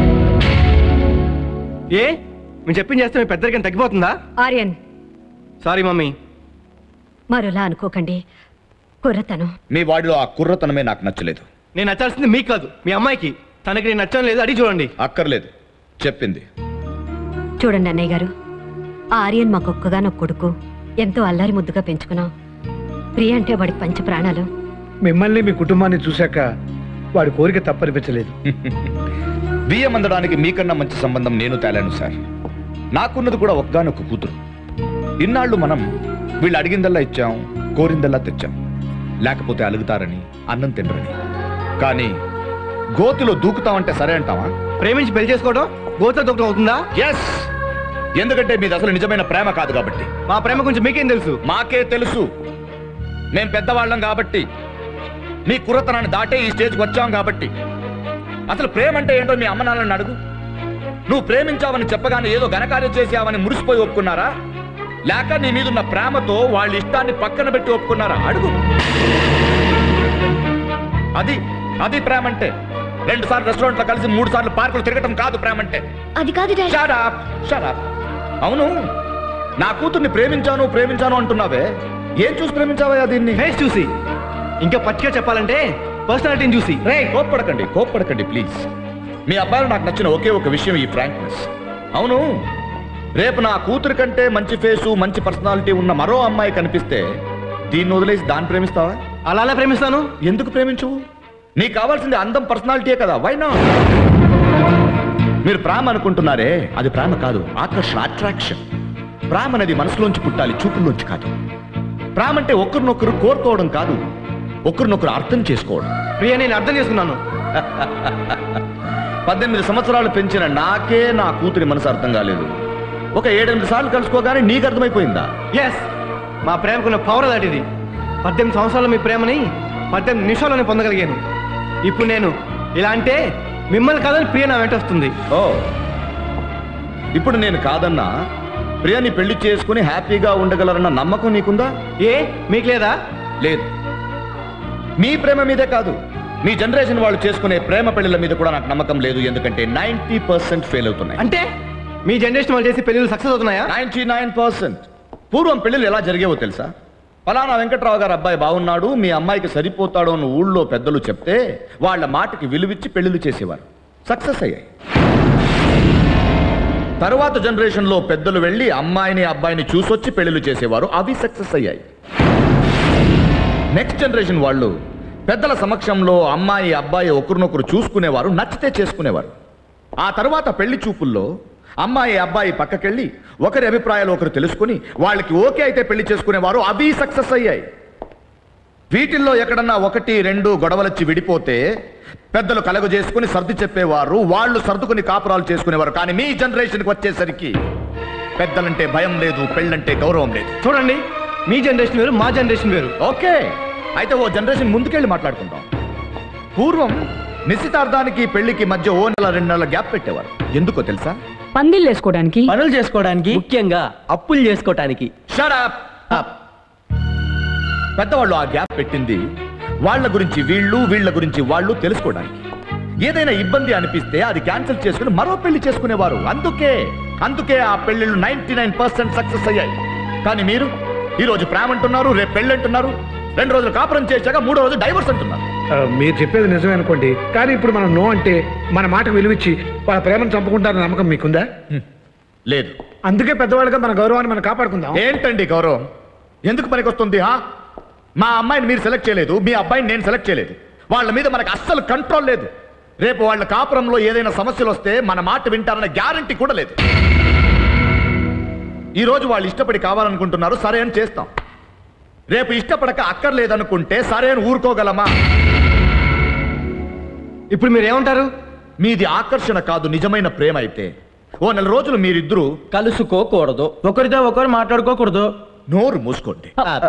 ఏ మేము చెప్పింది చేస్తే మీ పెద్దరికం తగ్గిపోతుందా ఆర్యన్ సారీ మమ్మీ మరోలా అనుకోకండి కుర్రతనం మీ వాడిలో ఆ కుర్రతనమే నాకు నచ్చలేదు నేను నచ్చాల్సింది మీకు కాదు మీ అమ్మాయికి తనకి నేను నచ్చడం లేదు అడిగి చూడండి అక్కర్లేదు చెప్పింది చూడండి అన్నయ్య గారు ఆ ఆర్యన్ మా కుక్కగానొక్క కొడుకు ఎంతో అల్లరి ముద్దుగా పెంచుకున్నాం ప్రియ అంటే వాడి పంచ ప్రాణాలు మిమ్మల్ని మీ కుటుంబాన్ని చూశాక వాడి కోరిక తప్పనిపించలేదు బియ్యం అందడానికి మీకన్నా మంచి సంబంధం నేను తేలాను సార్ నాకున్నది కూడా ఒక్కగానొక్క కూతురు ఇన్నాళ్ళు మనం వీళ్ళు అడిగిందల్లా ఇచ్చాం కోరిందల్లా తెచ్చాం లేకపోతే అలుగుతారని అన్నం తినరని కానీ గోతిలో దూకుతామంటే సరే అంటావా ప్రేమించి పెళ్లి చేసుకోవడం గోత దూకడం అవుతుందా ఎస్ ఎందుకంటే మీది అసలు నిజమైన ప్రేమ కాదు కాబట్టి మా ప్రేమ గురించి మీకేం తెలుసు మాకే తెలుసు మేం పెద్దవాళ్ళం కాబట్టి మీ కుర్రతనాన్ని దాటే ఈ స్టేజ్కి వచ్చాం కాబట్టి అసలు ప్రేమ అంటే ఏంటో మీ అమ్మ నాన్నని అడుగు నువ్వు ప్రేమించావని చెప్పగానే ఏదో ఘనకార్యం చేసావని మురిసిపోయి ఒప్పుకున్నారా లేక నీ మీద ఉన్న ప్రేమతో వాళ్ళ ఇష్టాన్ని పక్కన పెట్టి ఒప్పుకున్నారా అడుగు అది అది ప్రేమ అంటే రెండు సార్లు రెస్టారెంట్ లో కలిసి మూడు సార్లు పార్కులు తిరగటం కాదు ప్రేమ అంటే అది కాదు daddy Shut up, shut up. అవును నా కూతుర్ని ప్రేమించాను ప్రేమించాను అంటున్నావే ఏం చూసి ప్రేమించావయ్యా దీన్ని ఫేస్ చూసి ఇంకా పచ్చిగా చెప్పాలంటే పర్సనాలిటీని చూసి రే కోప్పడకండి కోప్పడకండి ప్లీజ్ మీ అబ్బాయిలో నాకు నచ్చిన ఒకే ఒక విషయం ఈ ఫ్రాంక్నెస్ అవును రేపు నా కూతురు కంటే మంచి ఫేసు మంచి పర్సనాలిటీ ఉన్న మరో అమ్మాయి కనిపిస్తే దీన్ని వదిలేసి దాన్ని ప్రేమిస్తావా అలానే ప్రేమిస్తాను ఎందుకు ప్రేమించవు నీకు కావాల్సింది అందం పర్సనాలిటీయే కదా వైనా మీరు ప్రేమ అనుకుంటున్నారే అది ప్రేమ కాదు ఆకర్షణ అట్రాక్షన్ ప్రేమ అనేది మనసులోంచి పుట్టాలి చూపుల్లోంచి కాదు ప్రేమ అంటే ఒకరినొకరు కోరుకోవడం కాదు ఒకరినొకరు అర్థం చేసుకోవడం ప్రియ నేను అర్థం చేసుకున్నాను పద్దెనిమిది సంవత్సరాలు పెంచిన నాకే నా కూతురి మనసు అర్థం కాలేదు ఒక ఏడెనిమిది సార్లు కలుసుకోగానే నీకు అర్థమైపోయిందా ఎస్ మా ప్రేమకున్న పవర్ దాటిది పద్దెనిమిది సంవత్సరాల మీ ప్రేమని పద్దెనిమిది నిమిషాల్లోనే పొందగలిగాను ఇప్పుడు నేను ఇలా అంటే మిమ్మల్ని కాదని ప్రియ నా వెంట వస్తుంది ఓ ఇప్పుడు నేను కాదన్నా ప్రియని పెళ్లి చేసుకుని హ్యాపీగా ఉండగలరన్న నమ్మకం నీకుందా ఏ మీకు లేదా లేదు మీ ప్రేమ మీదే కాదు మీ జనరేషన్ వాళ్ళు చేసుకునే ప్రేమ పెళ్లిల మీద కూడా నాకు నమ్మకం లేదు ఎందుకంటే నైన్టీ పర్సెంట్ ఫెయిల్ అవుతున్నాయి అంటే మీ జనరేషన్ వాళ్ళు చేసి పెళ్లిళ్ళు సక్సెస్ అవుతున్నాయా నైన్టీ నైన్ పర్సెంట్ పూర్వం పెళ్లిళ్ళు ఎలా జరిగేవో తెలుసా ఫలానా వెంకట్రావు గారు అబ్బాయి బాగున్నాడు మీ అమ్మాయికి సరిపోతాడు అని ఊళ్ళో పెద్దలు చెప్తే వాళ్ళ మాటకి విలువిచ్చి పెళ్లిళ్ళు చేసేవారు సక్సెస్ అయ్యాయి తరువాత జనరేషన్లో పెద్దలు వెళ్ళి అమ్మాయిని అబ్బాయిని చూసొచ్చి పెళ్లిళ్ళు చేసేవారు అవి సక్సెస్ అయ్యాయి నెక్స్ట్ జనరేషన్ వాళ్ళు పెద్దల సమక్షంలో అమ్మాయి అబ్బాయి ఒకరినొకరు చూసుకునేవారు నచ్చితే చేసుకునేవారు ఆ తర్వాత పెళ్లి చూపుల్లో అమ్మాయి అబ్బాయి పక్కకెళ్ళి ఒకరి అభిప్రాయాలు ఒకరు తెలుసుకుని వాళ్ళకి ఓకే అయితే పెళ్లి చేసుకునేవారు అవి సక్సెస్ అయ్యాయి వీటిల్లో ఎక్కడన్నా ఒకటి రెండు గొడవలొచ్చి విడిపోతే పెద్దలు కలగ చేసుకుని సర్ది చెప్పేవారు వాళ్ళు సర్దుకుని కాపురాలు చేసుకునేవారు కానీ మీ జనరేషన్కి వచ్చేసరికి పెద్దలంటే భయం లేదు పెళ్ళంటే గౌరవం లేదు చూడండి మీ జనరేషన్ వేరు మా జనరేషన్ వేరు ఓకే అయితే ఓ జనరేషన్ ముందుకెళ్ళి మాట్లాడుకుందాం పూర్వం నిశ్చితార్థానికి పెళ్లికి మధ్య ఓ నెల రెండు నెలల గ్యాప్ పెట్టేవారు ఎందుకో తెలుసా పందిళ్ళు వేసుకోవడానికి పనులు చేసుకోవడానికి ముఖ్యంగా అప్పులు చేసుకోవడానికి పెద్దవాళ్ళు ఆ గ్యాప్ పెట్టింది వాళ్ళ గురించి వీళ్ళు వీళ్ళ గురించి వాళ్ళు తెలుసుకోవడానికి ఏదైనా ఇబ్బంది అనిపిస్తే అది క్యాన్సిల్ చేసుకుని మరో పెళ్లి చేసుకునేవారు అందుకే అందుకే ఆ పెళ్లిళ్ళు నైన్టీ నైన్ పర్సెంట్ సక్సెస్ అయ్యాయి కానీ మీరు ఈ రోజు ప్రేమ అంటున్నారు రేపు పెళ్లి అంటున్నారు రెండు రోజులు కాపురం చేశాక మూడో రోజు డైవర్స్ అంటున్నారు ఆ, మీరు చెప్పేది నిజమే అనుకోండి కానీ ఇప్పుడు మనం నో అంటే మన మాటకు విలువిచ్చి వాళ్ళ ప్రేమను చంపుకుంటారన్న నమ్మకం మీకుందా లేదు అందుకే పెద్దవాళ్ళుగా మన గౌరవాన్ని మనం కాపాడుకుందాం ఏంటండి గౌరవం ఎందుకు పనికొస్తుంది హా మా అమ్మాయిని మీరు సెలెక్ట్ చేయలేదు మీ అబ్బాయిని నేను సెలెక్ట్ చేయలేదు వాళ్ళ మీద మనకు అస్సలు కంట్రోల్ లేదు రేపు వాళ్ళ కాపురంలో ఏదైనా సమస్యలు వస్తే మన మాట వింటారన్న గ్యారంటీ కూడా లేదు ఈ రోజు వాళ్ళు ఇష్టపడి కావాలనుకుంటున్నారు సరే అని చేస్తాం రేపు ఇష్టపడక అక్కర్లేదనుకుంటే సరే అని ఊరుకోగలమా ఇప్పుడు మీరు ఏమంటారు మీది ఆకర్షణ కాదు నిజమైన ప్రేమ అయితే ఓ నెల రోజులు మీరిద్దరూ కలుసుకోకూడదు ఒకరితో ఒకరు మాట్లాడుకోకూడదు నోరు మూసుకోండి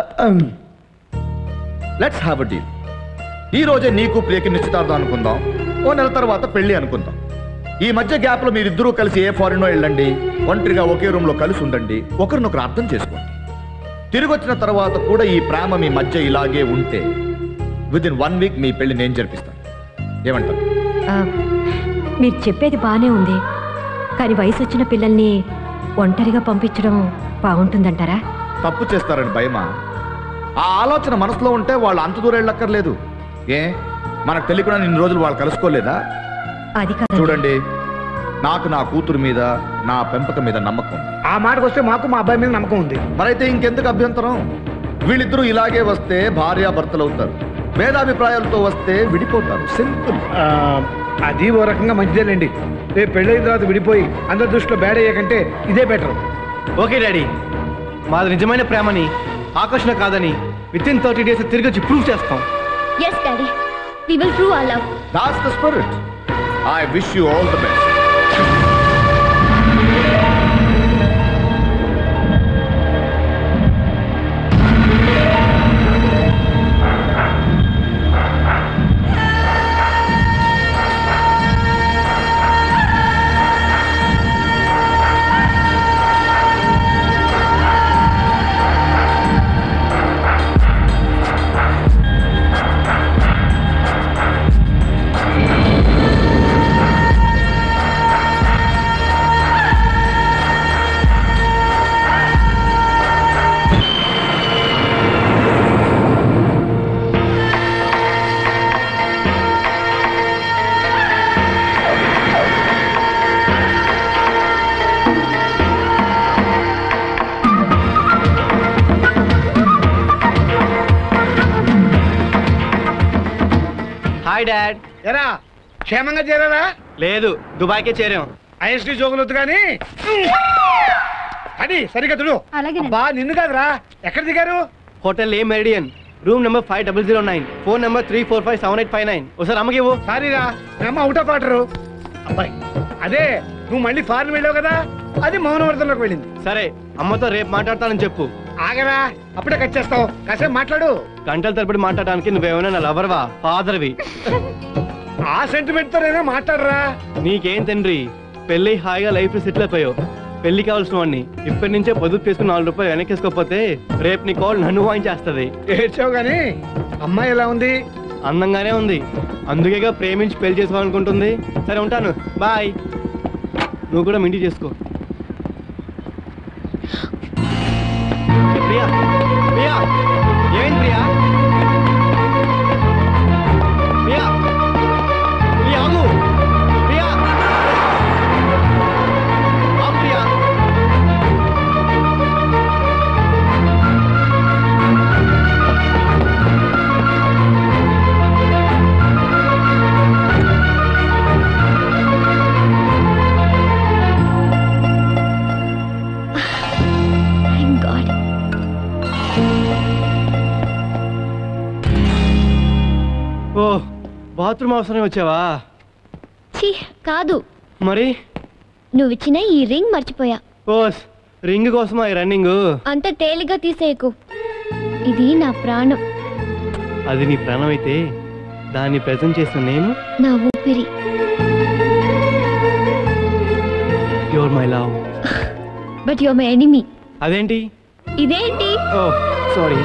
లెట్స్ హ్యావ్ అ డీల్ ఈ రోజే నీకు ప్రియకి నిశ్చితార్థం అనుకుందాం ఓ నెల తర్వాత పెళ్లి అనుకుందాం ఈ మధ్య గ్యాప్ లో మీరిద్దరూ కలిసి ఏ ఫారినో వెళ్ళండి ఒంటరిగా ఒకే రూమ్ లో కలిసి ఉండండి ఒకరినొకరు అర్థం చేసుకోండి తిరిగి వచ్చిన తర్వాత కూడా ఈ ప్రేమ మీ మధ్య ఇలాగే ఉంటే విత్ ఇన్ వన్ వీక్ మీ పెళ్లి నేను జరిపిస్తాను ఏమంటారు ఆ, మీరు చెప్పేది బానే ఉంది కానీ వయసు వచ్చిన పిల్లల్ని ఒంటరిగా పంపించడం బాగుంటుందంటారా తప్పు చేస్తారని భయమా ఆ ఆలోచన మనసులో ఉంటే వాళ్ళు అంత దూరం వెళ్ళక్కర్లేదు ఏ మనకు తెలియకుండా ఇన్ని రోజులు వాళ్ళు కలుసుకోలేదా అది కాదు చూడండి నాకు నా కూతురు మీద నా పెంపకం మీద నమ్మకం ఉంది. ఆ మాటకు వస్తే మాకు మా అబ్బాయి మీద నమ్మకం ఉంది మరైతే ఇంకెందుకు అభ్యంతరం వీళ్ళిద్దరూ ఇలాగే వస్తే భార్యాభర్తలు అవుతారు భేదాభిప్రాయాలతో వస్తే విడిపోతారు సింపుల్ ఆ, అది ఓ రకంగా మంచిదేలేండి రేపు పెళ్ళైన తర్వాత విడిపోయి అందరి దృష్టిలో బ్యాడ్ అయ్యే కంటే ఇదే బెటర్ ఓకే డాడీ మాది నిజమైన ప్రేమని ఆకర్షణ కాదని విత్ ఇన్ థర్టీ డేస్ తిరిగి వచ్చి ప్రూవ్ చేస్తాం yes daddy we will prove our love that's the spirit I wish you all the best hi dad ఎరా క్షేమంగా చేరారా లేదు దుబాయ్కే చేరాం ఐఎస్టీ జోగులొద్దు కానీ అది సరిగ్గా తుడు అలాగే బా నిన్ను కాదురా ఎక్కడ దిగారు హోటల్ ఏ Meridien room number five double zero nine phone number three four five seven eight five nine ఒకసారి అమ్మకి ఇవ్వు సారీరా మీ అమ్మ అవుట్ ఆఫ్ ఆర్డర్ అబ్బాయి అదే నువ్వు మళ్ళీ ఫారెన్ వెళ్ళావు కదా అది మౌనవర్ధనలోకి వెళ్ళింది సరే అమ్మతో రేపు మాట్లాడతానని చెప్పు ఆగరా అప్పుడే కట్ చేస్తావు కాసేపు మాట్లాడు గంటల తరబడి మాట్లాడడానికి నువ్వేమైనా నా లవర్వా ఫాదర్వి ఆ సెంటిమెంట్ తో నేనే మాట్లాడరా నీకేం తండ్రి పెళ్లి హాయిగా లైఫ్ సెటిల్ అయిపోయావు పెళ్లి కావాల్సిన వాడిని ఇప్పటి నుంచే పొదుపు చేసుకుని నాలుగు రూపాయలు వెనకేసుకోకపోతే రేపు నీ కాల్ నన్ను వాయించేస్తుంది ఏడ్చావు గాని అమ్మాయి ఎలా ఉంది అందంగానే ఉంది అందుకేగా ప్రేమించి పెళ్లి చేసుకోవాలనుకుంటుంది సరే ఉంటాను బాయ్ నువ్వు కూడా మింటి చేసుకో ప్రియా ప్రియా ఏమైంది ప్రియా ప్రియా ప్రియా ఆగు ప్రియా ఆగు ప్రియా Thank God. ఓ బాత్రూమ్ అవసరం వచ్చావా ఛీ కాదు మరి నువ్వు ఇచ్చిన ఈ రింగ్ మర్చిపోయా ఓ రింగ్ కోసమా ఈ రన్నింగ్ అంత తేలిగ్గా తీసేయకు ఇది నా ప్రాణం అది నీ ప్రాణం అయితే దాన్ని ప్రజెంట్ చేసిన నేను నా ఊపిరి you're my love but you're my enemy అదేంటి ఇదేంటి ఓ సారీ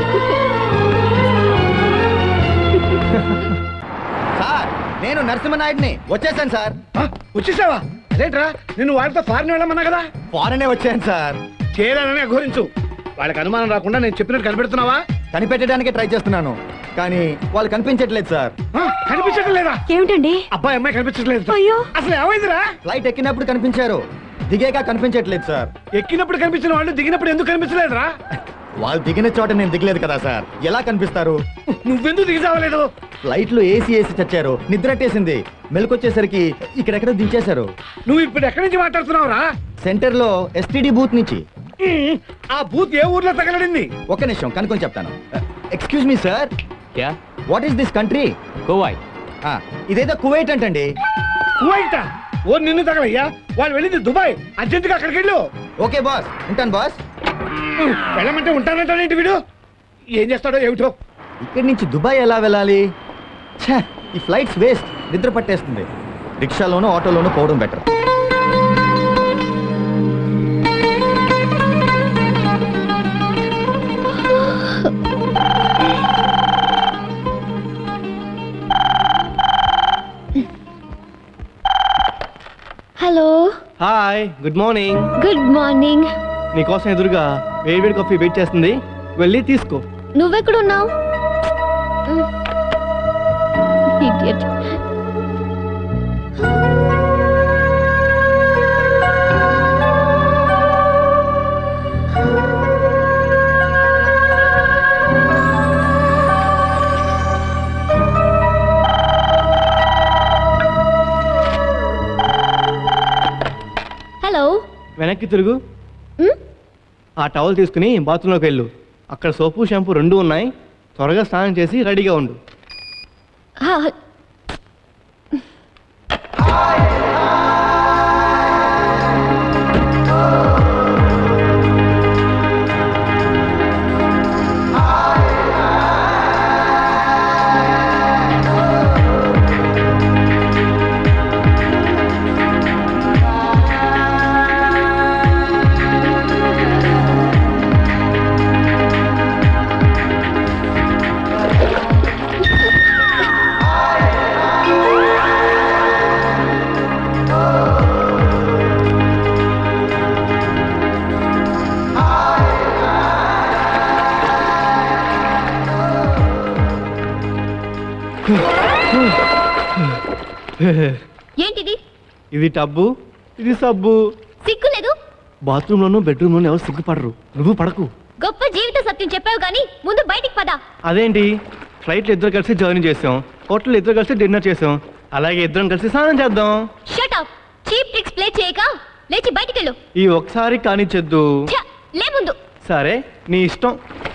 సార్ నేను నరసింహనాయుడిని వచ్చేసాను సార్ వచ్చేసావా అదేంట్రా నిన్ను వాళ్ళతో ఫారెన్ వెళ్ళమన్నా కదా ఫారెనే వచ్చాను సార్ చేరానని అఘోరించు వాళ్ళకి అనుమానం రాకుండా నేను చెప్పినట్టు కనిపెడుతున్నావా కనిపెట్టడానికి ట్రై చేస్తున్నాను కానీ వాళ్ళు కనిపించట్లేదు సార్ కనిపించడం లేదా ఏమిటండి అబ్బాయి అమ్మాయి కనిపించట్లేదు అయ్యో అసలు ఏమైందిరా ఫ్లైట్ ఎక్కినప్పుడు కనిపించారు దిగాక కనిపించట్లేదు సార్ ఎక్కినప్పుడు కనిపించిన వాళ్ళు దిగినప్పుడు ఎందుకు కనిపించలేదురా వాళ్ళు దిగిన చోట నేను దిగలేదు కదా సార్ ఎలా కనిపిస్తారు నువ్వెందుకు దిగి చావలేదు ఫ్లైట్ లో ఏసీ ఏసీ చచ్చారు నిద్రట్టేసింది మెలకొచ్చేసరికి ఇక్కడెక్కడ దించేశారు నువ్వు ఇప్పుడు ఎక్కడి నుంచి మాట్లాడుతున్నావురా సెంటర్ లో ఎస్టీడీ బూత్ నుంచి ఉమ్, ఆ బూత్ ఏ ఊర్లో తగలడింది ఒక నిమిషం కనుక్కొని చెప్తాను excuse me sir what is this country Kuwait ఇదేదో కువైట్ అంటండి కువైట ఓ నిన్ను తగలయ్యా వాళ్ళు వెళ్ళింది దుబాయ్ అర్జెంటుగా అక్కడికి వెళ్ళు ఓకే బాస్ ఉంటాను బాస్ ఉమ్, వెళ్ళమంటే ఉంటానంటాడేంటి వీడు ఏం చేస్తాడో ఏమిటో ఇక్కడి నుంచి దుబాయ్ ఎలా వెళ్ళాలి ఛే, ఈ ఫ్లైట్స్ వేస్ట్ నిద్ర పట్టేస్తుంది రిక్షాలోనూ ఆటోలోనూ పోవడం better hello hi good morning good morning నీకోసం ఎదురుగా వేడి వేడి కాఫీ వెయిట్ చేస్తుంది వెళ్ళి తీసుకో నువ్వెక్కడున్నావు ఇడియట్ హలో వెనక్కి తిరుగు ఆ టవల్ తీసుకుని బాత్రూంలోకి వెళ్ళు అక్కడ సోపు షాంపూ రెండు ఉన్నాయి త్వరగా స్నానం చేసి రెడీగా ఉండు ఏంటిది ఇది టబ్బు ఇది సబ్బు సిగ్గు లేదు బాత్రూంలోనూ బెడ్రూమ్లోనూ ఎవరు సిగ్గుపడరు నువ్వు పడకు గొప్ప జీవిత సత్యం చెప్పావు కానీ ముందు బయటికి పద అదేంటి ఫ్లైట్లో ఇద్దరు కలిసి జర్నీ చేసాం హోటల్ ఇద్దరు కలిసి డిన్నర్ చేసాం అలాగే ఇద్దరం కలిసి స్నానం చేద్దాం shut up cheap tricks play చేయక లేచి బయటికి వెళ్ళు ఈ ఒకసారి కానిచ్చేద్దు ఛ, లే ముందు సరే నీ ఇష్టం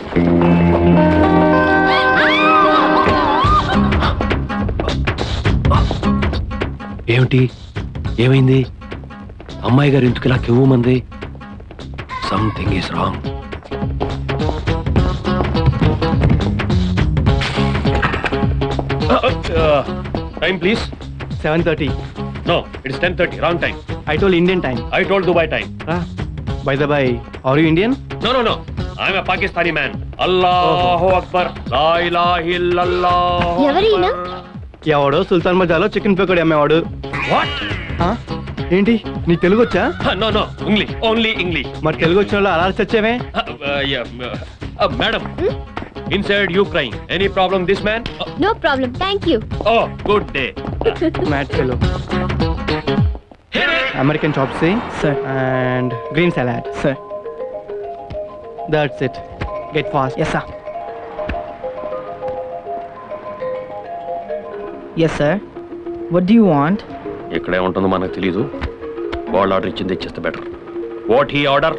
ఏమిటి ఏమైంది అమ్మాయి గారు ఎందుకు ఇలా కెవ్వమంది something is wrong time please seven thirty no it's ten thirty wrong time I told Indian time I told Dubai time by the by are you Indian no no no I'm a Pakistani man అల్లాహు అక్బర్ లా ఇలాహ ఇల్లల్లాహ్ ఎవరైనా ఎవడో సుల్తాన్ మజాలో chicken pakodi అమ్మేవాడు వాట్ ఏంటి నీకు తెలుగు వచ్చా no no English only English మరి తెలుగు వచ్చిన వాళ్ళు అలా చచ్చావే madam inside యూక్రైన్ any problem this man no problem thank you oh good day mate fellow American chop suey sir and green salad sir that's it get fast yes sir yes sir what do want ఇక్కడే ఉంటుందో మనకు తెలీదు వాళ్ళు order ఇచ్చింది ఇచ్చేస్తే better what he order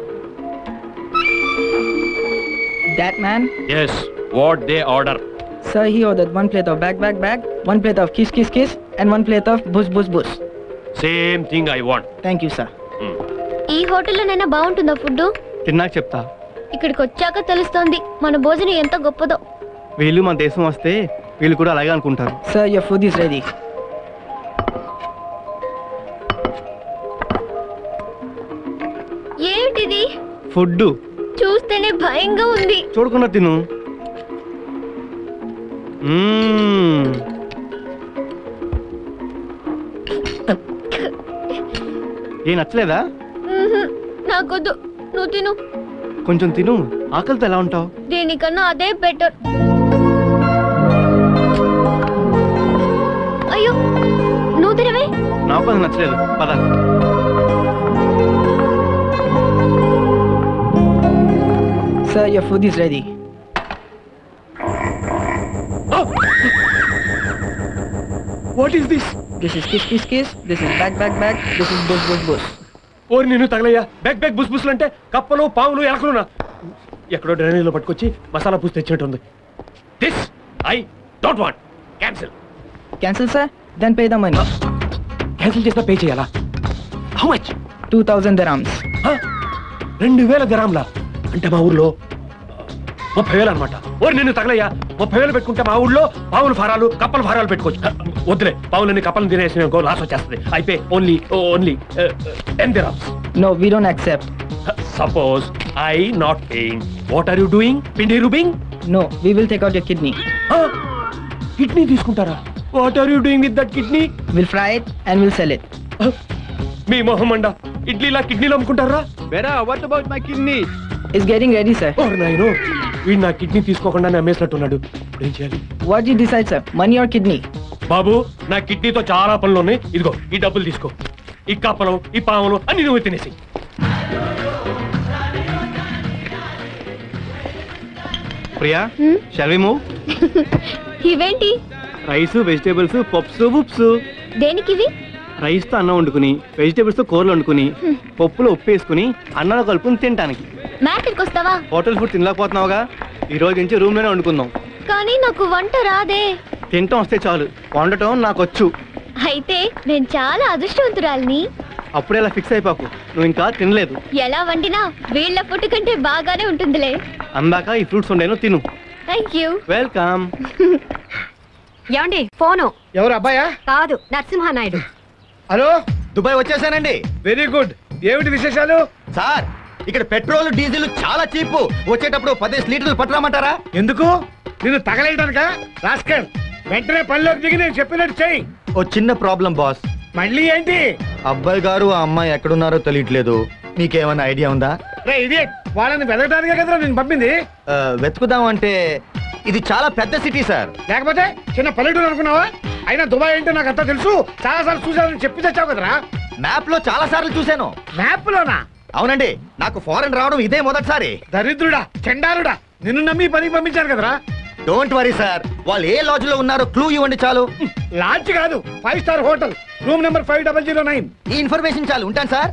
That man, yes what they order sir, he ordered one plate of bag, bag, bag, one plate of kiss, kiss, kiss, and one plate of bush, bush, bush. Same thing I want Thank you, sir. ఈ హోటల్లోనైనా బాగుంటుందా food తిన్నాక చెప్తా ఇక్కడికి వచ్చాక తెలుస్తోంది మన భోజనం ఎంత గొప్పదో వీళ్ళు మన దేశం వస్తే వీళ్ళు కూడా అలాగే అనుకుంటారు Sir, your food is ready. ఏమిటిది ఫుడ్ చూస్తేనే భయంగా ఉంది చూడకుండా తిను మ్మ్. ఏ నచ్చలేదా మ్మ్హ్. నాకొద్దు నువ్వు తిను కొంచెం తిను ఆకలితో ఎలా ఉంటావు దీనికన్నా అదే బెటర్ అయ్యో నువ్వు తినవే నాకు అది నచ్చలేదు పద Sir, your food is ready. What is this This is kiss, kiss, kiss. This is bag, bag, bag. This is bush, bush, bush. ఓరి నేను తగలయ్యా బ్యాగ్ బ్యాగ్ బుస్ బుస్లు అంటే కప్పలు పాములు ఎలకలునా ఎక్కడో డ్రైనేజ్లో పట్టుకొచ్చి మసాలా పూసి తెచ్చినట్టుంది this I don't want cancel Cancel, sir? Then pay the money. Cancel చేసినా పే చేయాలా హౌ మచ్ 2000 dirhams. రెండు వేల దిరాంలా అంటే మా ఊర్లో ముప్పై వేలు అనమాట ఓరి నేను తగలయ్యా ముప్పై వేలు పెట్టుకుంటే మా ఊళ్ళో పావులు ఫారాలు కప్పల ఫారాలు పెట్టుకోవచ్చు వద్దులే పావులని కప్పలను తినేసి లాస్ వచ్చేస్తుంది అయితే only only ten dirhams No, we don't accept. Suppose I not paying what are you doing పిండి rubbing No, we will take out your kidney. Kidney తీసుకుంటారా what are you doing with that kidney We'll fry it and we'll sell it. మీ మొహమండ ఇడ్లీలా కిడ్నీలు అమ్ముకుంటారా బెరా what about my kidney It's getting ready, sir. ఓ నాయనో వీడు నా కిడ్నీ తీసుకోకుండా అమ్మేసినట్టున్నాడు ఇప్పుడు ఏం చేయాలి What do you decide, sir? Money or kidney? బాబు నా కిడ్నీతో చాలా పనులు ఉన్నాయి ఇదిగో ఈ డబ్బులు తీసుకో ఈ కప్పలు ఈ పాములు అన్ని నువ్వు తినేసి ప్రియా షల్ వి మూవ్ ఇవేంటి రైస్ వెజిటేబుల్స్ పప్స్ ఉప్స్ దేనికివి రైస్తో అన్నం వండుకుని వెజిటేబుల్స్తో కూరలు వండుకుని పప్పులో ఉప్పు వేసుకుని అన్నంలో కలుపుకుని తినడానికి మ్యాట్కి వస్తావా హోటల్ ఫుడ్ తినలేకపోతున్నావుగా ఈ రోజు నుంచి రూమ్లోనే వండుకుందాం కానీ నాకు వంట రాదే తినటం వస్తే చాలు వండటం నాకు వచ్చు అయితే నేను చాలా అదృష్టవంతురాలిని అప్పుడే ఇలా ఫిక్స్ అయిపోకు నువ్వు ఇంకా తినలేదు ఎలా వండినా వీళ్ళ ఫుడ్ కంటే బాగానే ఉంటుందిలే అందాక ఈ ఫ్రూట్స్ వండాను తిను థ్యాంక్ యూ వెల్కమ్ ఏమండి ఫోను ఎవరు అబ్బాయా కాదు నరసింహానాయుడు హలో దుబాయ్ వచ్చేసానండి వెరీ గుడ్ ఏమిటి విశేషాలు సార్ ఇక్కడ పెట్రోల్ డీజిల్ చాలా చీప్ వచ్చేటప్పుడు పదిహేను లీటర్లు పట్టరామంటారా ఎందుకు నిన్ను తగలేయడానిక రాస్కర్ వెంటనే పనిలోకి దిగి నేను చెప్పినట్టు చెయ్యి ఓ చిన్న ప్రాబ్లం బాస్ మళ్ళీ ఏంటి అబ్బాయి గారు ఆ అమ్మాయి ఎక్కడున్నారో తెలియట్లేదు మీకేమైనా ఐడియా ఉందా రే ఇది వాళ్ళని వెతకడానికే కదరా నేను పంపింది ఆ, వెతుకుదాం అంటే ఇది చాలా పెద్ద సిటీ సార్ లేకపోతే చిన్న పల్లెటూరు అనుకున్నావా అయినా దుబాయ్ అంటే నాకు అంతా తెలుసు చాలా సార్లు చూసానని చెప్పి తెచ్చావు కదరా మ్యాప్ లో చాలా సార్లు చూశాను మ్యాప్ లోనా అవునండి నాకు ఫారెన్ రావడం ఇదే మొదటిసారి దరిద్రుడా చెండారుడా నిన్ను నమ్మి పనికి పంపించాను కదరా డోంట్ వరీ సార్ వాళ్ళు ఏ లాడ్జ్ లో ఉన్నారో క్లూ ఇవ్వండి చాలు లాడ్జ్ కాదు five star hotel room number five double zero nine ఈ ఇన్ఫర్మేషన్ చాలు ఉంటాను సార్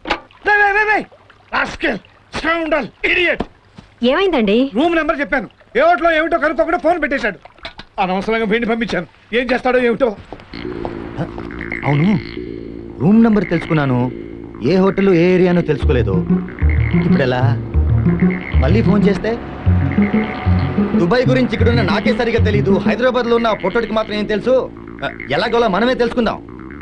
ఇడియట్ ఏమైందండి రూమ్ నెంబర్ చెప్పాను ఏ హోటల్లో ఏమిటో కనుక్కోకుండా ఫోన్ పెట్టేశాడు అనవసరంగా వీడిని పంపించాను ఏం చేస్తాడో ఏమిటో అవును రూమ్ నంబర్ తెలుసుకున్నాను ఏ హోటల్ ఏ ఏరియానో తెలుసుకోలేదు ఇప్పుడు ఎలా మళ్ళీ ఫోన్ చేస్తే దుబాయ్ గురించి ఇక్కడున్న నాకే సరిగా తెలియదు హైదరాబాద్ లో ఉన్న ఆ పొట్టోడికి మాత్రం ఏం తెలుసు ఆ, ఎలాగోలా మనమే తెలుసుకుందాం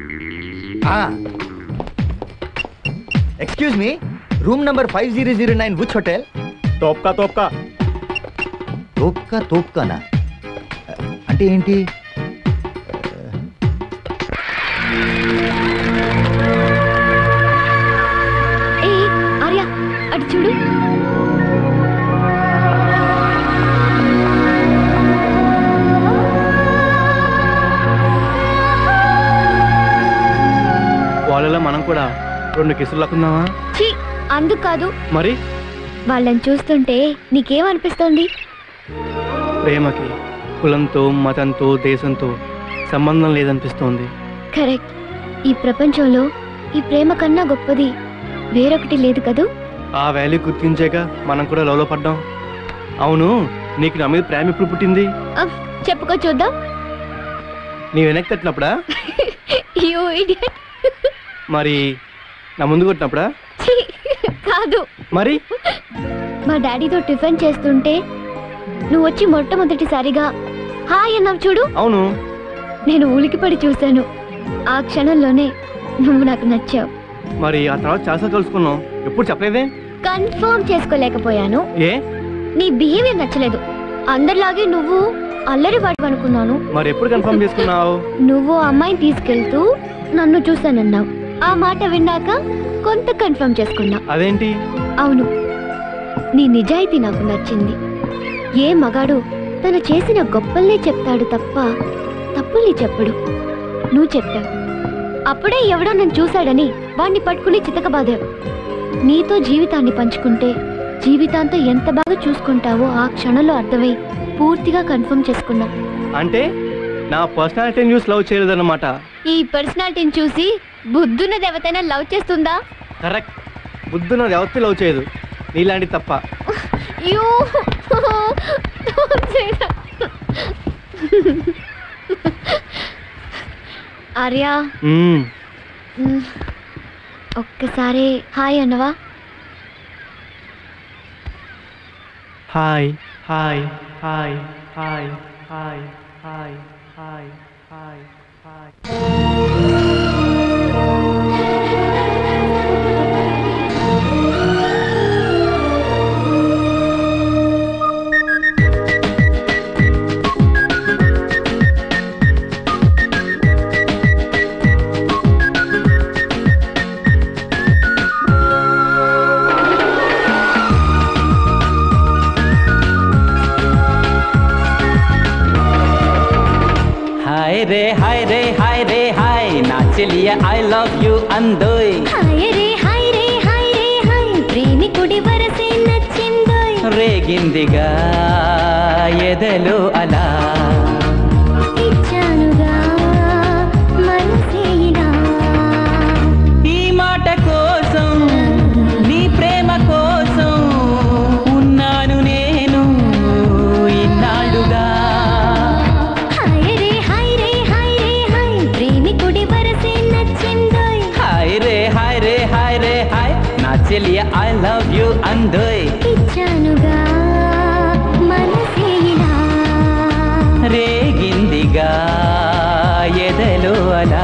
excuse me room number five zero zero nine which hotel తోప్కా తోప్కా తోప్కా తోప్కానా అంటే ఏంటి ఏ ఆర్య అటు చూడు వాళ్ళలో మనం కూడా రెండు కిసులు లక్కుందామా ఛీ అందుకు కాదు మరి వాళ్ళని చూస్తుంటే నీకేమనిపిస్తోంది ప్రేమకి కులంతో మతంతో దేశంతో సంబంధం లేదనిపిస్తోంది కరెక్ట్ ఈ ప్రపంచంలో ఈ ప్రేమ కన్నా గొప్పది వేరొకటి లేదు కదూ ఆ వాల్యూ గుర్తించాక మనం కూడా లవ్లో పడ్డాం అవును నీకు నా మీద ప్రేమ ఎప్పుడు పుట్టింది అఫ్, చెప్పుకో చూద్దాం నీ వెనక్కి తట్టినప్పుడా యూ ఇడియట్ మరి నా ముందు కొట్టినప్పుడా కాదు మరి మా డాడీతో టిఫిన్ చేస్తుంటే నువ్వు వచ్చి మొట్టమొదటిసారిగా హాయ్ అన్నావు చూడు అవును నేను ఉలికిపడి చూశాను ఆ క్షణంలోనే నువ్వు నాకు నచ్చావు మరి ఆ తర్వాత చాలాసార్లు కలుసుకున్నాం ఎప్పుడు చెప్పలేదే కన్ఫర్మ్ చేసుకోలేకపోయాను ఏ నీ బిహేవియర్ నచ్చలేదు అందరిలాగే నువ్వు అల్లరి వాడు అనుకున్నాను మరి ఎప్పుడు కన్ఫర్మ్ చేసుకున్నావు నువ్వు ఆ అమ్మాయిని తీసుకెళ్తూ నన్ను చూశానన్నావు ఆ మాట విన్నాక కొంత కన్ఫర్మ్ చేసుకున్నా అదేంటి అవును నీ నిజాయితీ నాకు నచ్చింది ఏ మగాడు తను చేసిన గొప్పల్నే చెప్తాడు తప్ప తప్పుల్ని చెప్పడు నువ్వు చెప్పావు అప్పుడే ఎవడో నన్ను చూశాడని వాణ్ణి పట్టుకుని చితకబాదావు నీతో జీవితాన్ని పంచుకుంటే జీవితాంతం ఎంత బాగా చూసుకుంటావో ఆ క్షణంలో అర్థమై పూర్తిగా కన్ఫర్మ్ చేసుకున్నా అంటే నా పర్సనాలిటీని చూసి లవ్ చేయలేదన్నమాట ఈ పర్సనాలిటీని చూసి బుద్ధున్న దేవతైనా లవ్ చేస్తుందా కరెక్ట్ బుద్ధున్నది ఎవరితో లవ్ చేయదు నీలాంటి తప్ప యూ ఆర్య మ్మ్. మ్, ఒక్కసారి హాయ్ అన్నవా హాయ్ hi hi hi hi hi hi hi హాయ్ हाय रे हाय रे हाय रे हाय नाच लिया आई लव यू अंदोय హాయ్ రే హాయ్ రే హాయ్ రే హాయ్ ప్రేమికుడి వరసే నచ్చిందోయ్ రేగిందిగా ఎదలో అలా ఇచ్చానుగా మనసే ఇలా ఈ మాట కోసం నీ ప్రేమ కోసం ఉన్నాను నేను ఇన్నాళ్ళుగా హాయ్ రే హాయ్ రే హాయ్ రే హాయ్ ప్రేమికుడి వరసే నచ్చిందోయ్ హాయ్ రే హాయ్ రే హాయ్ రే హాయ్ నా చెల్లియ ఐ లవ్ యూ అందోయ్ ఇచ్చానుగా మనసే ఇలా రేగిందిగా ఎదలో అలా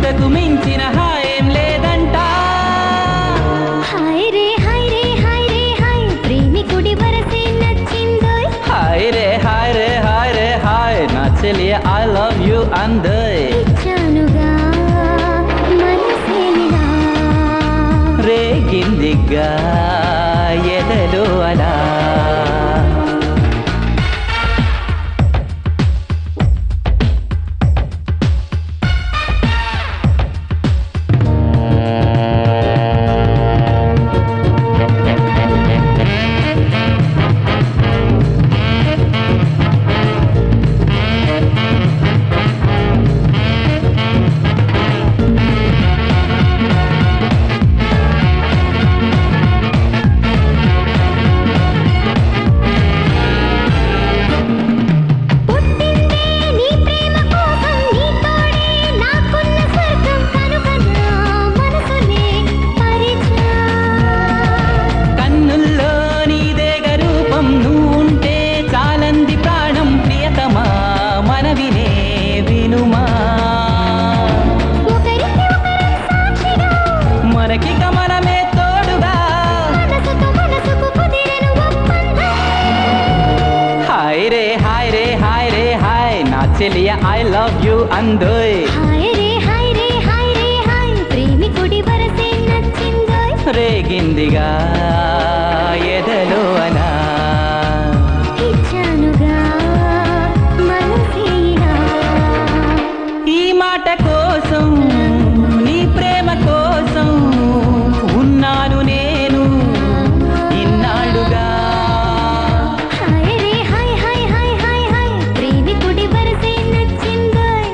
ఇంతకు మించిన హాయేం లేదంట హాయ్ రే హాయ్ రే హాయ్ రే హాయ్ ప్రేమికుడి వరసే నచ్చిందోయ్ హాయ్ రే హాయ్ రే హాయ్ రే హాయ్ నా చెల్లి ఐ లవ్ యూ అందయ్ ఇచ్చానుగా మనసేమిలా రేగిందిగా ఎదలో అలా నీ ప్రేమ కోసం నీ తోడే నాకున్న స్వర్గం కనుకనా మనసునే పరిచా కన్నుల్లో నీదే రూపం నువ్వుంటే చాలంది ప్రాణం ప్రియతమా మనవినే వినుమా ఒకరికి ఒకరం సాక్షిగా మనకి గమనమే తోడుగా మనసుతో మనసుకు కుదిరెను ఒప్పందం హాయ్ రే హాయ్ రే హాయ్ రే హాయ్ నా చెలియ ఐ లవ్ యూ అందోయ్ హాయ్ రే హాయ్ రే హాయ్ రే హాయ్ ప్రేమికుడి వరసే నచ్చిందోయ్ రేగిందిగా ఎదలో అలా ఇచ్చానుగా మనసేలా ఈ మాట కోసం నీ ప్రేమ కోసం ఉన్నాను నేను ఇన్నాళ్ళుగా హాయ్ రే హాయ్ హాయ్ హాయ్ హాయ్ హాయ్ ప్రేమికుడి వరసే నచ్చిందోయ్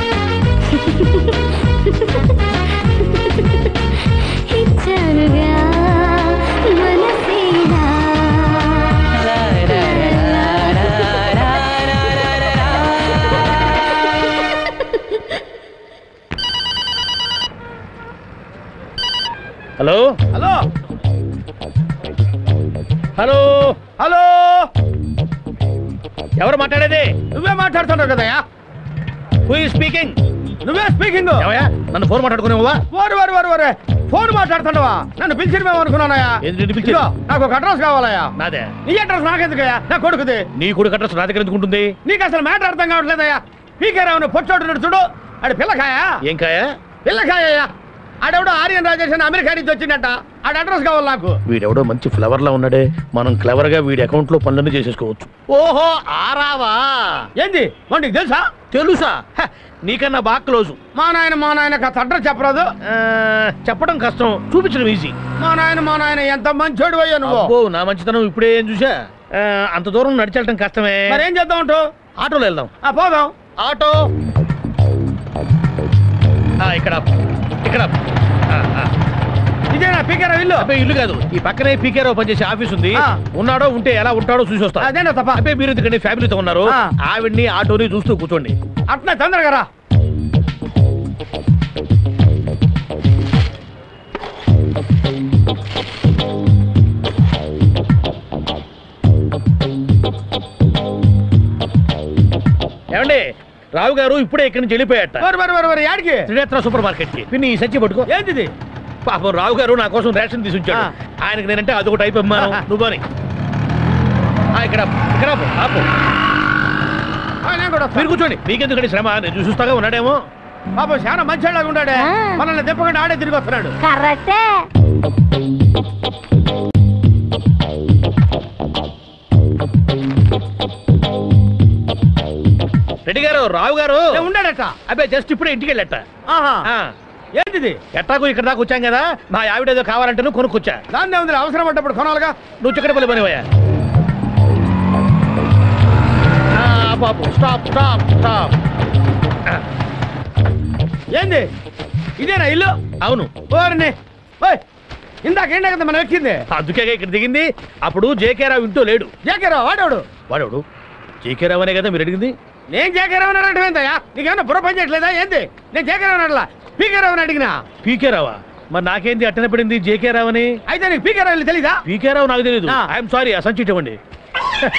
ఇచ్చానుగా మనసేలా హలో హలో హలో హలో ఎవరు మాట్లాడేది నువ్వే మాట్లాడుతున్నావు కదయ్యా హూ స్పీకింగ్ నువ్వే స్పీకింగ్ ఏమయ్యా నన్ను ఫోన్ మాట్లాడుకునేవా ఓరు ఓరు ఓరు ఓరే ఫోన్ మాట్లాడుతున్నావా నన్ను పిలిచినమేమో అనుకున్నానయ్యా ఏంది నిన్ను పిలిచేది? ఇదిగో, నాకు ఒక అడ్రస్ కావాలయ్యా నాదే నీ అడ్రస్ నాకెందుకయ్యా నా కొడుకుది నీ కొడుకు అడ్రస్ నా దగ్గర ఎందుకు ఉంటుంది నీకు అసలు మ్యాటర్ అర్థం కావట్లేదయ్యా పీకే రావును పొచ్చోడు చూడు ఆడి పిల్లకాయా ఏం కాయ పిల్లకాయ్యా ఆడెవడో ఆర్యన్ రాజేష్ అని అమెరికా నుంచి వచ్చిందట ఆడ అడ్రస్ కావాలి నాకు వీడెవడో మంచి ఫ్లవర్ లా ఉన్నాడే మనం క్లవర్ గా వీడి అకౌంట్ లో పనులన్నీ చేసేసుకోవచ్చు ఓహో ఆరావా ఏంది వాడికి తెలుసా తెలుసా హ, నీకన్నా బాగా క్లోజ్ మా నాయన మా నాయన కాస్త అడ్రస్ చెప్పరాదు చెప్పడం కష్టం చూపించడం ఈజీ మా నాయన మా నాయన ఎంత మంచోడు అయ్యా నువ్వు అబ్బో నా మంచితనం ఇప్పుడే ఏం చూసా ఆ, అంత దూరం నడిచెళ్ళటం కష్టమే మరి ఏం చేద్దాం అంటూ ఆటోలో వెళ్దాం ఆ పోదాం ఆటో ఆ, ఇక్కడ ఆపు. ఇక్కడ ఆపు. ఆ, ఆ. ఇదేనా పీకేరా ఇల్లు అబ్బాయి ఇల్లు కాదు ఈ పక్కనే పీకేరావు పనిచేసే ఆఫీస్ ఉంది ఉన్నాడో ఉంటే ఎలా ఉంటాడో చూసి వస్తా అదేనా తప్ప అబ్బాయి మీరు ఎందుకండి ఫ్యామిలీతో ఉన్నారు ఆ. ఆవిడ్ని ఆటోని చూస్తూ కూర్చోండి అట్లా తొందరగా రా ఏమండి రావు గారు ఇప్పుడే ఇక్కడి నుంచి వెళ్ళిపోయాట మరి మరి మరి మరి యాడికి త్రినేత్ర సూపర్ మార్కెట్ కి పిన్ని ఈ సచ్చి పట్టుకో ఏంటిది పాపం రావు గారు నా కోసం రేషన్ తీసి ఉంచాడు ఆయనకి నేనంటే అదొక టైప్ అమ్మాను నువ్వు అని ఆ, ఇక్కడ ఆపు, ఇక్కడ ఆపు, ఆపు. ఆ, నేను కూడా మీరు కూర్చోండి మీకెందుకండి శ్రమ నేను చూస్తాగా ఉన్నాడేమో పాపం చాలా మంచిలాగా ఉన్నాడే మనల్ని దిప్పకుండా ఆడే తిరిగి వస్తున్నాడు కరెక్టే రెడ్డి గారు రావు గారు ఏ, ఉన్నాడట అబ్బాయి జస్ట్ ఇప్పుడే ఇంటికి వెళ్ళట ఆహా ఏంటిది ఎట్టాకు ఇక్కడ దాకా వచ్చాం కదా మా ఆవిడ ఏదో కావాలంటే నువ్వు కొనుక్కొచ్చా దాన్నే ఉంది అవసరం పడ్డప్పుడు కొనాలిగా నువ్వు చిక్కడపల్లి పనివయ్యా బాబు స్టాప్ స్టాప్ స్టాప్ ఏంది ఇదేనా ఇల్లు అవును ఓరిని ఓయ్ ఇందాక ఏంటా కదా మనం ఎక్కింది అందుకే ఇక్కడ దిగింది అప్పుడు జేకే రావు ఇంటూ లేడు జేకేరావు వాడేవాడు వాడెవడు జేకే రావు అనే కదా మీరు అడిగింది నేను జేకేరావు అని అడగడం ఏందయ్యా నీకేమన్నా బుర్ర పని చేయట్లేదా ఏంది నేను జేకేరావు అడగలా పీకేరావు అని అడిగినా పీకే రావా మరి నాకేంది అట్టన పడింది జేకే రావు అని అయితే నీకు పీకేరావు తెలీదా పీకే రావు నాకు తెలియదు ఆ. ఐఎమ్ సారీ ఆ సంచి ఇవ్వండి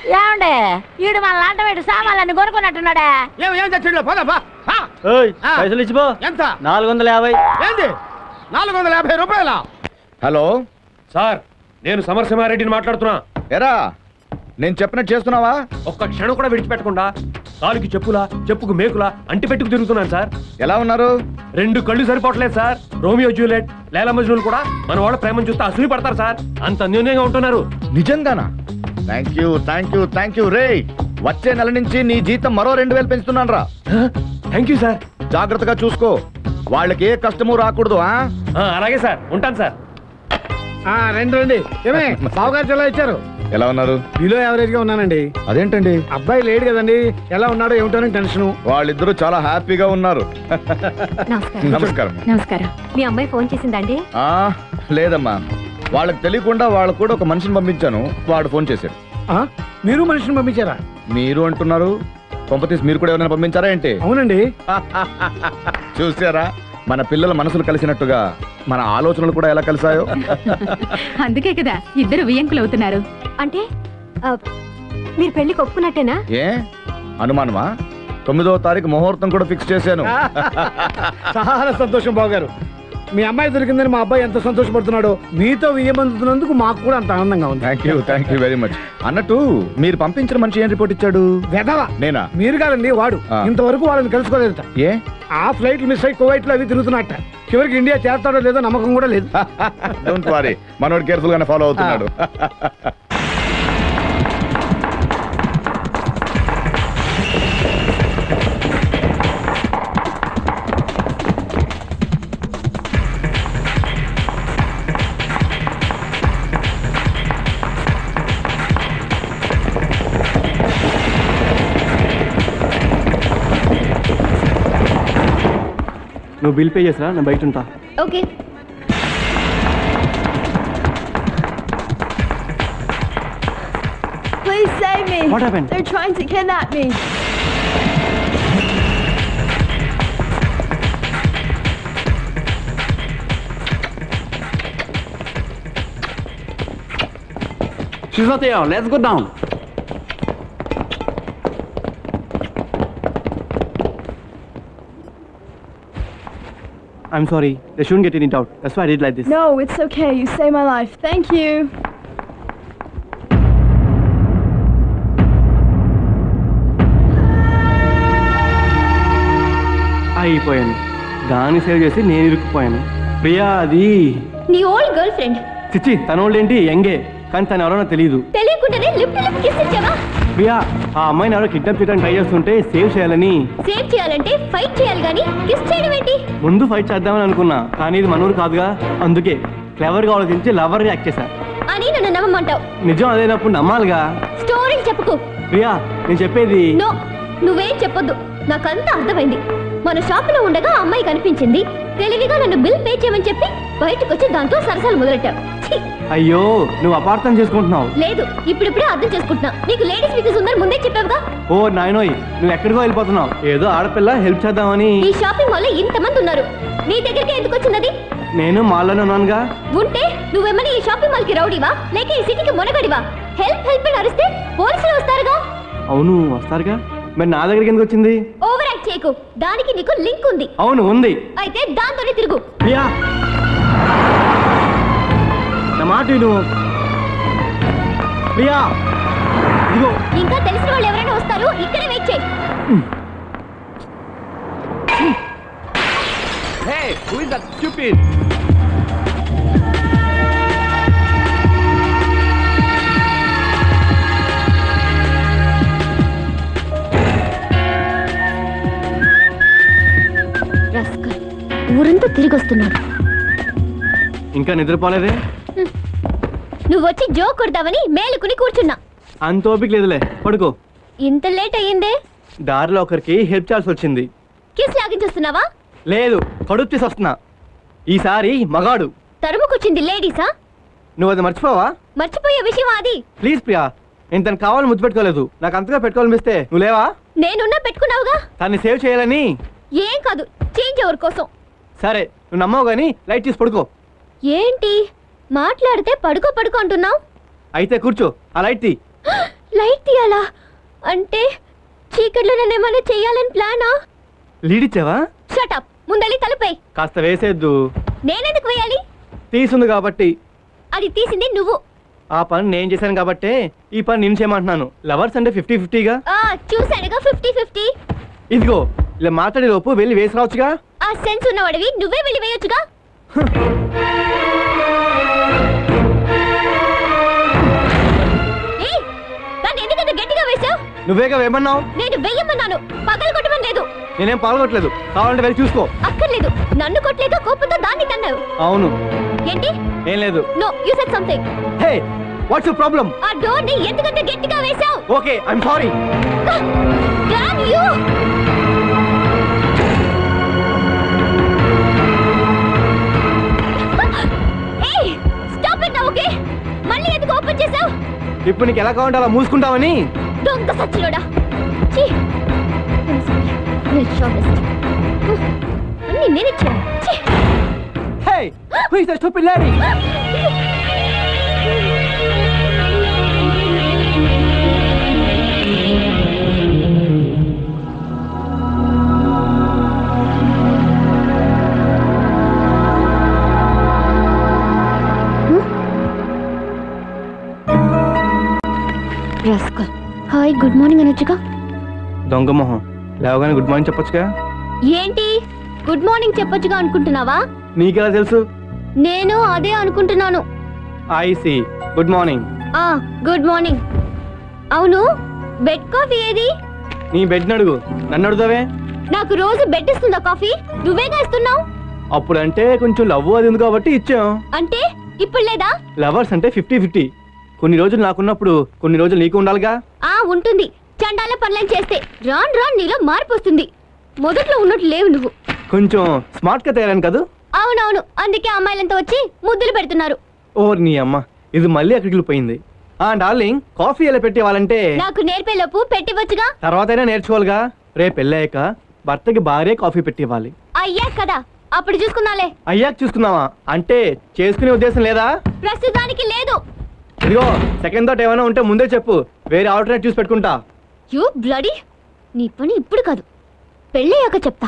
ఏమండే ఈడు మన లాంట పెట్టి సామాన్లన్నీ కొనుక్కున్నట్టున్నాడే ఏం ఏం చచ్చిండు పోదా బా బా. పైసలు ఇచ్చిపో ఎంత నాలుగు వందల యాభై ఏంది నాలుగు వందల యాభై రూపాయల హలో సార్ నేను సమరసింహారెడ్డిని మాట్లాడుతున్నా ఎరా నేను చెప్పినట్టు చేస్తున్నావా ఒక్క క్షణం కూడా విడిచిపెట్టకుండా కాలుకి చెప్పులా చెప్పుకు మేకులా అంటి పెట్టుకు తిరుగుతున్నాను సార్ ఎలా ఉన్నారు రెండు కళ్ళు సరిపోవట్లేదు సార్ రోమియో జూలియట్ లేలా మజ్నులు కూడా మన వాళ్ళ ప్రేమను చూస్తే అసూయ పడతారు సార్ అంత అన్యోన్యంగా ఉంటున్నారు నిజంగానా thank you thank you thank you రే వచ్చే నెల నుంచి నీ జీతం మరో రెండు వేలు పెంచుతున్నాను రా థ్యాంక్ యూ సార్ జాగ్రత్తగా చూసుకో వాళ్ళకి ఏ కష్టము రాకూడదు ఆ అలాగే సార్ ఉంటాను సార్ రండి రండి ఏమే బావగారు ఎలా ఇచ్చారు ఎలా ఉన్నారు బిలో యావరేజ్ గా ఉన్నానండి అదేంటండి అబ్బాయి లేడు కదండి ఎలా ఉన్నాడో ఏమిటోనని టెన్షన్ వాళ్ళిద్దరూ చాలా హ్యాపీగా ఉన్నారు నమస్కారం నమస్కారం నమస్కారం మీ అమ్మాయి ఫోన్ చేసిందండి ఆ లేదమ్మా వాళ్ళకి తెలియకుండా వాళ్ళకు కూడా ఒక మనిషిని పంపించాను వాడు ఫోన్ చేశాడు మీరు మనిషిని పంపించారా మీరు అంటున్నారు కొంపతీసి మీరు కూడా ఎవరైనా పంపించారా ఏంటి అవునండి చూసారా మన పిల్లల మనసులు కలిసినట్టుగా మన ఆలోచనలు కూడా ఎలా కలిసాయో అందుకే కదా ఇద్దరు వియంకులు అవుతున్నారు అంటే ఆ, మీరు పెళ్లికి ఒప్పుకున్నట్టేనా ఏ అనుమానమా తొమ్మిదో తారీఖు ముహూర్తం కూడా ఫిక్స్ చేశాను చాలా సంతోషం బావగారు మీ అమ్మాయి దొరికిందని మా అబ్బాయి ఎంత సంతోషపడుతున్నాడో మీతో వియ్యమందుతున్నందుకు మాకు కూడా అంత ఆనందంగా ఉంది thank you thank you very much అన్నట్టు మీరు పంపించిన మనిషి ఏం రిపోర్ట్ ఇచ్చాడు వెధవ నేనా మీరు కాదండి వాడు ఆ. ఇంతవరకు వాళ్ళని కలుసుకోలేదట ఏ ఆ ఫ్లైట్ మిస్ అయ్యి కువైట్ లో అవి తిరుగుతున్నట్ట చివరికి ఇండియా చేస్తాడో లేదో నమ్మకం కూడా లేదు డోంట్ వారీ మనోడు కేర్ఫుల్ గానే ఫాలో అవుతున్నాడు నువ్వు బిల్ పే చేసిరా నేను బయట ఉంటా okay Please save me. What happened? They're trying to kidnap me. She's not there. Let's go down. I'm sorry they should get it out that's why I did like this No, it's okay. You saved my life. Thank you. అయిపోయాను దాన్ని save చేసి నేను ఇరుక్కుపోయాను ప్రియా అది నీ old girl friend చిచ్చి తన వాళ్ళు ఏంటి యంగే కానీ తను ఎవరో నాకు తెలియదు తెలియకుండానే లిఫ్ట్ లిఫ్ట్ కిస్ ఇచ్చావా ప్రియా ఆ అమ్మాయిని ఎవరో కిడ్నాప్ చేయడానికి ట్రై చేస్తుంటే సేవ్ చేయాలని సేవ్ చేయాలంటే ఫైట్ చేయాలి కానీ కిస్ చేయడం ఏంటి ముందు ఫైట్ చేద్దామని అనుకున్నా కానీ ఇది మనూరు కాదుగా అందుకే క్లెవర్గా ఆలోచించి లవర్గా యాక్ట్ చేశా అని నన్ను నమ్మమంటావు నిజం అదేనప్పుడు నమ్మాలిగా స్టోరీ చెప్పుకో ప్రియా నేను చెప్పేది నో నువ్వేం చెప్పొద్దు నాకంతా అర్థమైంది మన షాపులో ఉండగా ఆ అమ్మాయి కనిపించింది తెలివిగా నన్ను బిల్ పే చేయమని చెప్పి బయటకు వచ్చి దాంతో సరసాలు మొదలెట్టావు ఛీ, అయ్యో నువ్వు అపార్థం చేసుకుంటున్నావు లేదు ఇప్పుడిప్పుడే అర్థం చేసుకుంటున్నా నీకు లేడీస్ వీక్నెస్ ఉందని ముందే చెప్పావుగా ఓ నాయనోయ్ నువ్వు ఎక్కడికో వెళ్ళిపోతున్నావు ఏదో ఆడపిల్ల హెల్ప్ చేద్దామని ఈ షాపింగ్ మాల్ లో ఇంతమంది ఉన్నారు నీ దగ్గరికి ఎందుకు వచ్చింది నేను మాల్లోనే ఉన్నానుగా ఉంటే నువ్వేమని ఈ షాపింగ్ మాల్ కి రౌడీవా లేక ఈ సిటీకి మొనగడివా హెల్ప్ హెల్ప్ అని అరిస్తే పోలీసులు వస్తారుగా అవును వస్తారుగా మరి నా దగ్గరికి ఎందుకు వచ్చింది ఓవర్ యాక్ట్ చేయకు దానికి నీకు లింక్ ఉంది అవును ఉంది అయితే దాంతోనే తిరుగు ప్రియా నా మాట విను ప్రియా ఇదిగో ఇంకా తెలిసిన వాళ్ళు ఎవరైనా వస్తారు ఇక్కడే వెయిట్ చేయి Hey, who is that stupid? Rascal. ఊరంతా తిరిగి వస్తున్నాడు ఇంకా నిద్రపోలేదే నువ్వు వచ్చి జోక్ కొడతావని మేలుకుని కూర్చున్నా అంత ఓపిక లేదులే పడుకో ఇంత లేట్ అయ్యిందే దారిలో ఒకరికి హెల్ప్ చేయాల్సి వచ్చింది కిస్ లాగించేస్తున్నావా లేదు కడుపు తీసి వస్తున్నా ఈసారి మగాడు తరుముకొచ్చింది లేడీసా నువ్వు అది మర్చిపోవా మర్చిపోయే విషయం అది ప్లీజ్ ప్రియా నేను తను కావాలని ముద్దు పెట్టుకోలేదు నాకు అంతగా పెట్టుకోవాలనిపిస్తే నువ్వు లేవా నేనున్నా పెట్టుకున్నావుగా తన్ని సేవ్ చేయాలని ఏం కాదు చేంజ్ ఎవరి కోసం సరే నువ్వు నమ్మవు కానీ లైట్ తీసి పడుకో ఏంటి మాట్లాడితే పడుకో పడుకో అంటున్నావు అయితే కూర్చో ఆ లైట్ తీ లైట్ తీయాలా అంటే చీకట్లో నన్ను ఏమైనా చెయ్యాలని ప్లానా లీడ్ ఇచ్చావా షటప్ ముందలి తలుపై కాస్త వేసేద్దు నేనెందుకు వేయాలి తీసుంది కాబట్టి అది తీసింది నువ్వు ఆ పని నేను చేశాను కాబట్టే ఈ పని నేను చేయమంటున్నాను లవర్స్ అంటే ఫిఫ్టీ ఫిఫ్టీగా ఆ చూసానుగా ఫిఫ్టీ ఫిఫ్టీ ఇదిగో ఇలా మాట్లాడే లోపు వెళ్ళి వేసి రావచ్చుగా ఆ సెన్స్ ఉన్నవాడివి నువ్వే వెళ్ళి వేయొచ్చుగా ఏయ్, నన్ను ఎందుకంత గట్టిగా వేశావు నువ్వేగా వేమన్నావు నేను వెయ్యమన్నాను పగలు కొట్టమని లేదు నేనేం పాల్గొట్టలేదు కావాలంటే వెళ్ళి చూసుకో అక్కర్లేదు నన్ను కొట్టలేక కోపంతో దాన్ని తన్నావు అవును ఏంటి ఏం లేదు no you said something hey what's your problem ఆ డోర్ ని ఎందుకంత గట్టిగా వేశావు okay I'm sorry damn you hey stop it okay మళ్ళీ ఎందుకు ఓపెన్ చేసావు ఇప్పుడు నీకు ఎలా కావాలంటే అలా మూసుకుంటావని దొంగ సచ్చిలోడా ఛీ అన్ని నేనిచ్చాను ఛీ hey who is the stupid lady rascal hi good morning అనొచ్చుగా దొంగ మొహం లేవగానే గుడ్ మార్నింగ్ చెప్పొచ్చుగా ఏంటి గుడ్ మార్నింగ్ చెప్పొచ్చుగా అనుకుంటున్నావా నీకెలా తెలుసు నేను అదే అనుకుంటున్నాను ఐ సి గుడ్ మార్నింగ్ ఆ గుడ్ మార్నింగ్ అవును బెడ్ కాఫీ ఏది నీ బెడ్ అడుగు నన్ను అడుగుతావే నాకు రోజు బెడ్ ఇస్తుందా కాఫీ నువ్వేగా ఇస్తున్నావు అప్పుడంటే కొంచెం లవ్ అది ఉంది కాబట్టి ఇచ్చాం అంటే ఇప్పుడు లేదా లవర్స్ అంటే ఫిఫ్టీ ఫిఫ్టీ కొన్ని రోజులు నాకున్నప్పుడు కొన్ని రోజులు నీకు ఉండాలిగా ఆ ఉంటుంది చండాల పనులను చేస్తే రాన్ రాన్ నీలో మార్పు వస్తుంది మొదట్లో ఉన్నట్టు లేవు నువ్వు కొంచెం స్మార్ట్ గా తయారాను కదా అవునవును అందుకే అమ్మాయిలంతా వచ్చి ముద్దులు పెడుతున్నారు ఓ నీ అమ్మ ఇది మళ్ళీ అక్కడికి వెళ్ళిపోయింది ఆ డార్లింగ్ కాఫీ ఎలా పెట్టేవాళ్ళంటే నాకు నేర్పేలోపు పెట్టివచ్చుగా తర్వాత అయినా నేర్చుకోవాలిగా రేపు పెళ్ళాక భర్తకి భార్య కాఫీ పెట్టివ్వాలి అయ్యా కదా అప్పుడు చూసుకున్నాలే అయ్యాక చూసుకుందామా అంటే చేసుకునే ఉద్దేశం లేదా ప్రస్తుతానికి లేదు ఇదిగో సెకండ్ థాట్ ఏమైనా ఉంటే ముందే చెప్పు వేరే ఆల్టర్నేట్ చూసి పెట్టుకుంటా యూ బ్లడీ నీ పని ఇప్పుడు కాదు పెళ్ళయ్యాక చెప్తా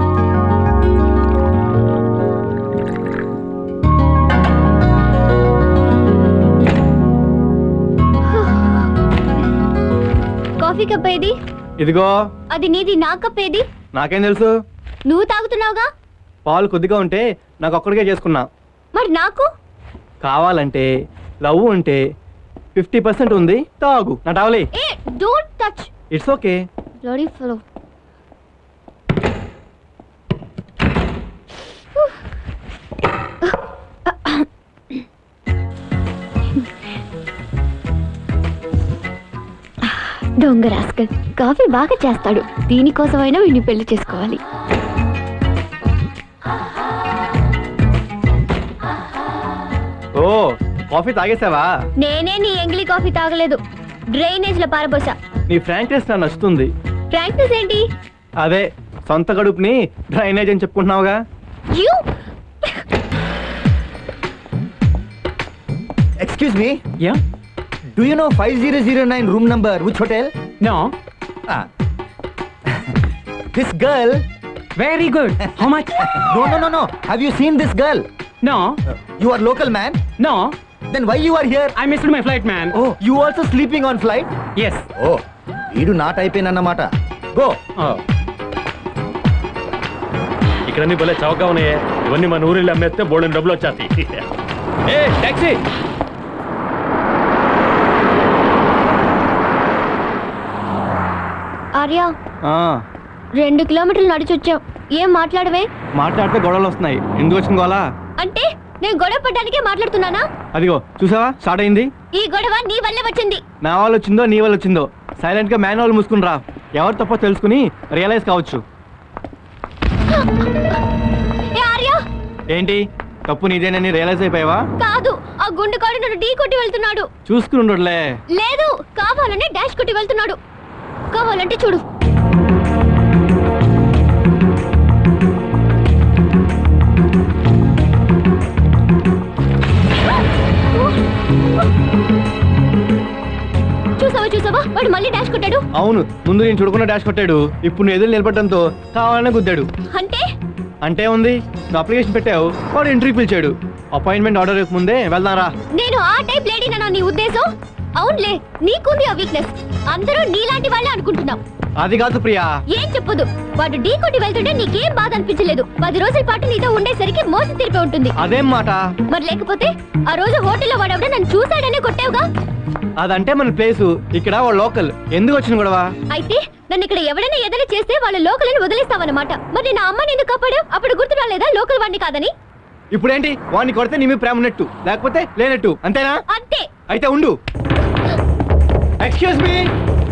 కాఫీ కప్ ఏది ఇదిగో అది నీది నా కప్ ఏది నాకేం తెలుసు నువ్వు తాగుతున్నావుగా పాలు కొద్దిగా ఉంటే నాకు ఒక్కడికే చేసుకున్నా మరి నాకు కావాలంటే లవ్ ఉంటే ఫిఫ్టీ పర్సెంట్ ఉంది తాగు నా టావలే ఏ don't touch it's okay bloody fellow దొంగ రాస్కల్ కాఫీ బాగా చేస్తాడు దీనికోసమైనా వీడిని పెళ్లి చేసుకోవాలి ఓ కాఫీ తాగేసావా నేనే నీ ఎంగిలి కాఫీ తాగలేదు డ్రైనేజ్ లో పారబోసా నీ ఫ్రాంక్నెస్ నాకు నచ్చుతుంది ఫ్రాంక్నెస్ ఏంటి అదే సొంత గడుపుని డ్రైనేజ్ అని చెప్పుకుంటున్నావుగా you Excuse me. Yeah. Do you know 5009 room number? Which hotel? No. Ah. this girl. Very good. How much? no, no, no, no. Have you seen this girl? No. you are local man? No. Then why you are here? I missed my flight, man. Oh, you also sleeping on flight? Yes. Oh, వీడు not అయిపోయినన్నమాట go ఇక్కడ నీ భలే చౌకగా ఉన్నాయే ఇవన్నీ మన ఊరిలో అమ్మేస్తే బోల్డెన్ డబ్బులు వచ్చేస్తాయి ఏ టాక్సీ ఆర్య ఆ, రెండు కిలోమీటర్లు నడిచొచ్చాం ఏం మాట్లాడవే మాట్లాడితే గొడవలు వస్తున్నాయి ఎందుకు వచ్చింది గోలా అంటే నేను గొడవ పడ్డానికే మాట్లాడుతున్నానా అదిగో చూసావా స్టార్ట్ అయింది ఈ గొడవ నీ వల్లే వచ్చింది నా వాళ్ళు వచ్చిందో నీ వాళ్ళు వచ్చిందో సైలెంట్ గా మ్యాన్ వాళ్ళు మూసుకుని రా ఎవరు తప్పో తెలుసుకుని రియలైజ్ కావచ్చు ఏ ఆర్య ఏంటి తప్పు నీదేనని రియలైజ్ అయిపోయావా కాదు ఆ గుండెకాడు నన్ను ఢీ కొట్టి వెళ్తున్నాడు చూసుకుని ఉండడులే లేదు కావాలని డాష్ కొట్టి వెళ్తున్నాడు కావాలంటే చూడు చూసావా చూసావా అవును ముందు నేను చూడకుండా డాష్ కొట్టాడు ఇప్పుడు నువ్వు ఎదురు నిలబడడంతో కావాలనే గుద్దాడు అంటే అంటే ఉంది నువ్వు అప్లికేషన్ పెట్టావు వాడు ఇంటర్వ్యూ పిలిచాడు అపాయింట్మెంట్ ఆర్డర్ ముందే వెళ్దాం రా నేను ఆ టైప్ లేడీనా నీ ఉద్దేశం అవునులే నీకుంది ఆ వీక్నెస్ అందరూ నీలాంటి వాళ్ళే అనుకుంటున్నాం అది కాదు ప్రియా ఏం చెప్పదు వాడు ఢీ కొట్టి వెళ్తుంటే నీకేం బాధ అనిపించలేదు పది రోజుల పాటు నీతో ఉండేసరికి మోసం తిరిపి ఉంటుంది అదేం మాట మరి లేకపోతే ఆ రోజు హోటల్లో వాడెవడో నన్ను చూశాడనే కొట్టావుగా అదంటే మన ప్లేసు ఇక్కడ వాడు లోకల్ ఎందుకు వచ్చిన గొడవ అయితే నన్ను ఇక్కడ ఎవరైనా ఏదైనా చేస్తే వాళ్ళ లోకల్ అని వదిలేస్తావన్నమాట మరి నా అమ్మని ఎందుకు కాపాడావు అప్పుడు గుర్తు రాలేదా లోకల్ వాడిని కాదని ఇప్పుడేంటి వాడిని కొడితే నీ మీద ప్రేమ ఉన్నట్టు లేకపోతే లేనట్టు అంతేనా అంతే అయితే ఉండు ఎక్స్క్యూజ్ మీ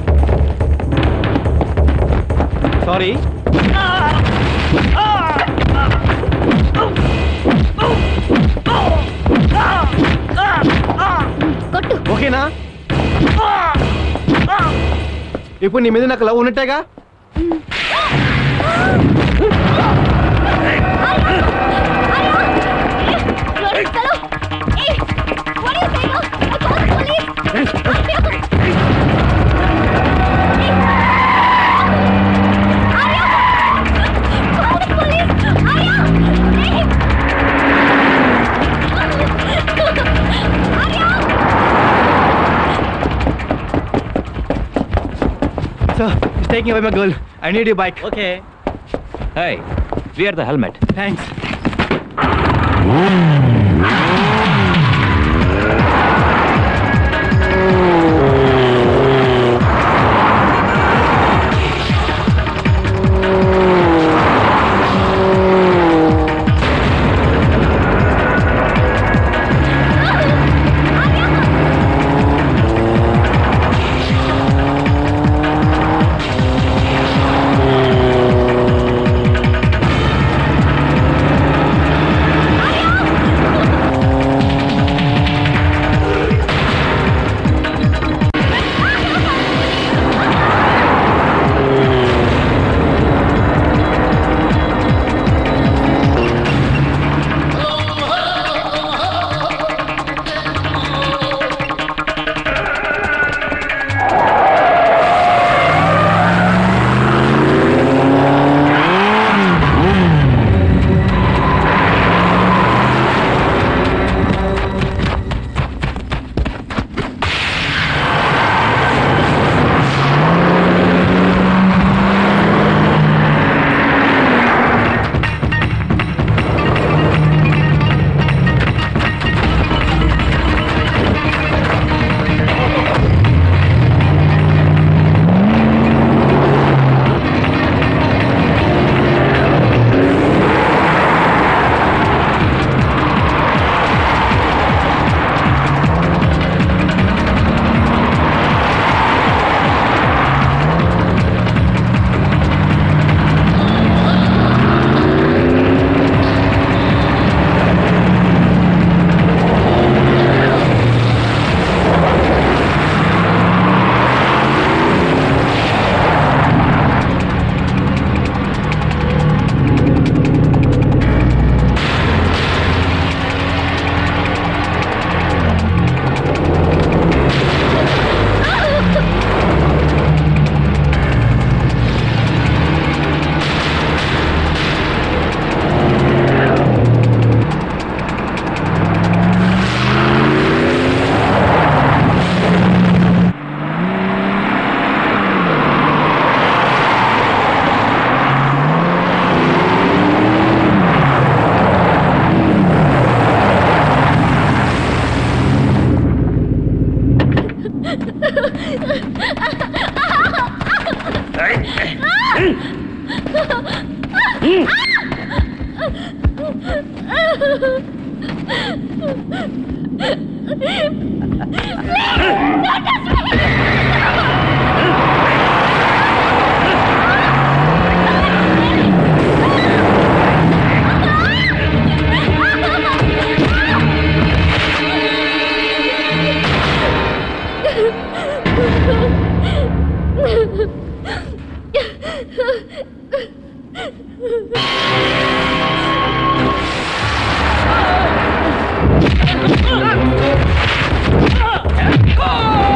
సారీ కొట్టు ఓకేనా ఇప్పుడు నీ మీద నాకు లవ్ ఉన్నట్టేగా so taking away my girl I need you bike okay hi wear the helmet thanks Oh!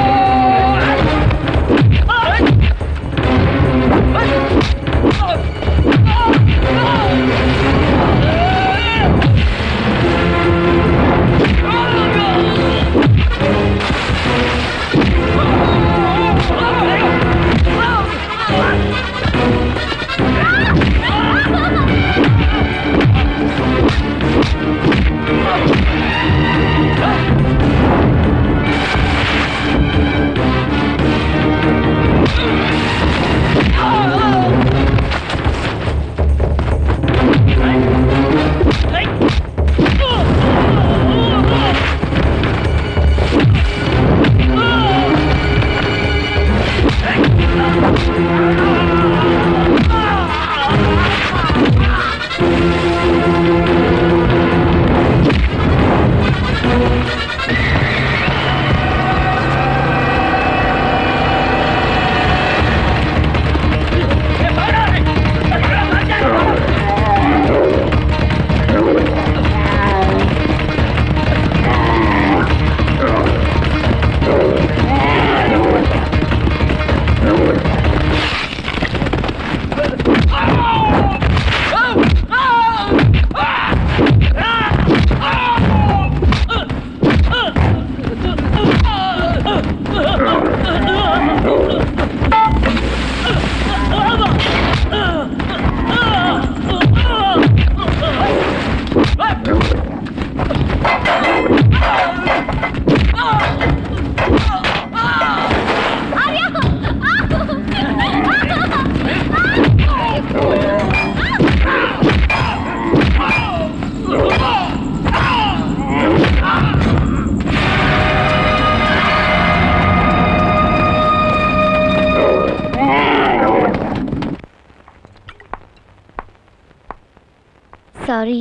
Sorry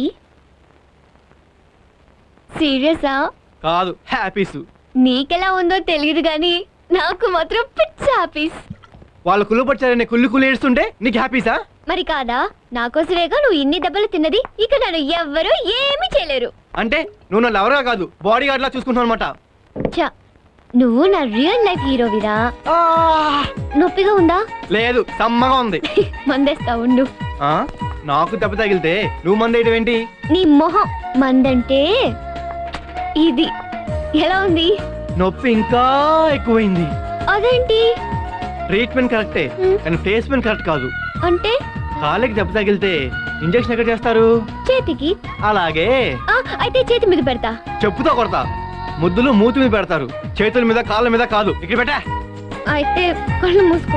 సీరియసా కాదు హ్యాపీస్ నీకెలా ఉందో తెలియదు కానీ నాకు మాత్రం పిచ్చ హ్యాపీస్ వాళ్ళు కుళ్ళు పచ్చారని కుళ్ళు కుళ్ళు ఏడుస్తుంటే నీకు హ్యాపీసా మరి కాదా నాకోసమేగా నువ్వు ఇన్ని దెబ్బలు తిన్నది ఇక నన్ను ఎవ్వరూ ఏమీ చేయలేరు అంటే నువ్వు నా లవర్గా కాదు బాడీ గార్డ్ లా చూసుకుంటున్నావు అనమాట ఛ, నువ్వు నా రియల్ లైఫ్ హీరోవిరా నొప్పిగా ఉందా లేదు సమ్మగా ఉంది మందేస్తా ఉండు ఆ నాకు దెబ్బ తగిలితే నువ్వు మందేయడం ఏంటి నీ మొహం మందంటే ఇది ఎలా ఉంది నొప్పి ఇంకా ఎక్కువైంది అదేంటి ట్రీట్మెంట్ కరెక్టే కానీ ట్రీట్మెంట్ కరెక్ట్ కాదు అంటే కాళ్ళకి దెబ్బ తగిలితే ఇంజెక్షన్ ఎక్కడ చేస్తారు చేతికి అలాగే ఆ, అయితే చేతి మీద పెడతా చెప్పుతో కొడతా ముద్దులు మూతి మీద పెడతారు చేతుల మీద కాళ్ళ మీద కాదు ఇక్కడ పెట్టా అయితే కళ్ళు మూసుకో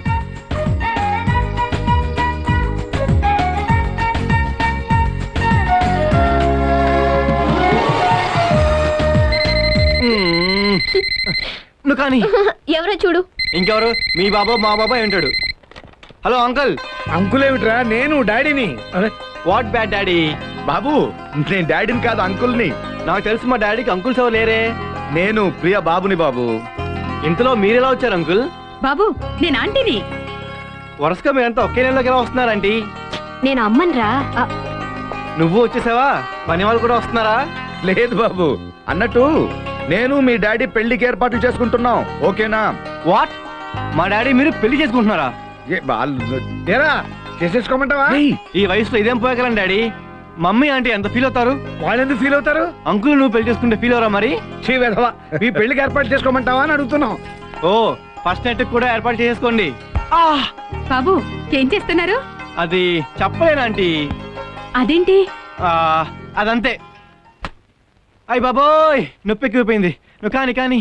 మ్మ్. నువ్వు కానీ ఎవరో చూడు ఇంకెవరు మీ బాబా మా బాబా ఉంటాడు హలో అంకుల్ అంకుల్ ఏమిట్రా నేను డాడీని వాట్ బ్యాడ్ డాడీ బాబు నేను డాడీని కాదు అంకుల్ని నాకు తెలుసు మా డాడీకి అంకుల్స్ ఎవరు లేరే నేను ప్రియ బాబుని బాబు ఇంతలో మీరెలా వచ్చారు అంకుల్ బాబు నేను ఆంటీని వరుసగా మీరంతా ఒకే నెలలోకి ఎలా వస్తున్నారంటీ నేను అమ్మన్రా నువ్వు వచ్చేసావా పని వాళ్ళు కూడా వస్తున్నారా లేదు బాబు అన్నట్టు నేను మీ డాడీ పెళ్లికి ఏర్పాట్లు చేసుకుంటున్నాం ఓకేనా వాట్ మా డాడీ మీరు పెళ్లి చేసుకుంటున్నారా ఏరా చేసేసుకోమంటావా ఈ వయసులో ఇదేం పోయగలం డాడీ మమ్మీ ఆంటీ ఎంత ఫీల్ అవుతారు వాళ్ళు ఎందుకు ఫీల్ అవుతారు అంకుల్ నువ్వు పెళ్లి చేసుకుంటే ఫీల్ అవరా మరి చీ వెధవా మీ పెళ్లికి ఏర్పాటు చేసుకోమంటావా అని అడుగుతున్నాం ఓ ఫస్ట్ నైట్ కూడా ఏర్పాటు చేసుకోండి బాబు ఏం చేస్తున్నారు అది చెప్పలేను ఆంటీ అదేంటి ఆ, అదంతే అయ్యి బాబోయ్ నొప్పి ఎక్కువైపోయింది నువ్వు కాని కానీ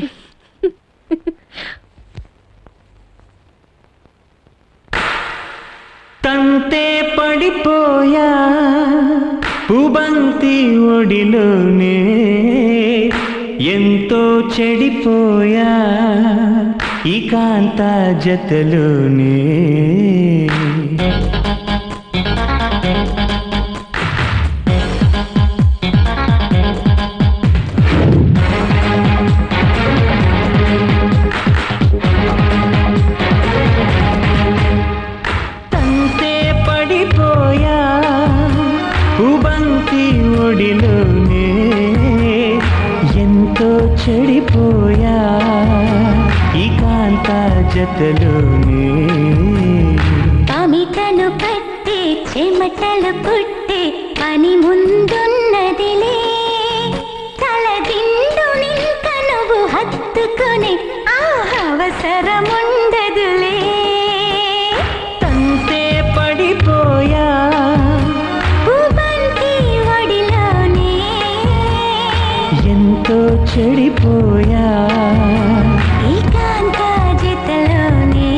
తంతే పడిపోయా పుబంతి ఒడిలోనే ఎంతో చెడిపోయా ఈ కాంత జతలోనే తంతే పడిపోయా ఉబంతి ఒడిలోనే ఎంతో చెడిపోయా ఈ కాంత జతలోనే పమిటలు పట్టి చెమటలు పుట్టి పని ముందున్నదిలే తలదిండు నింక నువ్వు హత్తుకుని ఆ అవసరముండదులే తంతే పడిపోయా ఉబంతి ఒడిలోనే ఎంతో చెడిపోయా ఏకాంత జతలోనే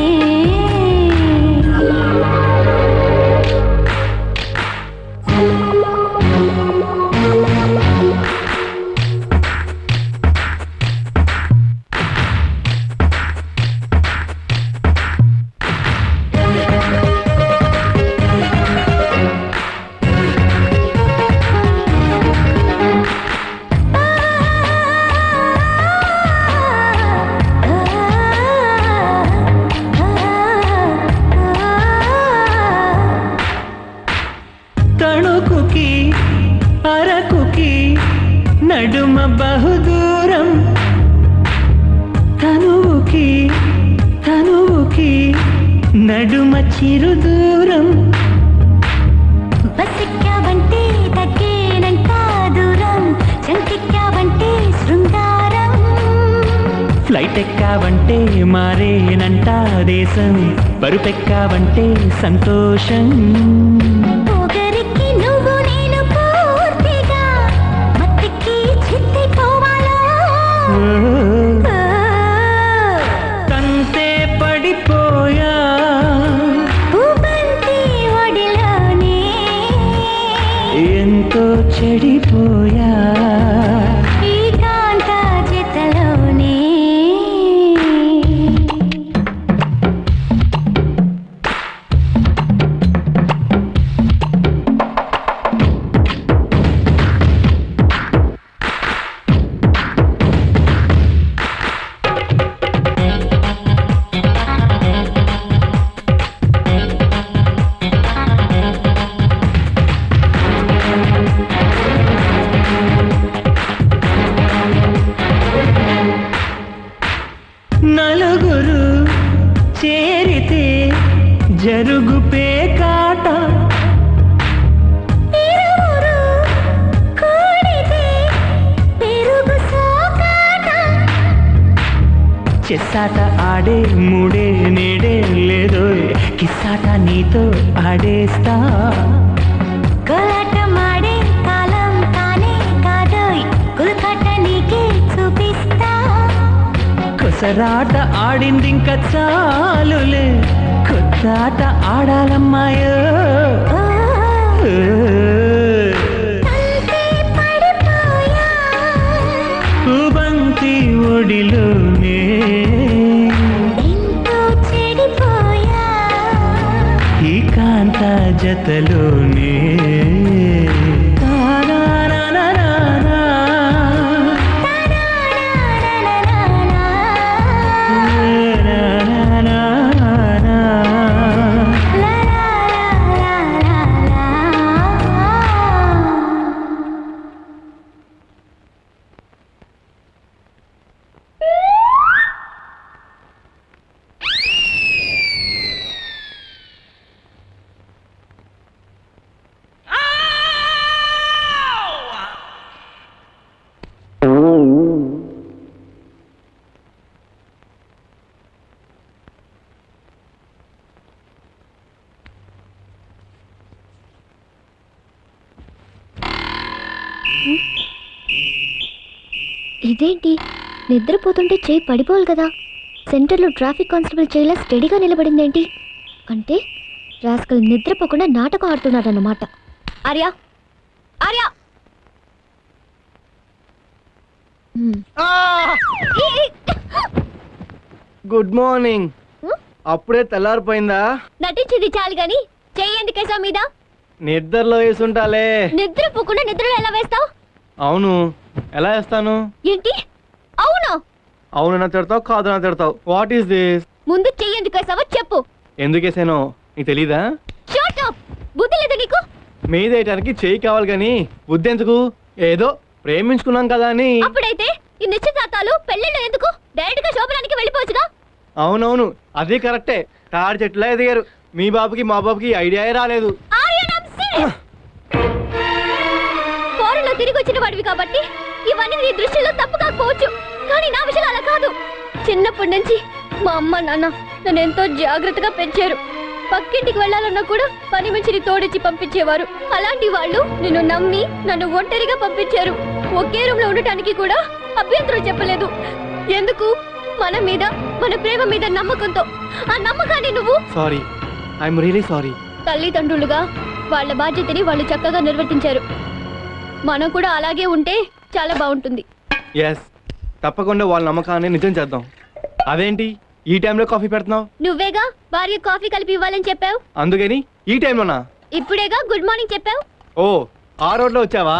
తణుకుకి అరకుకి నడుమ బహుదూరం తనువుకి తనువుకి నడుమ చిరుదూరం బస్సెక్కావంటే తగ్గేనంట దూరం చంకెక్కావంటే శృంగారం ఫ్లైట్ ఎక్కావంటే మారేనంట దేశం బరుపెక్కావంటే సంతోషం పొగరికి నువ్వు నేను పూర్తిగా మత్తికి చిత్తైపోవాలా తంతే పడిపోయా ఊబంతి ఒడిలోనే ఎంతో చెడిపోయా ఏకాంత జతలోనే కిస్సాట ఆడే మూడే నేడే లేదో కిస్సాట నీతో ఆడేస్తా కోలాట మాడే కాలం తానే కాదోయ్ కులకట్ట నీకే చూపిస్తా కొసరాట ఆడింది ఇంకా చాలులే కొత్త ఆట ఆడాలమ్మాయో బంతి ఒడిలోనే ఎంతో చెడిపోయా ఈ కాంత జతలోనే తారారారారా. ఇదేంటి నిద్రపోతుంటే చేయి పడిపోవాలి కదా సెంటర్లో ట్రాఫిక్ కానిస్టేబుల్ చేయలా స్టడీగా నిలబడిందేంటి అంటే రాస్కల్ నిద్రపోకుండా నాటకం ఆడుతున్నాడన్నమాట ఆర్యా ఆర్యా హ్మ్. ఈ, ఈ, గుడ్ మార్నింగ్ అప్పుడే తెల్లారిపోయిందా నటించింది చాలు గాని చెయ్యి ఎందుకేసా మీద నిద్రలో వేసుంటాలే నిద్రపోకుండా నిద్రలో ఎలా వేస్తావు అవును ఎలా వేస్తాను ఏంటి అవును అవును నా తిడతావు కాదు నా తిడతావు వాట్ ఈస్ దిస్ ముందు చెయ్యి ఎందుకేసావో చెప్పు ఎందుకు వేసానో నీకు తెలీదా షార్ట్ అప్ బుద్ధి లేదు నీకు మీదేయటానికి చేయి కావాలి కానీ బుద్ధి ఎందుకు ఏదో ప్రేమించుకున్నాం కదా అని అప్పుడైతే ఈ నిశ్చితార్థాలు పెళ్ళిళ్ళు ఎందుకు డైరెక్ట్ గా శోభనానికి వెళ్ళిపోవచ్చుగా అవునవును అది కరెక్టే తాడి చెట్లా ఎదిగారు మీ బాబుకి మా బాబుకి ఐడియా రాలేదు ఫోరెన్ లో తిరిగి వచ్చిన వాడివి కాబట్టి ఇవన్నీ నీ దృష్టిలో తప్పు కాకపోవచ్చు కానీ నా విషయం అలా కాదు చిన్నప్పటి నుంచి మా అమ్మ నాన్న నన్ను ఎంతో జాగ్రత్తగా పెంచారు పక్కింటికి వెళ్ళాలన్నా కూడా పని మనిషిని తోడిచ్చి పంపించేవారు అలాంటి వాళ్ళు నిన్ను నమ్మి నన్ను ఒంటరిగా పంపించారు ఒకే రూమ్ లో ఉండటానికి కూడా అభ్యంతరం చెప్పలేదు ఎందుకు మన మీద మన ప్రేమ మీద నమ్మకంతో ఆ నమ్మకాన్ని నువ్వు సారీ ఐఎమ్ రియలీ సారీ తల్లిదండ్రులుగా వాళ్ళ బాధ్యతని వాళ్ళు చక్కగా నిర్వర్తించారు మనం కూడా అలాగే ఉంటే చాలా బాగుంటుంది ఎస్ తప్పకుండా వాళ్ళ నమ్మకాన్ని నిజం చేద్దాం అదేంటి ఈ టైంలో కాఫీ పెడుతున్నావు నువ్వేగా భార్య కాఫీ కలిపి ఇవ్వాలని చెప్పావు అందుకని ఈ టైంలోనా ఇప్పుడేగా గుడ్ మార్నింగ్ చెప్పావు ఓ ఆ రోడ్లో వచ్చావా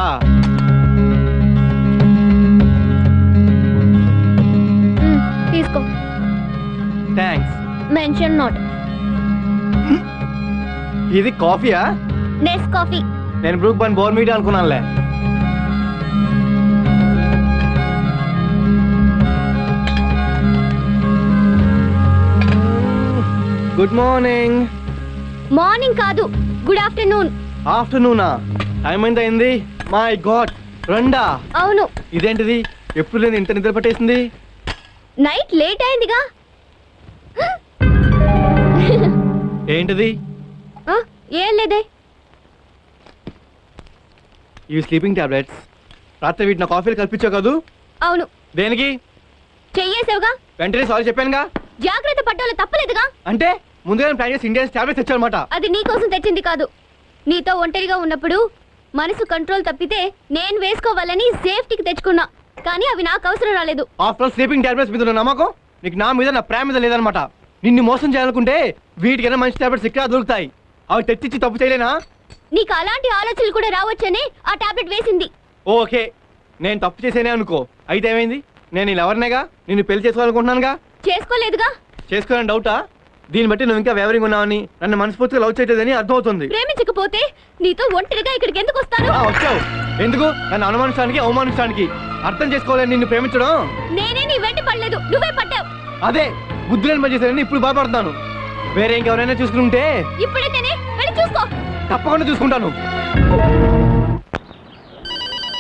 తీసుకో థ్యాంక్స్ మెన్షన్ నాట్ ఇది కాఫీయా నెస్ కాఫీ నేను బ్రూక్ బన్ బోర్ మీట్ అనుకున్నానులే గుడ్ మార్నింగ్ మార్నింగ్ కాదు గుడ్ ఆఫ్టర్నూన్ ఆఫ్టర్నూనా టైం ఎంత అయింది మై గాడ్ రెండా అవును ఇదేంటిది ఎప్పుడు నేను ఇంత నిద్ర పట్టేసింది నైట్ లేట్ అయిందిగా ఏంటిది ఆ, ఏం లేదే ఈ స్లీపింగ్ టాబ్లెట్స్ రాత్రి వీటిని కాఫీలు కల్పించావు కదూ అవును దేనికి చెయ్యేసావుగా వెంటనే సారీ చెప్పానుగా జాగ్రత్త పట్టాలో తప్పలేదుగా అంటే ముందుగానే ప్లాన్ చేసి ఇండియన్స్ టాబ్లెట్స్ తెచ్చారనమాట అది నీ కోసం తెచ్చింది కాదు నీతో ఒంటరిగా ఉన్నప్పుడు మనసు కంట్రోల్ తప్పితే నేను వేసుకోవాలని సేఫ్టీకి తెచ్చుకున్నా కానీ అవి నాకు అవసరం రాలేదు ఆఫ్టర్ స్లీపింగ్ టాబ్లెట్స్ మీద ఉన్న నమ్మకం నీకు నా మీద నా ప్రేమ మీద లేదనమాట నిన్ను మోసం చేయాలనుకుంటే వీటికైనా మంచి టాబ్లెట్స్ ఇక్కడ దొరుకుతాయి అవి తెచ్చిచ్చి తప్పు చేయలేనా నీకు అలాంటి ఆలోచనలు కూడా రావచ్చనే ఆ టాబ్లెట్ వేసింది ఓకే నేను తప్పు చేసేనే అనుకో అయితే ఏమైంది నేను ఇలా ఎవరినేగా నిన్ను పెళ్లి చేసుకోవాలనుకుంటున్నానుగా చేసుకోలేదుగా చేసుకోవాలని డౌటా దీన్ని బట్టి నువ్వు ఇంకా వేవరింగ్ ఉన్నావని నన్ను మనస్ఫూర్తిగా లవ్ చేయలేదని అర్థమవుతుంది ప్రేమించకపోతే నీతో ఒంటరిగా ఇక్కడికి ఎందుకు వస్తాను ఆ, వచ్చావు ఎందుకు నన్ను అనుమానించడానికి అవమానించడానికి అర్థం చేసుకోవాలని నిన్ను ప్రేమించడం నేనే నీ వెంట పడలేదు నువ్వే పట్టావు అదే బుద్ధి లేని పని చేశానని ఇప్పుడు బాధపడుతున్నాను వేరే ఇంకెవరైనా చూసుకుంటే ఇప్పుడైతేనే వెళ్ళి చూసుకో తప్పకుండా చూసుకుంటాను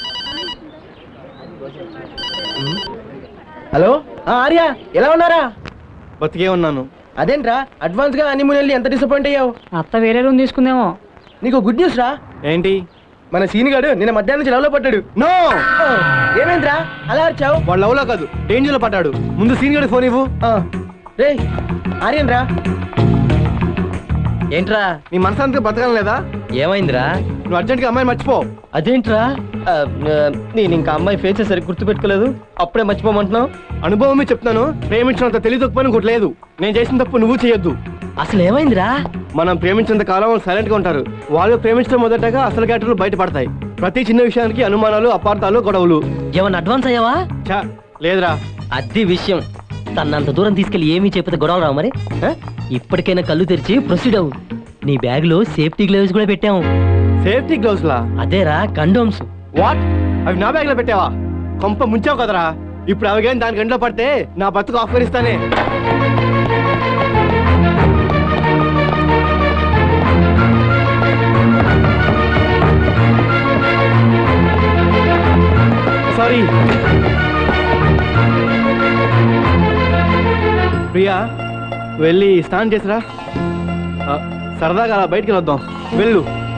హలో ఆ, ఆర్య ఎలా ఉన్నారా బతికే ఉన్నాను అదేంట్రా అడ్వాన్స్ గా అన్ని వెళ్ళి ఎంత డిసప్పాయింట్ అయ్యావు అత్త వేరే రూమ్ తీసుకుందేమో నీకు గుడ్ న్యూస్ రా ఏంటి మన సీని గాడు నిన్న మధ్యాహ్నం నుంచి లవ్ లో పడ్డాడు నో ఏమైందిరా అలా అరిచావు వాడు లవ్ లో కాదు డేంజర్ లో పడ్డాడు ముందు సీనియర్ ఫోన్ ఇవ్వు రే ఆర్యన్ రా ఏంట్రా నీ మనసంతా బతకడం లేదా ఏమైందిరా నువ్వు అర్జెంట్ గా అమ్మాయి మర్చిపో అదేంట్రా ఆ, ఆ, నేను ఇంకా అమ్మాయి ఫేస్ సరిగ్గా గుర్తుపెట్టుకోలేదు అప్పుడే మర్చిపోమంటున్నావు అనుభవం మీద చెప్తున్నాను ప్రేమించినంత తెలియకపోయినా ఇంకోటి లేదు నేను చేసిన తప్పు నువ్వు చేయొద్దు అసలు ఏమైందిరా మనం ప్రేమించినంత కాలం సైలెంట్ గా ఉంటారు వాళ్ళు ప్రేమించడం మొదటగా అసలు క్యారెక్టర్లు బయటపడతాయి ప్రతి చిన్న విషయానికి అనుమానాలు అపార్థాలు గొడవలు ఏమన్నా అడ్వాన్స్ అయ్యావా ఛా, లేదురా అది విషయం తన్నంత దూరం తీసుకెళ్లి ఏమీ చెప్పితే గొడవ రావు మరి ఆ? ఇప్పటికైనా కళ్ళు తెరిచి ప్రొసీడ్ అవ్వు నీ బ్యాగ్ లో సేఫ్టీ గ్లౌస్ కూడా పెట్టాము సేఫ్టీ గ్లౌస్ లా అదేరా కండోమ్స్ వాట్ అవి నా బ్యాగ్ లో పెట్టావా కొంప ముంచావు కదరా ఇప్పుడు అవి కానీ దాని గంటలో పడితే నా బతుకు ఆఫ్ఘనిస్తానే సారీ ప్రియా వెళ్ళి స్నానం చేసిరా ఆ, సరదాగా అలా బయటికి వద్దాం వెళ్ళు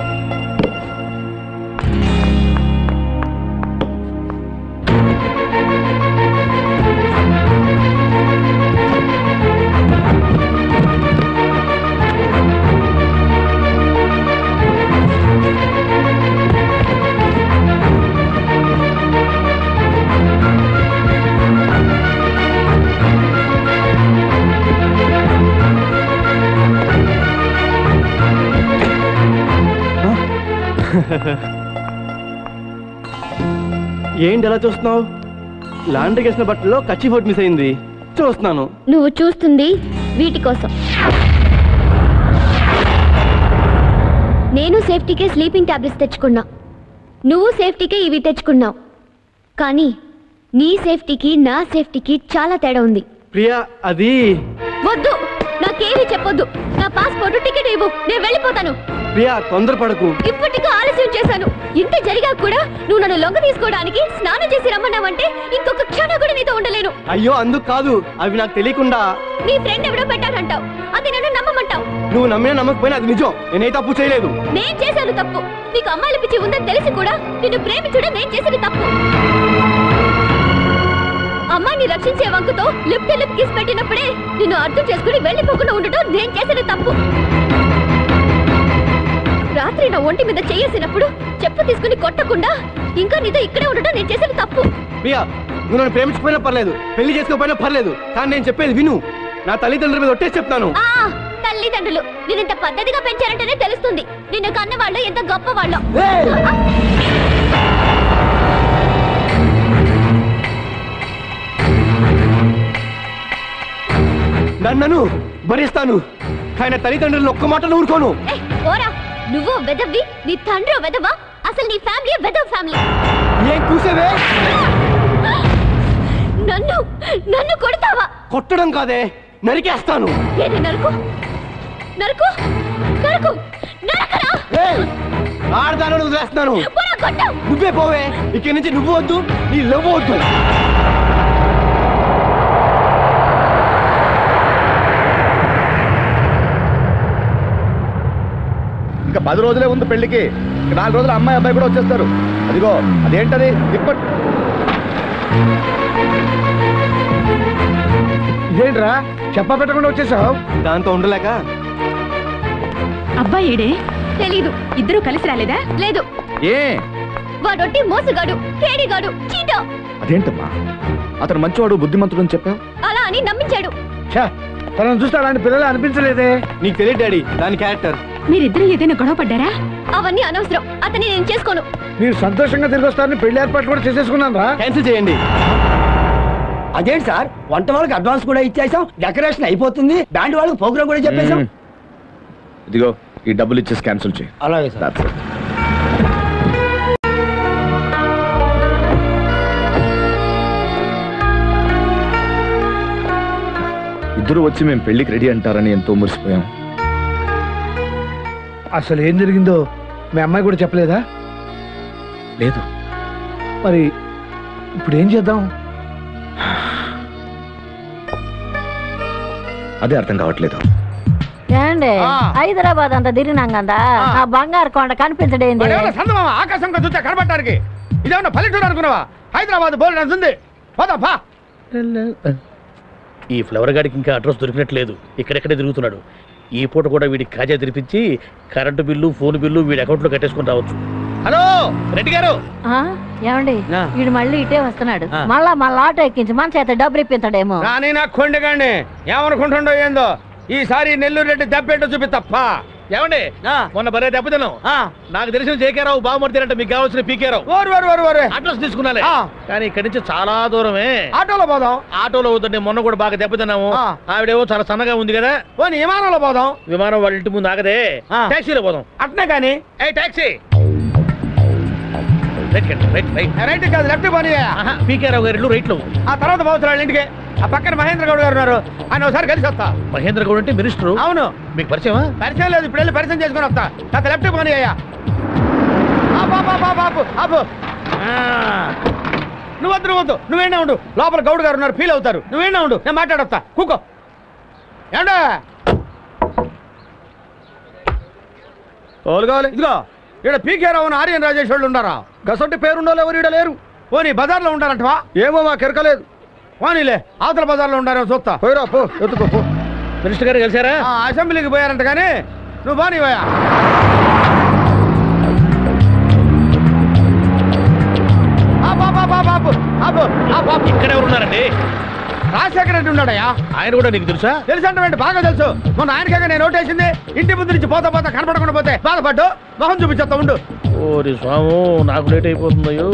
ఏంటి ఎలా చూస్తున్నావు లాండ్రీకి వేసిన బట్టలో కచ్చి ఫోట్ మిస్ అయింది చూస్తున్నాను నువ్వు చూస్తుంది వీటి కోసం నేను సేఫ్టీకే స్లీపింగ్ టాబ్లెట్స్ తెచ్చుకున్నా నువ్వు సేఫ్టీకే ఇవి తెచ్చుకున్నావు కానీ నీ సేఫ్టీకి నా సేఫ్టీకి చాలా తేడా ఉంది ప్రియా అది వద్దు నాకేమీ చెప్పొద్దు నా పాస్పోర్ట్ టికెట్ ఇవ్వు నేను వెళ్ళిపోతాను ప్రియా తొందరపడకు ఇప్పటిగా ఆలస్యం చేశాను ఇంత జరిగా కూడా నువ్వు నన్ను లొంగ తీసుకోవడానికి స్నానం చేసి రమ్మన్నావంటే ఇంకొక క్షణం కూడా నీతో ఉండలేను అయ్యో అందుకు కాదు అవి నాకు తెలియకుండా నీ ఫ్రెండ్ ఎవడో పెట్టాడంటావు అది నన్ను నమ్మమంటావు నువ్వు నమ్మినా నమ్మకపోయినా అది నిజం నేనే తప్పు చేయలేదు నేను చేశాను తప్పు నీకు అమ్మాయిల పిచ్చి ఉందని తెలిసి కూడా నిన్ను ప్రేమించడం నేను చేసిన తప్పు అమ్మాయిని రక్షించే వంకతో లిప్ టు లిప్ కిస్ పెట్టినప్పుడే నిన్ను అర్థం చేసుకుని వెళ్ళిపోకుండా ఉండటం నేను చేసిన తప్పు రాత్రి నా ఒంటి మీద చేయేసినప్పుడు చెప్పు తీసుకుని కొట్టకుండా ఇంకా నీతో ఇక్కడే ఉండటం నేను చేసిన తప్పు ప్రియా నువ్వు నన్ను ప్రేమించకపోయినా పర్లేదు పెళ్లి చేసుకోకపోయినా పర్లేదు కానీ నేను చెప్పేది విను నా తల్లిదండ్రుల మీద ఒట్టేసి చెప్తాను ఆ తల్లిదండ్రులు నేను ఇంత పద్ధతిగా పెంచారంటేనే తెలుస్తుంది నిన్ను కన్నవాళ్ళు ఎంత గొప్ప వాళ్ళు నన్ను భరిస్తాను కానీ తల్లిదండ్రులను ఒక్క మాట ఊరుకోను ఓరా నువ్వు వెదవ్వి నీ తండ్రి వెదవా అసలు నీ ఫ్యామిలీ వెదవ్ ఫ్యామిలీ ఏం కూసేవే నన్ను నన్ను కొడతావా కొట్టడం కాదే నరికేస్తాను ఏది నరుకు నరుకు నరుకు నరకరా ఆడదాను వదిలేస్తున్నాను పోరా కొట్టు నువ్వే పోవే ఇక్కడి నుంచి నువ్వు వద్దు నీ లవ్ వద్దు ఇంకా పది రోజులే ఉంది పెళ్లికి ఇంకా నాలుగు రోజులు అమ్మాయి అబ్బాయి కూడా వచ్చేస్తారు అదిగో అదేంటది ఇప్పటి ఇదేంట్రా చెప్ప పెట్టకుండా వచ్చేసావు దాంతో ఉండలేక అబ్బాయి ఏడే తెలీదు ఇద్దరు కలిసి రాలేదా లేదు ఏ వాడొట్టి మోసగాడు కేడిగాడు చీటో అదేంటమ్మా అతను మంచివాడు బుద్ధిమంతుడు అని చెప్పావు అలా అని నమ్మించాడు తనను చూస్తే అలాంటి పిల్లలు అనిపించలేదే నీకు తెలియదు డాడీ దాని క్యారెక్టర్ మీరిద్దరు ఏదైనా గొడవ పడ్డారా అవన్నీ అనవసరం అతన్ని నేను చేసుకోను మీరు సంతోషంగా తిరిగి వస్తారని పెళ్లి ఏర్పాటు కూడా చేసేసుకున్నాను రా క్యాన్సిల్ చేయండి అదేంటి సార్ వంట వాళ్ళకి అడ్వాన్స్ కూడా ఇచ్చేసాం డెకరేషన్ అయిపోతుంది బ్యాండ్ వాళ్ళకి ప్రోగ్రామ్ కూడా చెప్పేశాం మ్మ్. ఇదిగో ఈ డబ్బులు ఇచ్చేసి క్యాన్సిల్ చేయి అలాగే సార్ That's it. ఇద్దరు వచ్చి మేము పెళ్లికి రెడీ అంటారని ఎంతో మురిసిపోయాం అసలు ఏం జరిగిందో మీ అమ్మాయి కూడా చెప్పలేదా లేదు మరి ఇప్పుడు ఏం చేద్దాం అదే అర్థం కావట్లేదు ఏమండి హైదరాబాద్ అంతా తిరిగినాం కదా ఆ బంగారు కొండ కనిపించడేంది వాడేమన్నా సందమామ ఆకాశం చూస్తే కనబడటానికి ఇదేమన్నా పల్లెటూరు అనుకున్నావా హైదరాబాద్ బోర్డు ఉంది పోదా పా ఈ ఫ్లవర్ గాడికి ఇంకా అడ్రస్ దొరికినట్లేదు ఇక్కడెక్కడే తిరుగుతున్నాడు ఈ పూట కూడా వీడికి కాజా తెరిపించి కరెంటు బిల్లు ఫోన్ బిల్లు వీడి అకౌంట్లో కట్టేసుకుని రావచ్చు హలో రెడ్డి గారు ఆ? ఏమండి ఆ. వీడు మళ్ళీ ఇటే వస్తున్నాడు ఆ. మళ్ళా మళ్ళా ఆటో ఎక్కించి మన చేత డబ్బులు ఇప్పించడేమో కానీ నా కొండగాండి ఏమనుకుంటుండో ఏందో ఈసారి నెల్లూరు రెడ్డి దెబ్బేంటో చూపి తప్ప ఏమండి మొన్న బరే దెబ్బతిన్నాం నాకు తెలిసిన జేకేరావు బాగుమడితేనంటే మీకు కావాల్సిన పీకేరావు ఓరు ఓరు ఓరు ఓరు అడ్రస్ తీసుకున్నాలే కానీ ఇక్కడి నుంచి చాలా దూరమే ఆటోలో పోదాం ఆటోలో అవుతుంటే మొన్న కూడా బాగా దెబ్బతిన్నాము ఆవిడేమో చాలా సన్నగా ఉంది కదా పోనీ విమానంలో పోదాం విమానం వాళ్ళ ఇంటి ముందు ఆగదే టాక్సీలో పోదాం అట్నే కానీ ఏ టాక్సీ రైట్ కండి రైట్ రైట్ రైట్ కాదు లెఫ్ట్ పోనీ పీకేరావు గారి ఇల్లు రైట్లో ఆ తర్వాత పోవచ్చు వాళ్ళ ఇంటికి ఆ పక్కన మహేంద్ర గౌడ్ గారు ఉన్నారు ఆయన ఒకసారి కలిసి వస్తా మహేంద్ర గౌడ్ అంటే మినిస్టర్ అవును మీకు పరిచయమా పరిచయం లేదు ఇప్పుడు వెళ్ళి పరిచయం చేసుకుని వస్తా కాస్త లెఫ్ట్ పోనీ అయ్యా ఆపు, ఆపు, ఆపు, ఆపు, ఆపు. ఆ. నువ్వు వద్దు నువ్వు వద్దు నువ్వేనా ఉండు లోపల గౌడ్ గారు ఉన్నారు ఫీల్ అవుతారు నువ్వేనా ఉండు నేను మాట్లాడొస్తా కూకో ఏమండా కావాలి కావాలి ఇదిగో ఇక్కడ పీకే రావు ఆర్యన్ రాజేష్ వాళ్ళు ఉన్నారా గసంటి పేరుండోలు ఎవరు ఇక్కడ లేరు పోనీ బజార్లో ఉంటారంటవా ఏమో మా కెరకలేదు పోనీలే అవతల బజార్లో ఉండారేమో చూస్తా పోయిరా పో ఎత్తుకో పో మినిస్టర్ గారు కలిసారా ఆ, అసెంబ్లీకి పోయారంట కానీ నువ్వు పోనీ పోయా ఇక్కడ ఎవరు ఉన్నారండి రాజశేఖర రెడ్డి ఉన్నాడయ్యా ఆయన కూడా నీకు తెలుసా తెలుసు అంటే బాగా తెలుసు మొన్న ఆయనకే నేను ఓటేసింది ఇంటి ముందు నుంచి పోతా పోతా కనపడకుండా పోతే బాధపడ్డు మొహం చూపించేస్తా ఉండు ఓరి స్వాము నాకు లేట్ అయిపోతుందయ్యో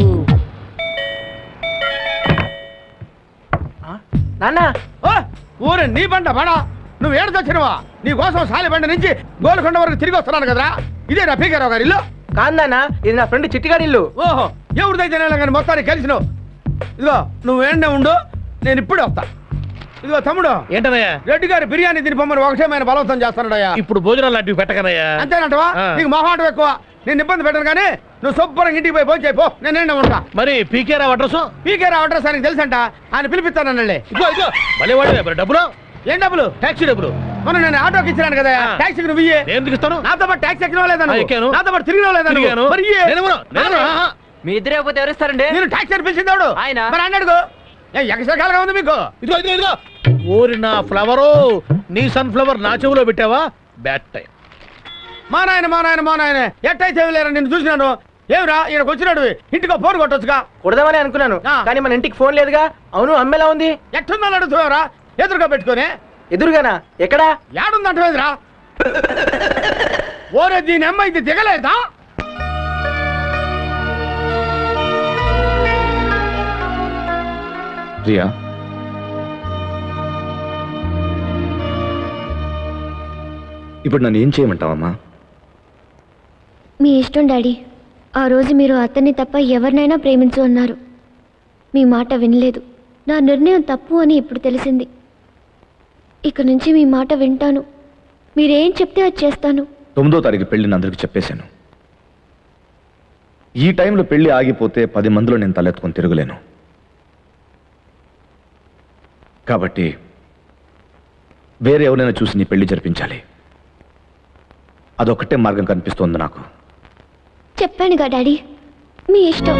నాన్న ఊరే నీ బండ బడా నువ్వు ఏడు తెచ్చినవా నీ కోసం సాలి బండ నుంచి గోల్కొండ వరకు తిరిగి వస్తున్నాను కదరా ఇదే నా పీకారావు గారి ఇల్లు కాదు నాన్న ఇది నా ఫ్రెండ్ చిట్టిగాడి ఇల్లు ఓహో ఎవరిదైతే నేను కానీ మొత్తానికి కలిసినావు ఇదిగో నువ్వు ఏండే ఉండు నేను ఇప్పుడే వస్తా ఇదిగో తమ్ముడు ఏంటనయ్యా రెడ్డి గారి బిర్యానీ తిని పొమ్మని ఒకటేమైన బలవంతం చేస్తానడయ్యా ఇప్పుడు భోజనాలు లాంటివి పెట్టకనయ్యా అంతేనంటవా ఆ. నీకు మొహాటం ఎక్కువ నేను ఇబ్బంది పెట్టను కానీ నువ్వు శుభ్రంగా ఇంటికి పోయి భోజనం పో నేను ఏండే ఉంటా మరి పీకే రావు అడ్రస్ పీకే రావు అడ్రస్ ఆయనకి తెలుసంట ఆయన పిలిపిస్తానండి ఇదిగో ఇదిగో భలే వాడే మరి డబ్బులు ఏం డబ్బులు టాక్సీ డబ్బులు మొన్న నేను ఆటోకి ఇచ్చినాను కదా ట్యాక్సీకి నువ్వు ఇయ్యే నేను ఎందుకు ఇస్తాను నాతో పాటు ట్యాక్సీ ఎక్కిన లేదా ఆ, ఎక్కాను. నాతో పాటు తిరిగిన లేదా నువ్వు? తిరిగాను. మరి ఇయ్యే. నేను ఇవ్వను. నేను ఇవ్వను. ఆహా. మీ ఇద్దరే పోతే ఎవరిస్తారండి నేను ట్యాక్సీ అని పిలిచింది ఎవడు ఆయన. మరి అన్నాడు ఎగసకాలుగా ఉంది మీకు ఇదిగో ఇదిగో ఇదిగో ఓరి నా ఫ్లవరు నీ సన్ ఫ్లవర్ నా చెవిలో పెట్టావా బ్యాడ్ టైం మా నాయన మా నాయన మా నాయన ఎట్టయితే లేరా నిన్ను చూసినాను ఏమిరా ఈయనకు వచ్చినాడు ఇంటికి ఫోన్ కొట్టొచ్చుగా కొడదామని అనుకున్నాను కానీ మన ఇంటికి ఫోన్ లేదుగా అవును అమ్మెలా ఉంది ఎట్టుందని అడుగుతున్నావురా ఎదురుగా పెట్టుకొని ఎదురుగానా ఎక్కడా ఏడుందంటవేదిరా ఓరే దీని అమ్మ ఇది దిగలేదా ప్రియా ఇప్పుడు నన్ను ఏం చేయమంటావమ్మా మీ ఇష్టం డాడీ ఆ రోజు మీరు అతన్ని తప్ప ఎవరినైనా ప్రేమించు అన్నారు మీ మాట వినలేదు నా నిర్ణయం తప్పు అని ఇప్పుడు తెలిసింది ఇక నుంచి మీ మాట వింటాను మీరేం చెప్తే అది చేస్తాను తొమ్మిదో తారీఖు పెళ్లిని అందరికి చెప్పేశాను ఈ టైంలో పెళ్లి ఆగిపోతే పది మందిలో నేను తలెత్తుకొని తిరగలేను కాబట్టి వేరే ఎవరైనా చూసి నీ పెళ్లి జరిపించాలి అదొక్కటే మార్గం కనిపిస్తోంది నాకు చెప్పానుగా డాడీ మీ ఇష్టం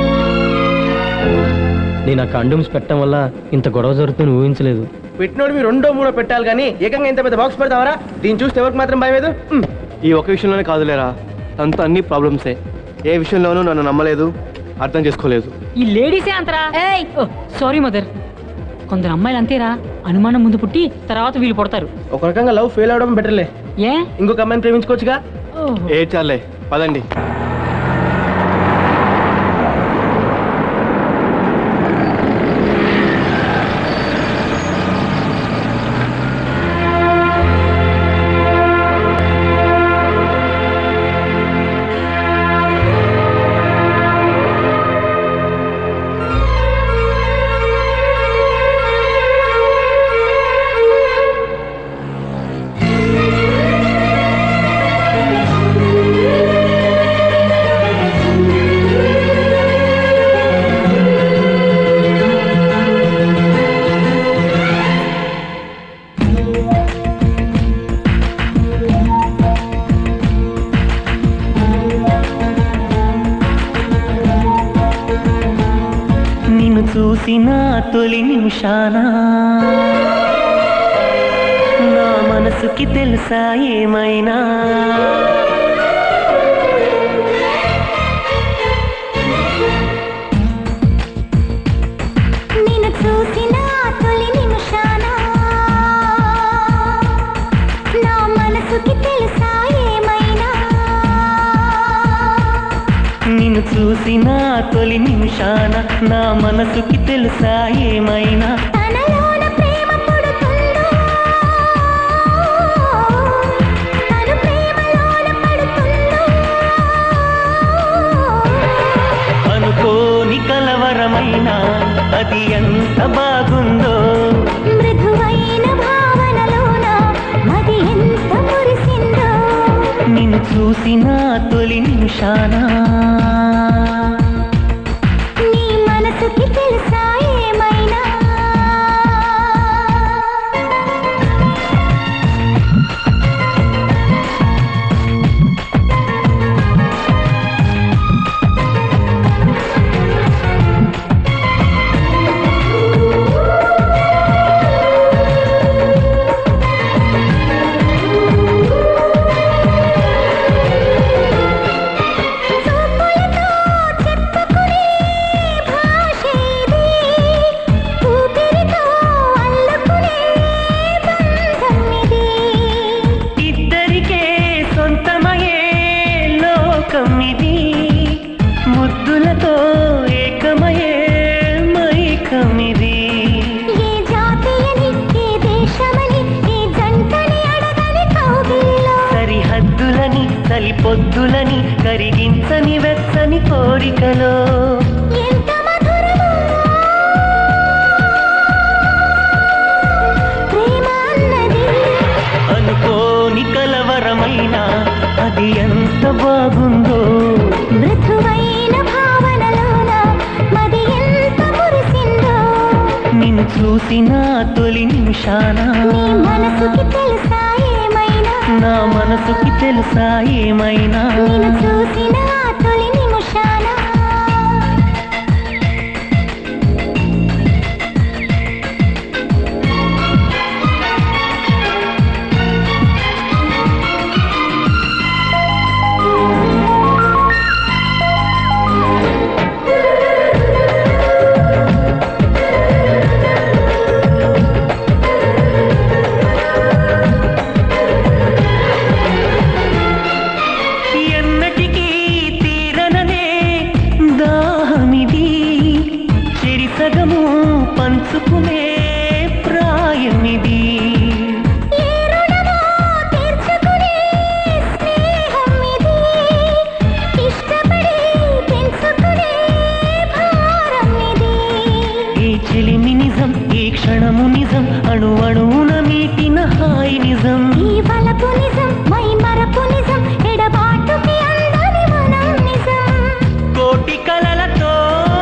నేను ఆ కండోమ్స్ పెట్టడం వల్ల ఇంత గొడవ జరుగుతుందని ఊహించలేదు పెట్టినోడు మీరు రెండో మూడో పెట్టాలి కానీ ఏకంగా ఇంత పెద్ద బాక్స్ పెడతావరా దీన్ని చూస్తే ఎవరికి మాత్రం భయం లేదు ఈ ఒక విషయంలోనే కాదులేరా తనతో అన్ని ప్రాబ్లమ్సే ఏ విషయంలోనూ నన్ను నమ్మలేదు అర్థం చేసుకోలేదు ఈ లేడీసే అంతరా సారీ మదర్ కొందరు అమ్మాయిలు అంతేరా అనుమానం ముందు పుట్టి తర్వాత వీళ్ళు పుడతారు ఒక రకంగా లవ్ ఫెయిల్ అవడం బెటర్లే ఏ ఇంకొక అమ్మాయిని ప్రేమించుకోవచ్చుగా ఏ చాలే పదండి ఆ చూసిన తొలి నిమిషాన నా మనసుకి తెలుసా ఏమైనా నిన్ను చూసిన తొలి నిమిషాన నా మనసుకి తెలుసా ఏమైనా నిన్ను చూసిన తొలి నిమిషాన నా మనసుకి తెలుసా ఏమైనా తనలోన ప్రేమ పుడుతుందో తను ప్రేమలోన పడుతుందో అనుకోని కలవరమైన అది ఎంత బాగుందో మృదువైన భావనలోన మది ఎంత మురిసిందో నిన్ను చూసిన తొలి నిమిషాన నీ మనసుకి తెలుసా ఏమైనా చూపులతో చెప్పుకునే భాషేది ఊపిరితో అల్లుకునే బంధం ఇది ఇద్దరికే సొంతమయే లోకం ఇది ముద్దులతో ఏకమయే మైకం ఇది ఏ జాతి అని ఏ దేశమని ఏ జంటని అడగని కౌగిలిలో సరిహద్దులని సరిపొద్దులని కరిగించని వెచ్చని కోరికలో ఎంత మధురమో ప్రేమ అన్నది అనుకోని కలవరమైన అది ఎంత బాగుందో మృదువైన భావనలోన మది ఎంత మురిసిందో నిన్ను చూసిన తొలి నిమిషాన నీ మనసుకి తెలుసా ఏమైనా నా మనసుకి తెలుసా ఏమైనా నిన్ను చూసిన తొలి నిమిషాన ఎన్నటికీ తీరననే దాహమిది చెరి సగము పంచుకునే ప్రాయమిది ఏ రుణమో తీర్చుకునే స్నేహం ఇది ఇష్టపడి పెంచుకునే భారం ఇది ఈ చెలిమి నిజం ఈ క్షణము నిజం అణు అణువున మీటిన హాయి నిజం ఈ వలపు నిజం మై మరపు నిజం ఎడబాటుకి అందని మనం నిజం కోటి కలలతో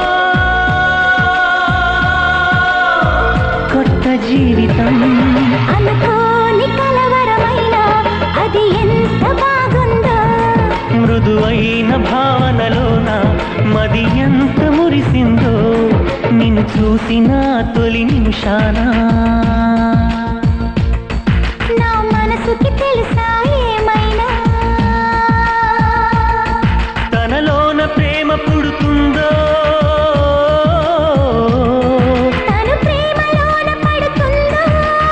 కొత్త జీవితం అనుకోని కలవరమైన అది ఎంత బాగుందో మృదువైన భావనలోన మది ఎంత మురిసిందో నిన్ను చూసిన తొలి నిమిషాన నా మనసుకి తెలుసా ఏమైనా తనలోన ప్రేమ పుడుతుందో తను ప్రేమలోన పడుతుందో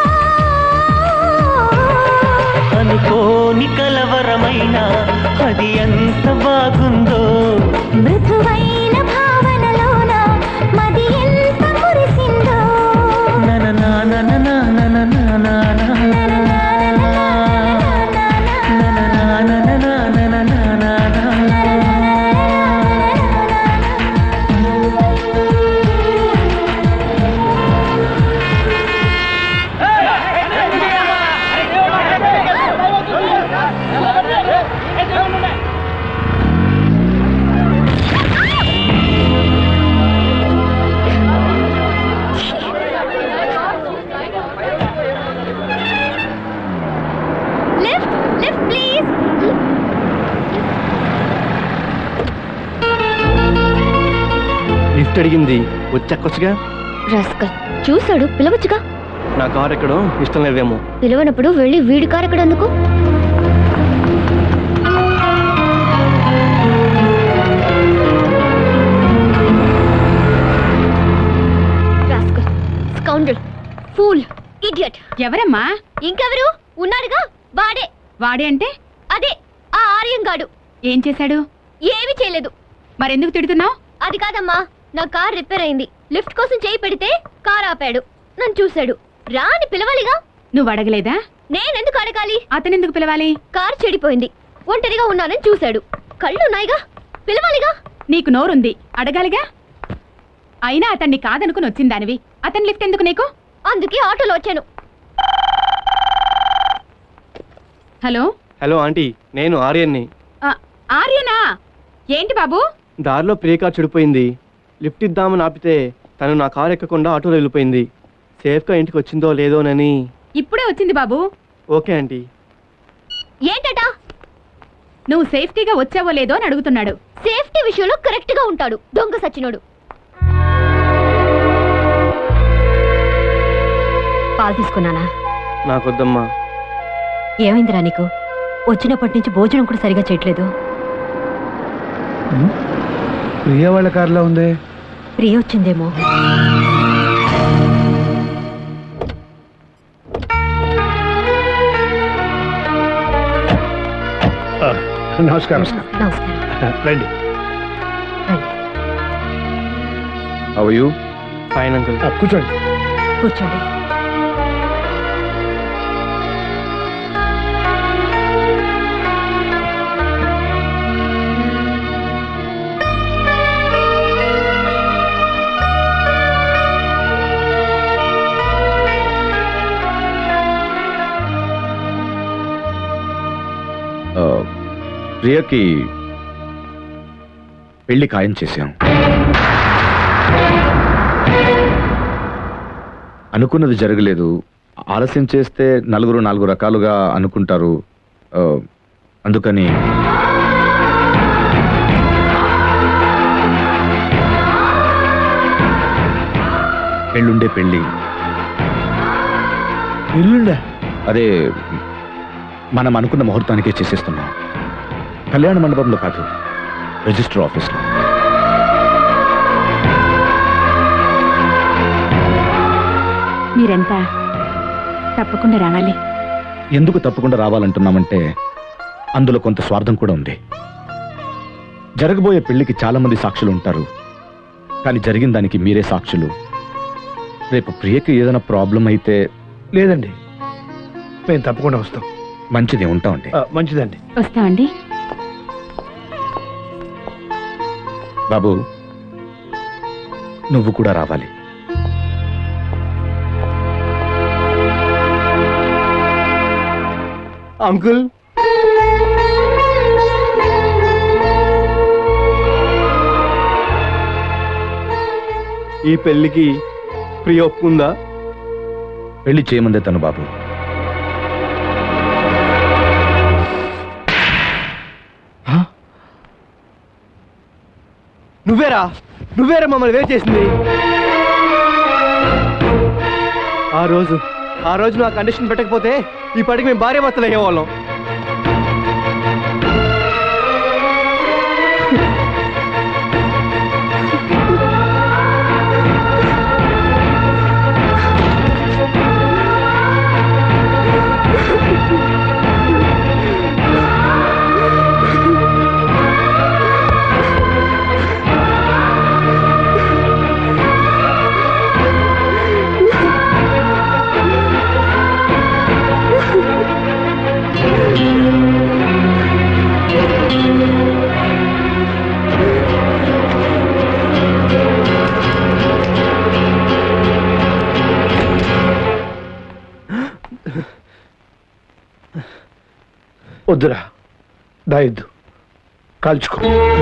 అనుకోని కలవరమైన అది ఎంత బాగుందో మృదువైన భావనలోన మది ఎంత మురిసిందో నన నాన నన నన నన నన లిఫ్ట్ లిఫ్ట్ ప్లీజ్ లిఫ్ట్ అడిగింది వచ్చాకొచ్చుగా రస్కల్ చూశాడు పిలవచ్చుగా నా కార్ ఎక్కడం ఇష్టం లేదేమో పిలవనప్పుడు వెళ్ళి వీడి కారు ఎక్కడ అందుకు స్కౌండల్ ఫూల్ ఇడియట్ ఎవరమ్మా ఇంకెవరు ఉన్నాడుగా వాడే వాడే అంటే అదే ఆ ఆర్యం గాడు ఏం చేశాడు ఏమీ చేయలేదు మరెందుకు తిడుతున్నావు అది కాదమ్మా నా కార్ రిపేర్ అయింది లిఫ్ట్ కోసం చేయి పెడితే కార్ ఆపాడు నన్ను చూశాడు రాని పిలవాలిగా నువ్వు అడగలేదా నేనెందుకు అడగాలి అతనెందుకు పిలవాలి కార్ చెడిపోయింది ఒంటరిగా ఉన్నానని చూశాడు కళ్ళున్నాయిగా పిలవాలిగా నీకు నోరుంది అడగాలిగా అయినా అతన్ని కాదనుకుని వచ్చిందానివి అతని లిఫ్ట్ ఎందుకు నీకు అందుకే ఆటోలో వచ్చాను హలో హలో ఆంటీ నేను ఆర్యన్ని ఆ, ఆర్యనా ఏంటి బాబు దారిలో ప్రియ కార్ చెడిపోయింది లిఫ్ట్ ఇద్దామని ఆపితే తను నా కార్ ఎక్కకుండా ఆటోలో వెళ్ళిపోయింది సేఫ్గా ఇంటికి వచ్చిందో లేదోనని ఇప్పుడే వచ్చింది బాబు ఓకే ఆంటీ ఏంటట నువ్వు సేఫ్టీగా వచ్చావో లేదో అని అడుగుతున్నాడు సేఫ్టీ విషయంలో కరెక్ట్ గా ఉంటాడు దొంగ సచ్చినోడు పాలు తీసుకున్నానా నాకొద్దమ్మా ఏమైందిరా నీకు వచ్చినప్పటి నుంచి భోజనం కూడా సరిగా చేయట్లేదు ప్రియ వాళ్ళ కారులో ఉంది ప్రియ వచ్చిందేమో నమస్కారం నమస్కారం రండి హౌ యూ ఫైన్ అంకుల్ కూర్చోండి కూర్చోండి ఆ, ప్రియకి పెళ్లి ఖాయం చేశాం అనుకున్నది జరగలేదు ఆలస్యం చేస్తే నలుగురు నాలుగు రకాలుగా అనుకుంటారు ఆ, అందుకని పెళ్ళుండే పెళ్ళి ఇల్లుండే అదే మనం అనుకున్న ముహూర్తానికే చేసేస్తున్నాం కళ్యాణ మండపంలో కాదు రిజిస్టర్ ఆఫీస్లో మీరెంత తప్పకుండా రావాలి ఎందుకు తప్పకుండా రావాలంటున్నామంటే అందులో కొంత స్వార్థం కూడా ఉంది జరగబోయే పెళ్లికి చాలా మంది సాక్షులు ఉంటారు కానీ జరిగిన దానికి మీరే సాక్షులు రేపు ప్రియకి ఏదైనా ప్రాబ్లం అయితే లేదండి మేము తప్పకుండా వస్తాం మంచిది ఉంటామండి ఆ, మంచిదండి వస్తామండి బాబు నువ్వు కూడా రావాలి అంకుల్ ఈ పెళ్లికి ప్రియ ఒప్పుకుందా పెళ్లి చేయమందే తను బాబు నువ్వేరా నువ్వేరా మమ్మల్ని వేరు చేసింది ఆ రోజు ఆ రోజు నా కండిషన్ పెట్టకపోతే ఈ పాటికి మేము భార్య భర్తలు అయ్యేవాళ్ళం వద్దురా దాయిద్దు కాల్చుకో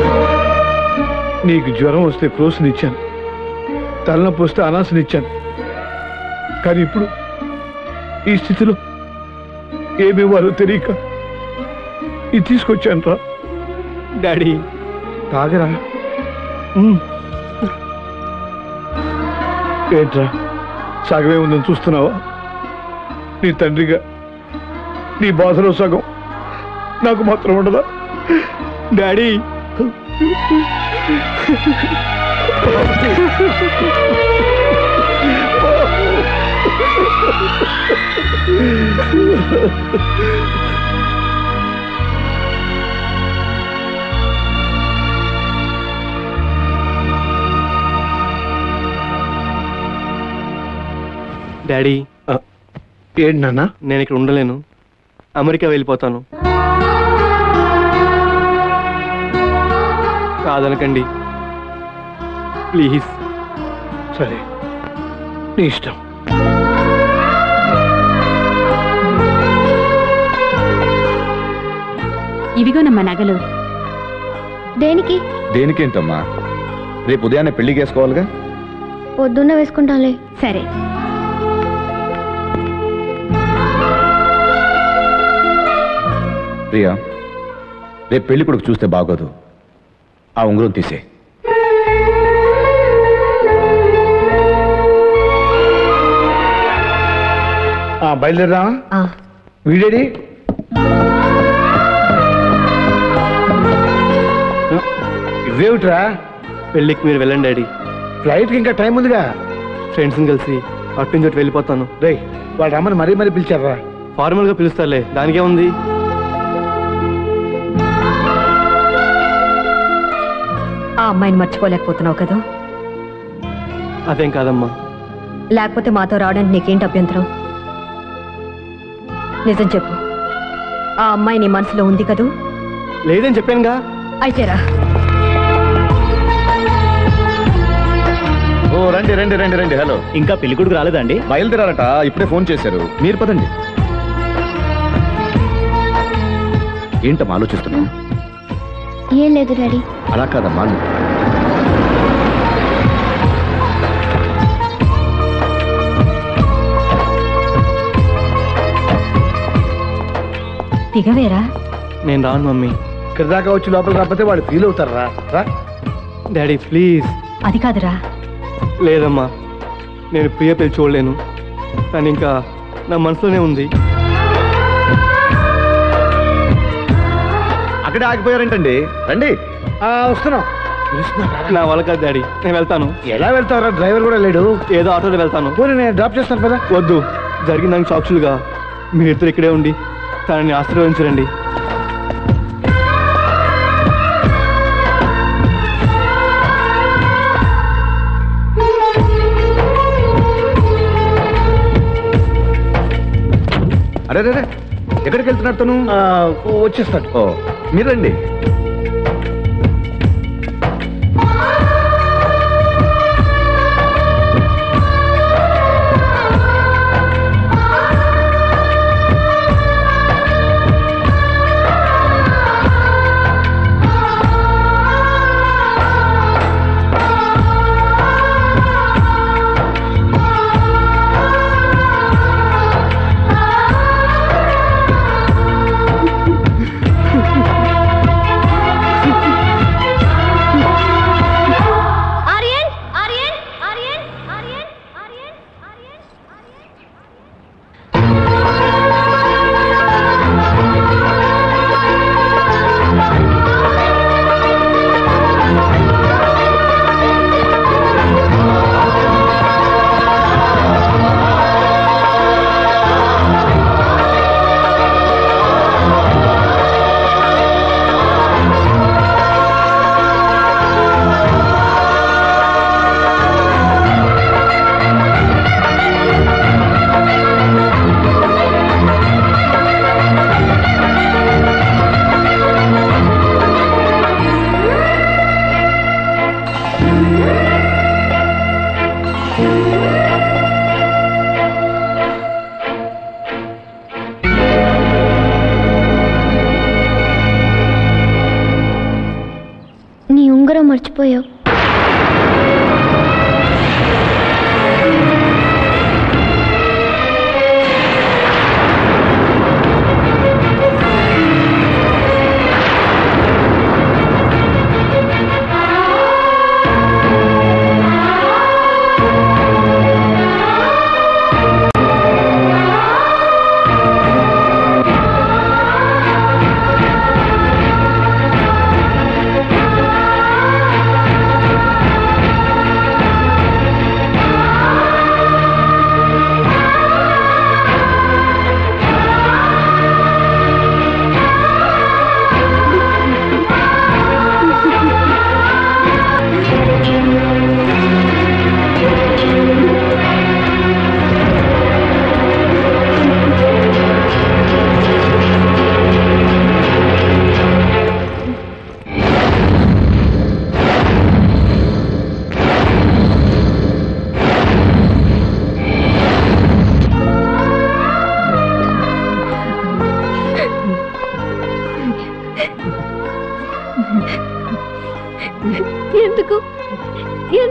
నీకు జ్వరం వస్తే క్రోసునిచ్చాను తలనొప్పి వస్తే అనాసనిచ్చాను కానీ ఇప్పుడు ఈ స్థితిలో ఏమివ్వాలో తెలియక ఇది తీసుకొచ్చాను రా డాడీ తాగరా ఏంట్రా సగమే ఉందని చూస్తున్నావా నీ తండ్రిగా నీ బాధలో సగం నాకు మాత్రం ఉండదా డాడీ డాడీ ఏంటి నాన్న నేను ఇక్కడ ఉండలేను అమెరికా వెళ్ళిపోతాను కాదనకండి ప్లీజ్ సరే నీ ఇష్టం ఇవిగోనమ్మా నగలు దేనికి దేనికేంటమ్మా రేపు ఉదయాన్నే పెళ్లి చేసుకోవాలిగా పొద్దున్న వేసుకుంటానులే సరే ప్రియా రేపు పెళ్లి కొడుకు చూస్తే బాగోదు ఆ ఉంగరం తీసే ఆ, బయలుదేరదామా వీడేడి ఇవేమిట్రా పెళ్ళికి మీరు వెళ్ళండి డాడీ ఫ్లైట్కి ఇంకా టైం ఉందిగా ఫ్రెండ్స్ని కలిసి అటు నుంచి అటు వెళ్ళిపోతాను రే వాళ్ళు రమ్మని మరీ మరీ పిలిచారా ఫార్మల్గా పిలుస్తారులే దానికే ఉంది ఆ అమ్మాయిని మర్చిపోలేకపోతున్నావు కదా అదేం కాదమ్మా లేకపోతే మాతో రావడానికి నీకేంటి అభ్యంతరం నిజం చెప్పు ఆ అమ్మాయి నీ మనసులో ఉంది కదూ లేదని చెప్పానుగా అయితేరా ఓ రండి రండి రండి రండి హలో ఇంకా పెళ్లి కొడుకు రాలేదా అండి బయలుదేరారట ఇప్పుడే ఫోన్ చేశారు మీరు పదండి ఏంటమ్మా ఆలోచిస్తున్నావు ఏం లేదు డాడీ అలా కాదమ్మా నువ్వు దిగవేరా నేను రాను మమ్మీ ఇక్కడ దాకా వచ్చి లోపల రాకపోతే వాళ్ళు ఫీల్ అవుతారా రా డాడీ ప్లీజ్ అది కాదురా లేదమ్మా నేను ప్రియ పెళ్లి చూడలేను కానీ ఇంకా నా మనసులోనే ఉంది అక్కడే ఆగిపోయారేంటండి రండి వస్తున్నాం నా వల్ల కాదు డాడీ నేను వెళ్తాను ఎలా వెళ్తావురా డ్రైవర్ కూడా లేడు ఏదో ఆటోలో వెళ్తాను పోనీ నేను డ్రాప్ చేస్తాను పదా వద్దు జరిగిన దానికి సాక్షులుగా మీరిద్దరు ఇక్కడే ఉండి తనని ఆశీర్వదించరండి అరే రే రే, ఎక్కడికి వెళ్తున్నాడు తను వచ్చేస్తాడు ఓ మీరండి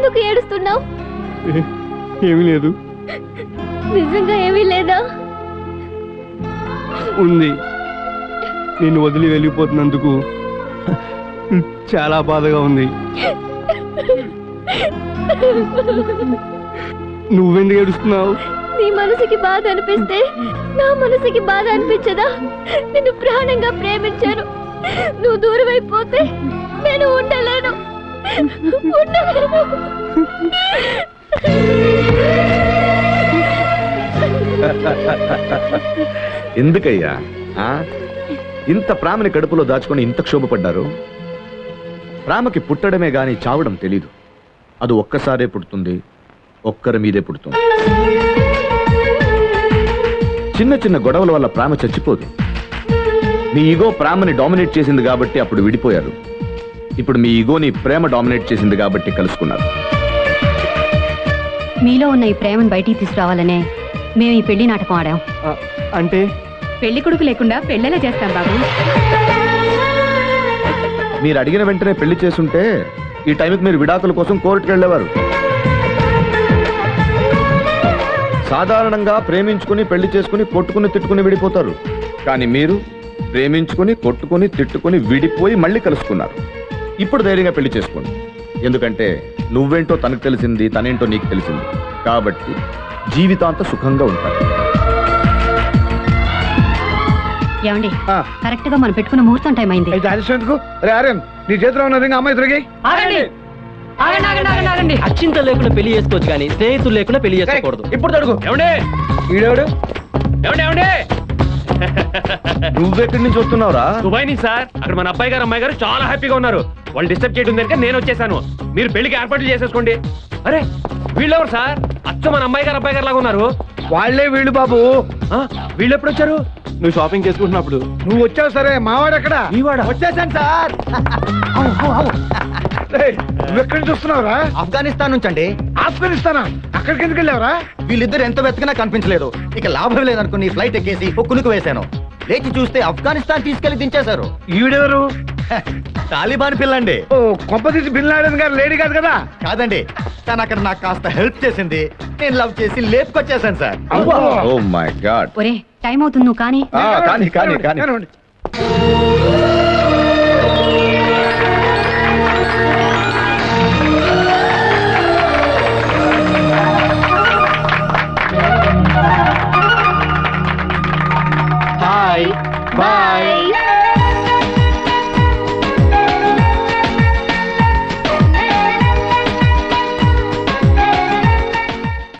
ఎందుకు ఏడుస్తున్నావు ఏమీ లేదు నిజంగా ఏమీ లేదా ఉంది నిన్ను వదిలి వెళ్ళిపోతున్నందుకు చాలా బాధగా ఉంది నువ్వెందుకు ఏడుస్తున్నావు నీ మనసుకి బాధ అనిపిస్తే నా మనసుకి బాధ అనిపించదా నిన్ను ప్రాణంగా ప్రేమించాను నువ్వు దూరం అయిపోతే నేను ఉండలేను ఉండలేను ఎందుకయ్యా ఆ? ఇంత ప్రేమని కడుపులో దాచుకొని ఇంత క్షోభపడ్డారు ప్రేమకి పుట్టడమే గాని చావడం తెలీదు అది ఒక్కసారే పుడుతుంది ఒక్కరి మీదే పుడుతుంది చిన్న చిన్న గొడవల వల్ల ప్రేమ చచ్చిపోదు మీ ఈగో ప్రేమని డామినేట్ చేసింది కాబట్టి అప్పుడు విడిపోయారు ఇప్పుడు మీ ఈగోని ప్రేమ డామినేట్ చేసింది కాబట్టి కలుసుకున్నారు మీలో ఉన్న ఈ ప్రేమను బయటికి తీసుకురావాలనే మేము ఈ పెళ్లి నాటకం ఆడాం అంటే పెళ్లి కొడుకు లేకుండా పెళ్ళెలా చేస్తాం బాబు మీరు అడిగిన వెంటనే పెళ్లి చేసుంటే ఈ టైంకి మీరు విడాకుల కోసం కోర్టుకు వెళ్ళేవారు సాధారణంగా ప్రేమించుకుని పెళ్లి చేసుకుని కొట్టుకుని తిట్టుకుని విడిపోతారు కానీ మీరు ప్రేమించుకుని కొట్టుకుని తిట్టుకుని విడిపోయి మళ్ళీ కలుసుకున్నారు ఇప్పుడు ధైర్యంగా పెళ్లి చేసుకోండి ఎందుకంటే నువ్వేంటో తనకు తెలిసింది తనేంటో నీకు తెలిసింది కాబట్టి జీవితాంత సుఖంగా ఉంటారు ఏమండి కరెక్ట్ గా మనం పెట్టుకున్న ముహూర్తం టైం అయింది అయితే ఆలస్యం ఎందుకు రే ఆర్యన్ నీ చేతిలో ఉన్న రింగ్ అమ్మాయి తిరిగి ఆగండి ఆగండి ఆగండి ఆగండి ఆగండి అచ్చింత లేకుండా పెళ్లి చేసుకోవచ్చు కానీ స్నేహితులు లేకుండా పెళ్లి చేసుకోకూడదు ఇప్పుడు తడుగు ఏమండే ఈడేవాడు ఏమండే ఏమండే నువ్వెక్కడి నుంచి వస్తున్నావురా దుబాయ్ నుంచి సార్ అక్కడ మన అబ్బాయి గారు అమ్మాయి గారు చాలా హ్యాపీగా ఉన్నారు వాళ్ళు డిస్టర్బ్ చేయడం దగ్గర నేను వచ్చేసాను మీరు పెళ్లికి ఏర్పాట్లు చేసేసుకోండి అరే వీళ్ళెవరు సార్ అచ్చ మన అమ్మాయి గారు అబ్బాయి గారు లాగా ఉన్నారు వాళ్లే వీళ్ళు బాబు వీళ్ళు ఎప్పుడు వచ్చారు నువ్వు షాపింగ్ చేసుకుంటున్నప్పుడు నువ్వు వచ్చావు సరే మావాడు ఎక్కడ వచ్చేసాను సార్ నువ్వు ఎక్కడి నుంచి వస్తున్నావురా ఆఫ్ఘనిస్తాన్ నుంచి అండి ఆఫ్ఘనిస్తానా అక్కడికి ఎందుకు వెళ్ళావురా వీళ్ళిద్దరు ఎంత వెతికినా కనిపించలేదు ఇక లాభం లేదనుకుని ఫ్లైట్ ఎక్కేసి ఒక్కునుకు వేశాను లేచి చూస్తే ఆఫ్ఘనిస్తాన్ తీసుకెళ్లి దించేశారు ఈవిడెవరు తాలిబాన్ పిల్లండి ఓ కొంపతీసి బిన్ లాడెన్ గారు లేడీ కాదు కదా కాదండి తను అక్కడ నాకు కాస్త హెల్ప్ చేసింది నేను లవ్ చేసి లేపుకొచ్చేసాను సార్ ఓ మై గాడ్ ఒరే టైం అవుతుంది నువ్వు కానీ కానీ కానీ కానీ